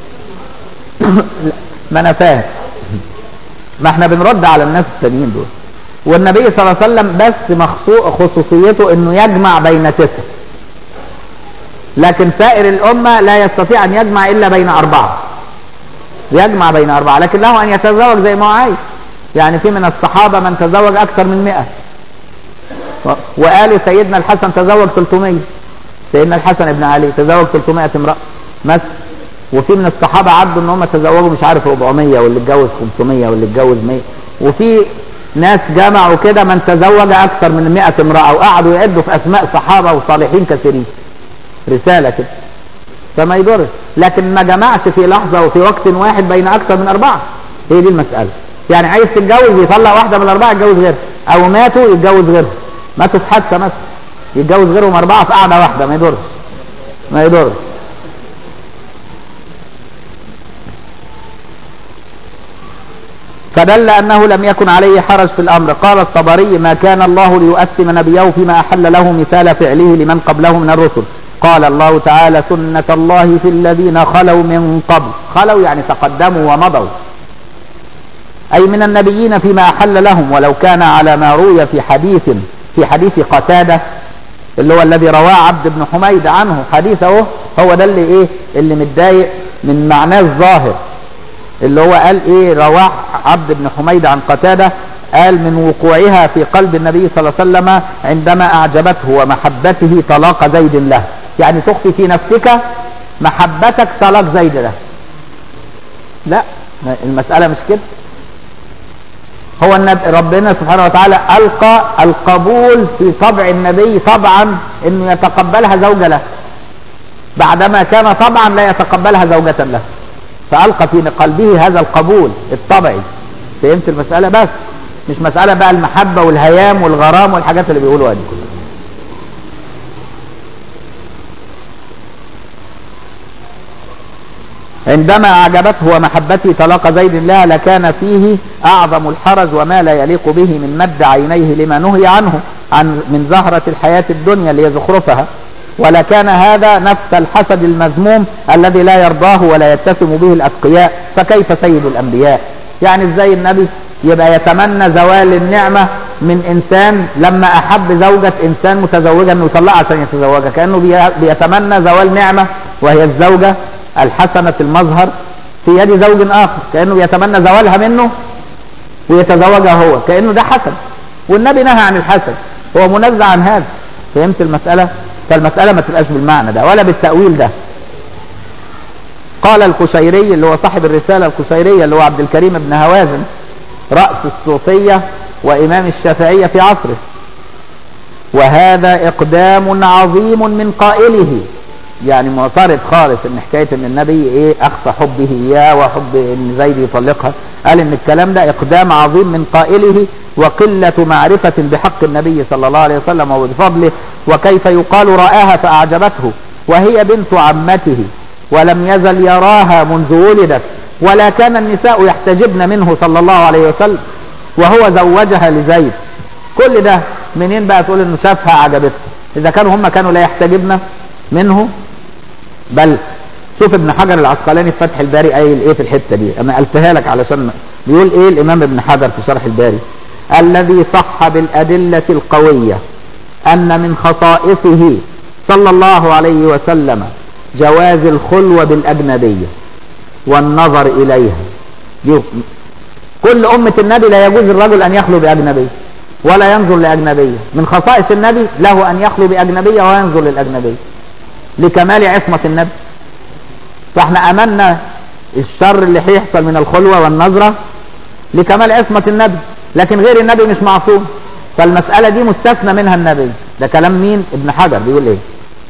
A: ما أنا فاهم ما احنا بنرد على الناس التانيين دول والنبي صلى الله عليه وسلم بس خصوصيته انه يجمع بين تسع لكن سائر الأمة لا يستطيع أن يجمع إلا بين أربعة يجمع بين أربعة لكن له أن يتزوج زي ما هو عايز يعني في من الصحابة من تزوج أكثر من مئة وقالوا سيدنا الحسن تزوج 300 سيدنا الحسن بن علي تزوج 300 امرأة مثلا وفي من الصحابة عدوا ان هم تزوجوا مش عارف 400 واللي اتجوز 500 واللي اتجوز 100 وفي ناس جمعوا كده من تزوج اكثر من 100 امرأة وقعدوا يعدوا في اسماء صحابة وصالحين كثيرين رسالة كده فما يضرش لكن ما جمعش في لحظة وفي وقت واحد بين اكثر من اربعة هي دي المسألة يعني عايز تتجوز يطلع واحدة من الاربعة يتجوز غيرها او ماتوا يتجوز غيرها ماتوا في حادثة مثلا يتجوز غيرهم أربعة في قعدة واحدة ما يضرش ما يضرش فدل أنه لم يكن عليه حرج في الأمر قال الطبري ما كان الله ليؤثم نبيه فيما أحل له مثال فعله لمن قبله من الرسل قال الله تعالى سنة الله في الذين خلوا من قبل خلوا يعني تقدموا ومضوا أي من النبيين فيما أحل لهم ولو كان على ما روي في حديث في حديث قتادة اللي هو الذي رواه عبد بن حميد عنه حديث اهو هو ده اللي ايه اللي متضايق من معناه الظاهر اللي هو قال ايه رواه عبد بن حميد عن قتادة قال من وقوعها في قلب النبي صلى الله عليه وسلم عندما اعجبته ومحبته طلاق زيد له يعني تخفي في نفسك محبتك طلاق زيد له لا المسألة مش كده هو النبي ربنا سبحانه وتعالى ألقى القبول في طبع النبي طبعا انه يتقبلها زوجة له بعدما كان طبعا لا يتقبلها زوجة له فألقى في قلبه هذا القبول الطبعي فهمت المسألة بس مش مسألة بقى المحبة والهيام والغرام والحاجات اللي بيقولوها دي كلها عندما أعجبته ومحبته طلاق زيد لها لكان فيه أعظم الحرج وما لا يليق به من مد عينيه لما نهي عنه عن من زهرة الحياة الدنيا اللي هي زخرفها ولكان هذا نفس الحسد المذموم الذي لا يرضاه ولا يتسم به الأتقياء فكيف سيد الأنبياء يعني ازاي النبي يبقى يتمنى زوال النعمة من إنسان لما أحب زوجة إنسان متزوجا أنه يطلقها عشان يتزوجها كأنه بيتمنى زوال نعمة وهي الزوجة الحسنة المظهر في يد زوج آخر كأنه يتمنى زوالها منه ويتزوجها هو كأنه ده حسد والنبي نهى عن الحسد هو منزع عن هذا فهمت المسألة فالمسألة ما تبقاش بالمعنى ده ولا بالتأويل ده قال القشيري اللي هو صاحب الرسالة القشيرية اللي هو عبد الكريم بن هوازن رأس الصوفية وإمام الشافعية في عصره وهذا إقدام عظيم من قائله يعني معترض خالص ان حكايه ان النبي ايه اخفى حبه اياه وحب ان زيد يطلقها قال ان الكلام ده اقدام عظيم من قائله وقله معرفه بحق النبي صلى الله عليه وسلم وبفضله وكيف يقال راها فاعجبته وهي بنت عمته ولم يزل يراها منذ ولدت ولا كان النساء يحتجبن منه صلى الله عليه وسلم وهو زوجها لزيد كل ده منين بقى تقول انه شافها عجبته اذا كانوا هم كانوا لا يحتجبن منه بل شوف ابن حجر العسقلاني في فتح الباري قايل ايه في الحته دي انا قلتها لك علشان بيقول ايه الامام ابن حجر في شرح الباري الذي صح بالادله القويه ان من خصائصه صلى الله عليه وسلم جواز الخلوه بالاجنبيه والنظر اليها دي كل امه النبي لا يجوز الرجل ان يخلو باجنبيه ولا ينظر لاجنبيه من خصائص النبي له ان يخلو باجنبيه وينظر للاجنبيه لكمال عصمة النبي فاحنا امنا الشر اللي هيحصل من الخلوة والنظرة لكمال عصمة النبي لكن غير النبي مش معصوم فالمسألة دي مستثنى منها النبي ده كلام مين ابن حجر بيقول ايه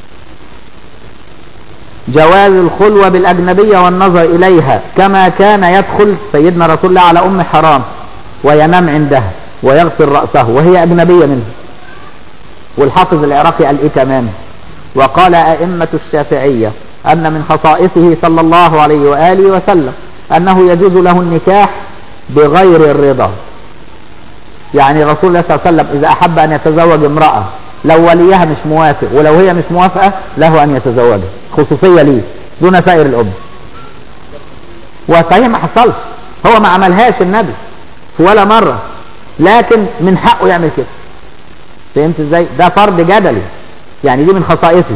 A: جواز الخلوة بالأجنبية والنظر إليها كما كان يدخل سيدنا رسول الله على أم حرام وينام عندها ويغسل رأسه وهي أجنبية منه والحافظ العراقي قال إيه كمان وقال أئمة الشافعية أن من خصائصه صلى الله عليه وآله وسلم أنه يجوز له النكاح بغير الرضا يعني رسول الله صلى الله عليه وسلم إذا أحب أن يتزوج امرأة لو وليها مش موافق ولو هي مش موافقة له أن يتزوجها خصوصية ليه دون سائر الأمة وصحيح ما حصلش هو ما عملهاش النبي في ولا مرة لكن من حقه يعمل كده فهمت ازاي ده فرض جدلي يعني دي من خصائصه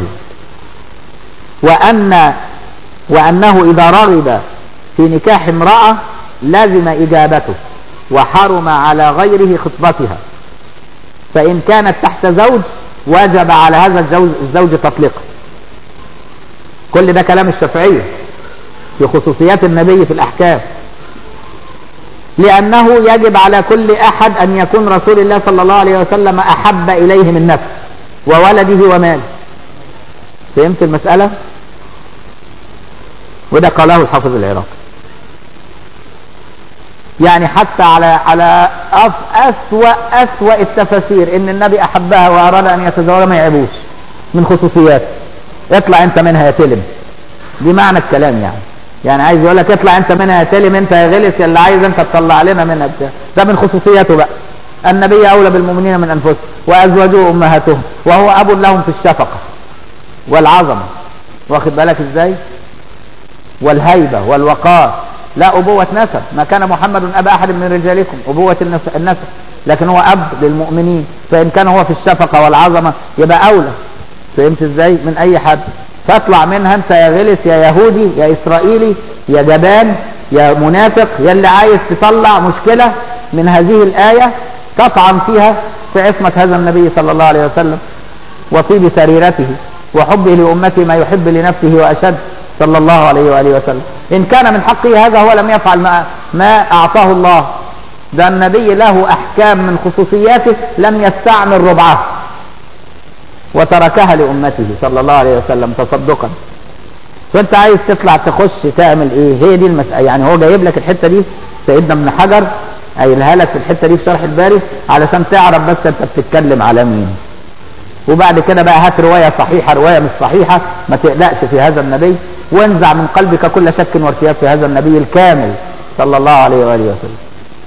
A: وأن وأنه إذا رغب في نكاح امرأة لازم إجابته وحرم على غيره خطبتها فإن كانت تحت زوج وجب على هذا الزوج, الزوج تطليقها كل ده كلام الشافعية في خصوصيات النبي في الأحكام لأنه يجب على كل أحد أن يكون رسول الله صلى الله عليه وسلم أحب إليه من نفسه وولده وماله فهمت المسألة وده قاله الحافظ العراقي يعني حتى على على أسوأ أسوأ التفاسير إن النبي أحبها وأراد أن يتزوجها ما يعيبوش من خصوصياته اطلع أنت منها يا تلم دي معنى الكلام يعني يعني عايز يقول لك اطلع أنت منها يا تلم أنت يا غلس يا اللي عايز أنت تطلع لنا منها بتاع ده من خصوصياته بقى النبي أولى بالمؤمنين من أنفسهم وأزواجه أمهاتهم وهو أب لهم في الشفقة والعظمة واخد بالك إزاي والهيبة والوقار لا أبوة نسب ما كان محمد أبا أحد من رجالكم أبوة النسب لكن هو أب للمؤمنين فإن كان هو في الشفقة والعظمة يبقى أولى فهمت إزاي من أي حد فاطلع منها انت يا غلس يا يهودي يا اسرائيلي يا جبان يا منافق يا اللي عايز تطلع مشكلة من هذه الآية تطعن فيها في عصمة هذا النبي صلى الله عليه وسلم وطيب سريرته وحبه لأمته ما يحب لنفسه وأشد صلى الله عليه وآله وسلم إن كان من حقه هذا هو لم يفعل ما, ما أعطاه الله ده النبي له أحكام من خصوصياته لم يستعمل ربعها وتركها لأمته صلى الله عليه وسلم تصدقا فانت عايز تطلع تخش تعمل ايه هي دي المسألة يعني هو جايب لك الحتة دي سيدنا ابن حجر قايلها لك في الحتة دي في شرح الباري علشان تعرف بس انت بتتكلم على مين وبعد كده بقى هات رواية صحيحة رواية مش صحيحة ما تقلقش في هذا النبي وانزع من قلبك كل شك وارتياب في هذا النبي الكامل صلى الله عليه وآله وسلم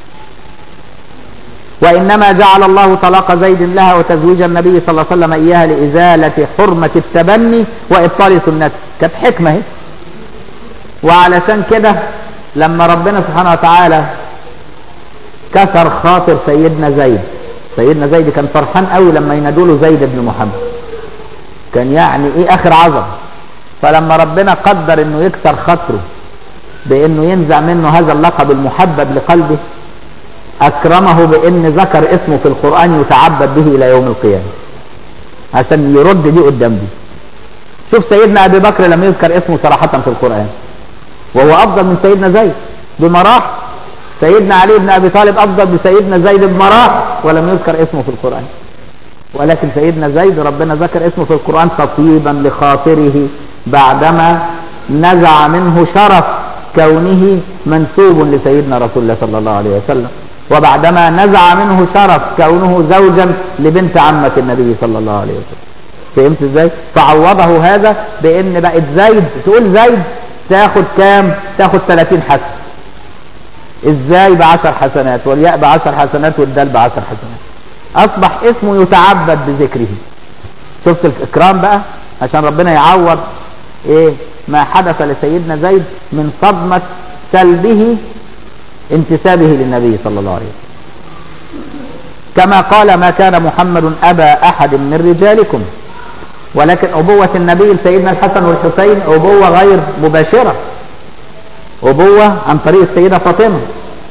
A: وإنما جعل الله طلاق زيد لها وتزويج النبي صلى الله عليه وسلم إياها لإزالة حرمة التبني وإبطال سنته كانت حكمة هي وعلشان كده لما ربنا سبحانه وتعالى كسر خاطر سيدنا زيد سيدنا زيد كان فرحان قوي لما ينادوا له زيد بن محمد كان يعني ايه اخر عظم فلما ربنا قدر انه يكسر خاطره بانه ينزع منه هذا اللقب المحبب لقلبه اكرمه بان ذكر اسمه في القرآن يتعبد به الى يوم القيامة عشان يرد دي قدام دي شوف سيدنا ابي بكر لم يذكر اسمه صراحة في القرآن وهو افضل من سيدنا زيد بمراحل سيدنا علي بن ابي طالب افضل بسيدنا زيد بمراحل ولم يذكر اسمه في القرآن ولكن سيدنا زيد ربنا ذكر اسمه في القرآن تطيبا لخاطره بعدما نزع منه شرف كونه منسوب لسيدنا رسول الله صلى الله عليه وسلم وبعدما نزع منه شرف كونه زوجا لبنت عمة النبي صلى الله عليه وسلم فهمت ازاي فعوضه هذا بان بقت زيد تقول زيد تاخد كام تاخد 30 حسن ازاي بعشر حسنات والياء بعشر حسنات والدال بعشر حسنات اصبح اسمه يتعبد بذكره شفت الاكرام بقى عشان ربنا يعوض ايه ما حدث لسيدنا زيد من صدمة سلبه انتسابه للنبي صلى الله عليه وسلم كما قال ما كان محمد أبا أحد من رجالكم ولكن أبوة النبي لسيدنا الحسن والحسين أبوة غير مباشرة أبوة عن طريق السيدة فاطمة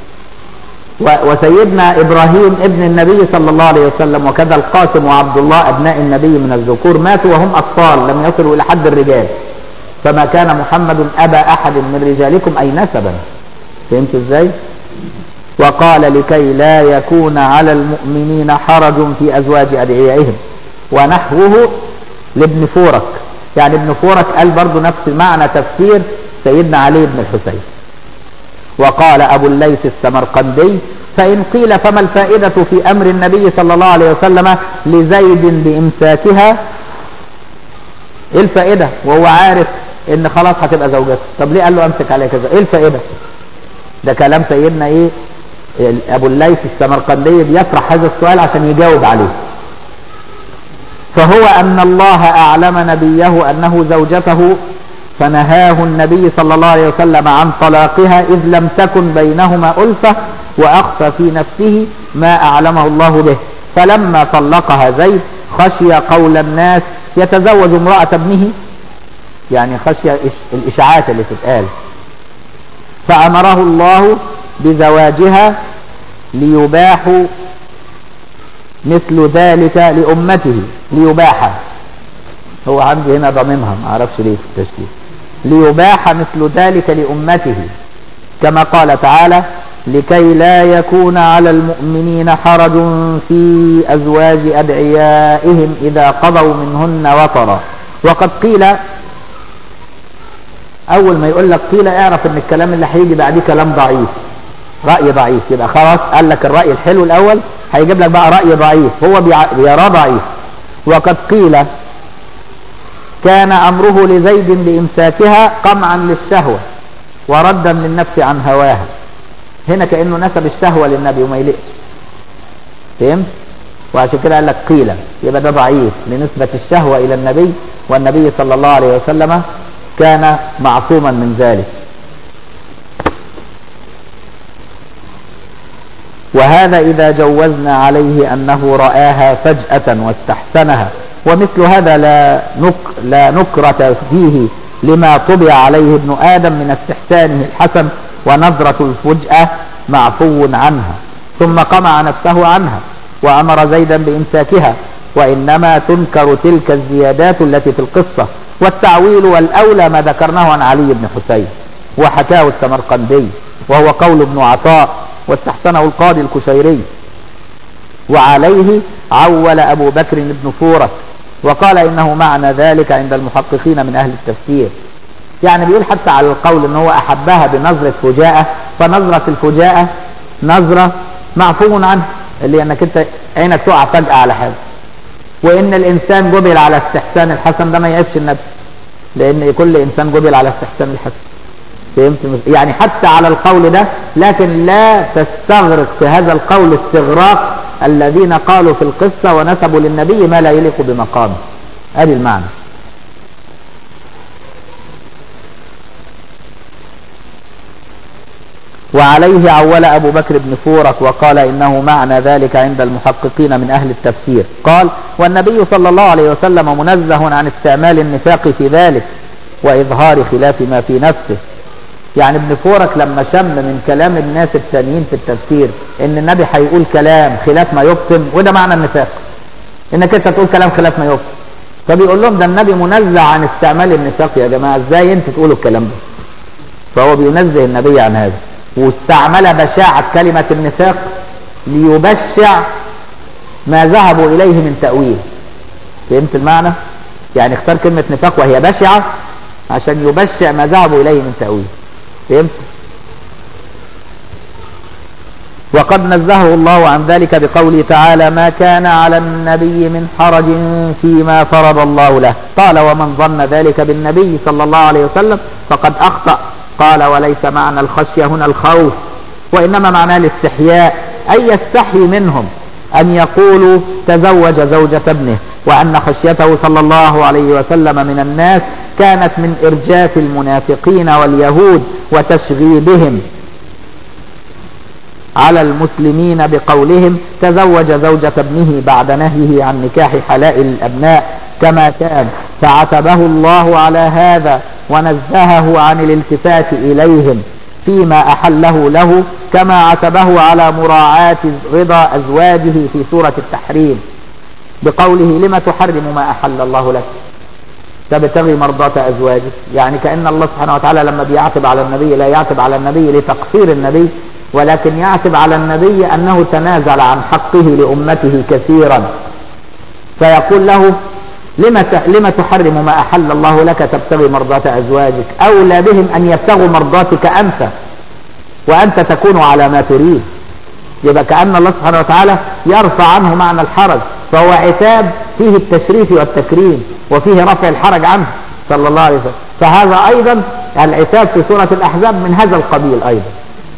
A: وسيدنا إبراهيم ابن النبي صلى الله عليه وسلم وكذا القاسم وعبد الله أبناء النبي من الذكور ماتوا وهم أطفال لم يصلوا إلى حد الرجال فما كان محمد أبا أحد من رجالكم أي نسبا فهمت ازاي وقال لكي لا يكون على المؤمنين حرج في أزواج أدعيائهم ونحوه لابن فورك يعني ابن فورك قال برضو نفس معنى تفسير سيدنا علي بن الحسين وقال أبو الليث السمرقندي فإن قيل فما الفائدة في أمر النبي صلى الله عليه وسلم لزيد بإمساكها ايه الفائدة وهو عارف ان خلاص هتبقى زوجته طب ليه قال له امسك عليها كذا ايه الفائدة ده كلام سيدنا ايه ابو الليث السمرقندي بيطرح هذا السؤال عشان يجاوب عليه فهو ان الله اعلم نبيه انه زوجته فنهاه النبي صلى الله عليه وسلم عن طلاقها اذ لم تكن بينهما الفه واخفى في نفسه ما اعلمه الله به فلما طلقها زيد خشي قول الناس يتزوج امراه ابنه يعني خشي الاشاعات اللي تتقال فأمره الله بزواجها ليباح مثل ذلك لأمته ليباح هو عندي هنا ضممها ما اعرفش ليه في التشكيل ليباح مثل ذلك لأمته كما قال تعالى لكي لا يكون على المؤمنين حرج في أزواج أدعيائهم إذا قضوا منهن وطرا وقد قيل اول ما يقول لك قيل اعرف ان الكلام اللي هيجي بعديه كلام ضعيف راي ضعيف يبقى خلاص قال لك الراي الحلو الاول هيجيب لك بقى راي ضعيف هو بيراه ضعيف وقد قيل كان امره لزيد بامساكها قمعا للشهوه وردا للنفس عن هواها هنا كانه نسب الشهوه للنبي وما يلقش فهمت وعشان كده قال لك قيل يبقى ده ضعيف لنسبه الشهوه الى النبي والنبي صلى الله عليه وسلم كان معصوما من ذلك وهذا إذا جوزنا عليه أنه رآها فجأة واستحسنها ومثل هذا لا نك لا نكرة فيه لما طبع عليه ابن آدم من استحسانه الحسن ونظرة الفجأة معفو عنها ثم قمع نفسه عنها وأمر زيدا بإمساكها وإنما تنكر تلك الزيادات التي في القصة والتعويل والأولى ما ذكرناه عن علي بن حسين وحكاه السمرقندي وهو قول ابن عطاء واستحسنه القاضي الكشيري وعليه عول أبو بكر بن فورة وقال إنه معنى ذلك عند المحققين من أهل التفسير يعني بيقول حتى على القول ان هو احبها بنظرة فجاءة فنظرة الفجاءة نظرة معفو عنها اللي انك انت عينك تقع فجأة على حاجة وان الانسان جبل على استحسان الحسن ده ما يعيبش النبي لان كل انسان جبل على استحسان الحسن فهمت يعني حتى على القول ده لكن لا تستغرق في هذا القول استغراق الذين قالوا في القصة ونسبوا للنبي ما لا يليق بمقامه ادي المعنى وعليه عول أبو بكر بن فورك وقال إنه معنى ذلك عند المحققين من أهل التفسير قال والنبي صلى الله عليه وسلم منزه عن استعمال النفاق في ذلك وإظهار خلاف ما في نفسه يعني ابن فورك لما شم من كلام الناس التانيين في التفسير ان النبي هيقول كلام خلاف ما يبطن وده معنى النفاق انك انت تقول كلام خلاف ما يبطن فبيقول لهم ده النبي منزه عن استعمال النفاق يا جماعه ازاي انتوا تقولوا الكلام ده فهو بينزه النبي عن هذا واستعمل بشاعة كلمة النفاق ليبشع ما ذهبوا إليه من تأويل فهمت المعنى؟ يعني اختار كلمة نفاق وهي بشعة عشان يبشع ما ذهبوا إليه من تأويل فهمت؟ وقد نزهه الله عن ذلك بقوله تعالى ما كان على النبي من حرج فيما فرض الله له قال ومن ظن ذلك بالنبي صلى الله عليه وسلم فقد أخطأ قال وليس معنى الخشية هنا الخوف وإنما معناه الاستحياء أي يستحي منهم أن يقولوا تزوج زوجة ابنه وأن خشيته صلى الله عليه وسلم من الناس كانت من إرجاف المنافقين واليهود وتشغيبهم على المسلمين بقولهم تزوج زوجة ابنه بعد نهيه عن نكاح حلائل الأبناء كما كان فعتبه الله على هذا ونزهه عن الالتفات إليهم فيما أحله له كما عتبه على مراعاة رضا أزواجه في سورة التحريم بقوله لما تحرم ما أحل الله لك تبتغي مرضاة أزواجك يعني كأن الله سبحانه وتعالى لما بيعتب على النبي لا يعتب على النبي لتقصير النبي ولكن يعتب على النبي أنه تنازل عن حقه لأمته كثيرا فيقول له لما لما تحرم ما أحل الله لك تبتغي مرضاة أزواجك أولى بهم أن يبتغوا مرضاتك أنت وأنت تكون على ما تريد يبقى كأن الله سبحانه وتعالى يرفع عنه معنى الحرج فهو عتاب فيه التشريف والتكريم وفيه رفع الحرج عنه صلى الله عليه وسلم فهذا أيضا العتاب في سورة الأحزاب من هذا القبيل أيضا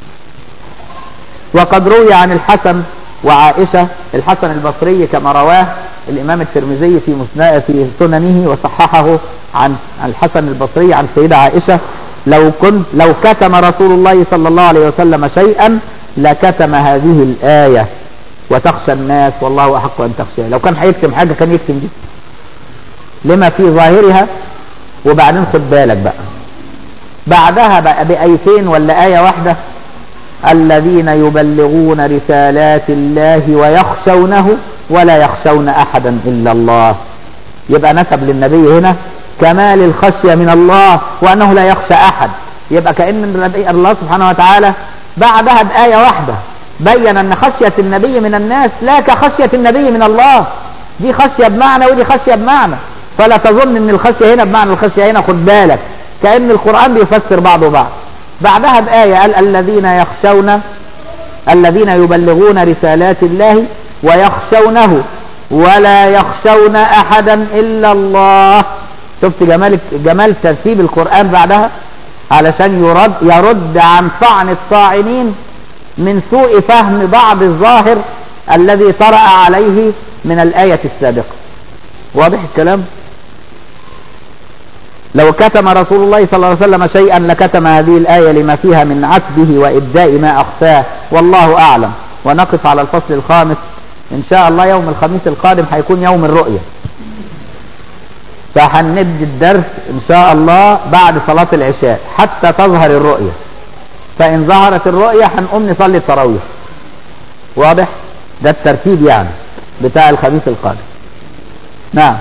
A: وقد روي عن الحسن وعائشة الحسن البصري كما رواه الإمام الترمذي في مسنا في سننه وصححه عن الحسن البصري عن السيدة عائشة لو كنت لو كتم رسول الله صلى الله عليه وسلم شيئا لكتم هذه الآية وتخشى الناس والله أحق أن تخشى لو كان هيكتم حاجة كان يكتم دي لما في ظاهرها وبعدين خد بالك بقى بعدها بقى بآيتين ولا آية واحدة الذين يبلغون رسالات الله ويخشونه ولا يخشون أحدا إلا الله يبقى نسب للنبي هنا كمال الخشية من الله وأنه لا يخشى أحد يبقى كأن النبي الله سبحانه وتعالى بعدها بآية واحدة بين أن خشية النبي من الناس لا كخشية النبي من الله دي خشية بمعنى ودي خشية بمعنى فلا تظن أن الخشية هنا بمعنى الخشية هنا خد بالك كأن القرآن بيفسر بعضه بعض بعدها بآية قال الذين يخشون الذين يبلغون رسالات الله ويخشونه ولا يخشون أحدا إلا الله شفت جمال جمال ترتيب القرآن بعدها علشان يرد يرد عن طعن الطاعنين من سوء فهم بعض الظاهر الذي طرأ عليه من الآية السابقة واضح الكلام لو كتم رسول الله صلى الله عليه وسلم شيئا لكتم هذه الآية لما فيها من عتبه وإبداء ما أخفاه والله أعلم ونقف على الفصل الخامس إن شاء الله يوم الخميس القادم هيكون يوم الرؤية فهنبدي الدرس ان شاء الله بعد صلاة العشاء حتى تظهر الرؤية فان ظهرت الرؤية هنقوم نصلي التراويح واضح ده الترتيب يعني بتاع الخميس القادم نعم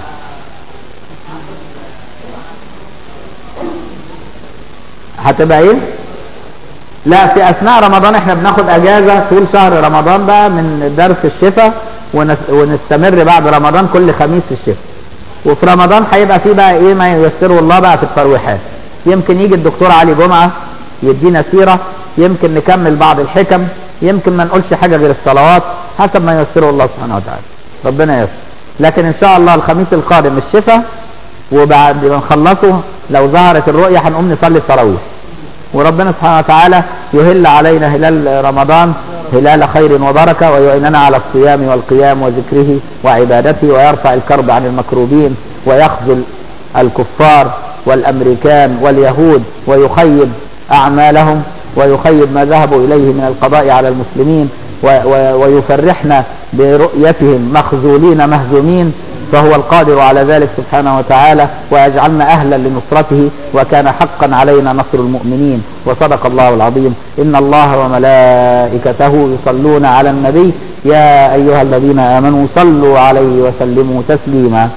A: هتبقى ايه لا في اثناء رمضان احنا بناخد اجازة طول شهر رمضان بقى من درس الشفاء ونس- ونستمر بعد رمضان كل خميس في الشفاء وفي رمضان هيبقى فيه بقى ايه ما ييسره الله بقى في الترويحات يمكن يجي الدكتور علي جمعة يدينا سيرة يمكن نكمل بعض الحكم يمكن ما نقولش حاجة غير الصلوات حسب ما ييسره الله سبحانه وتعالى ربنا ييسر لكن ان شاء الله الخميس القادم الشفاء وبعد ما نخلصه لو ظهرت الرؤية هنقوم نصلي التراويح وربنا سبحانه وتعالى يهل علينا هلال رمضان هلال خير وبركة ويعيننا على الصيام والقيام وذكره وعبادته ويرفع الكرب عن المكروبين ويخذل الكفار والأمريكان واليهود ويخيب أعمالهم ويخيب ما ذهبوا إليه من القضاء على المسلمين و- و- ويفرحنا برؤيتهم مخذولين مهزومين فهو القادر على ذلك سبحانه وتعالى ويجعلنا أهلا لنصرته وكان حقا علينا نصر المؤمنين وصدق الله العظيم إن الله وملائكته يصلون على النبي يا أيها الذين آمنوا صلوا عليه وسلموا تسليما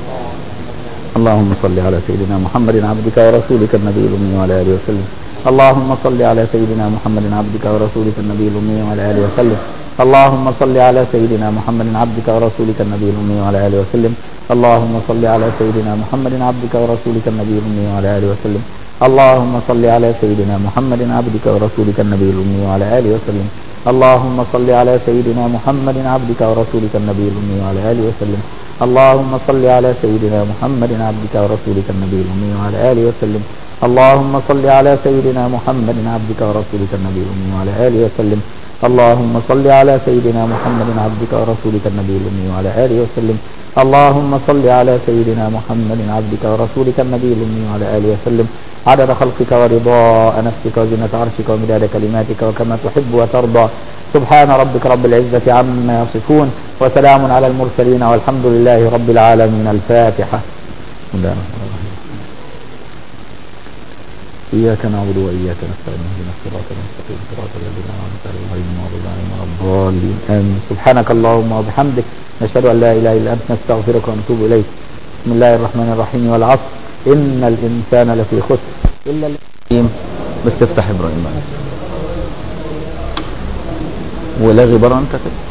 A: اللهم صل على سيدنا محمد عبدك ورسولك النبي الأمي وعلى آله وسلم اللهم صل على سيدنا محمد عبدك ورسولك النبي الأمي وعلى آله وسلم اللهم صل على سيدنا محمد عبدك ورسولك النبي الأمي وعلى آله وسلم اللهم صل على سيدنا محمد عبدك ورسولك النبي الأمي وعلى آله وسلم اللهم صل على سيدنا محمد عبدك ورسولك النبي الأمي وعلى آله وسلم اللهم صل على سيدنا محمد عبدك ورسولك النبي الأمي وعلى آله وسلم اللهم صل على سيدنا محمد عبدك ورسولك النبي الأمي وعلى آله وسلم اللهم صل على سيدنا محمد عبدك ورسولك النبي الأمي وعلى آله وسلم اللهم صل على سيدنا محمد عبدك ورسولك النبي الأمي وعلى آله وسلم اللهم صل على سيدنا محمد عبدك ورسولك النبي الأمي وعلى آله وسلم عدد خلقك ورضاء نفسك وزنة عرشك ومداد كلماتك وكما تحب وترضى سبحان ربك رب العزة عما يصفون وسلام على المرسلين والحمد لله رب العالمين الفاتحة بسم الله الرحمن الرحيم إياك نعبد وإياك نستعين اهدنا الصراط المستقيم صراط الذين أنعمت عليهم غير المغضوب عليهم ولا الضالين آمين سبحانك اللهم وبحمدك نشهد أن لا إله إلا أنت نستغفرك ونتوب إليك بسم الله الرحمن الرحيم والعصر إن الإنسان لفي خسر إلا الذين بس تفتح إبراهيم بقى. ولغي بره أنت كده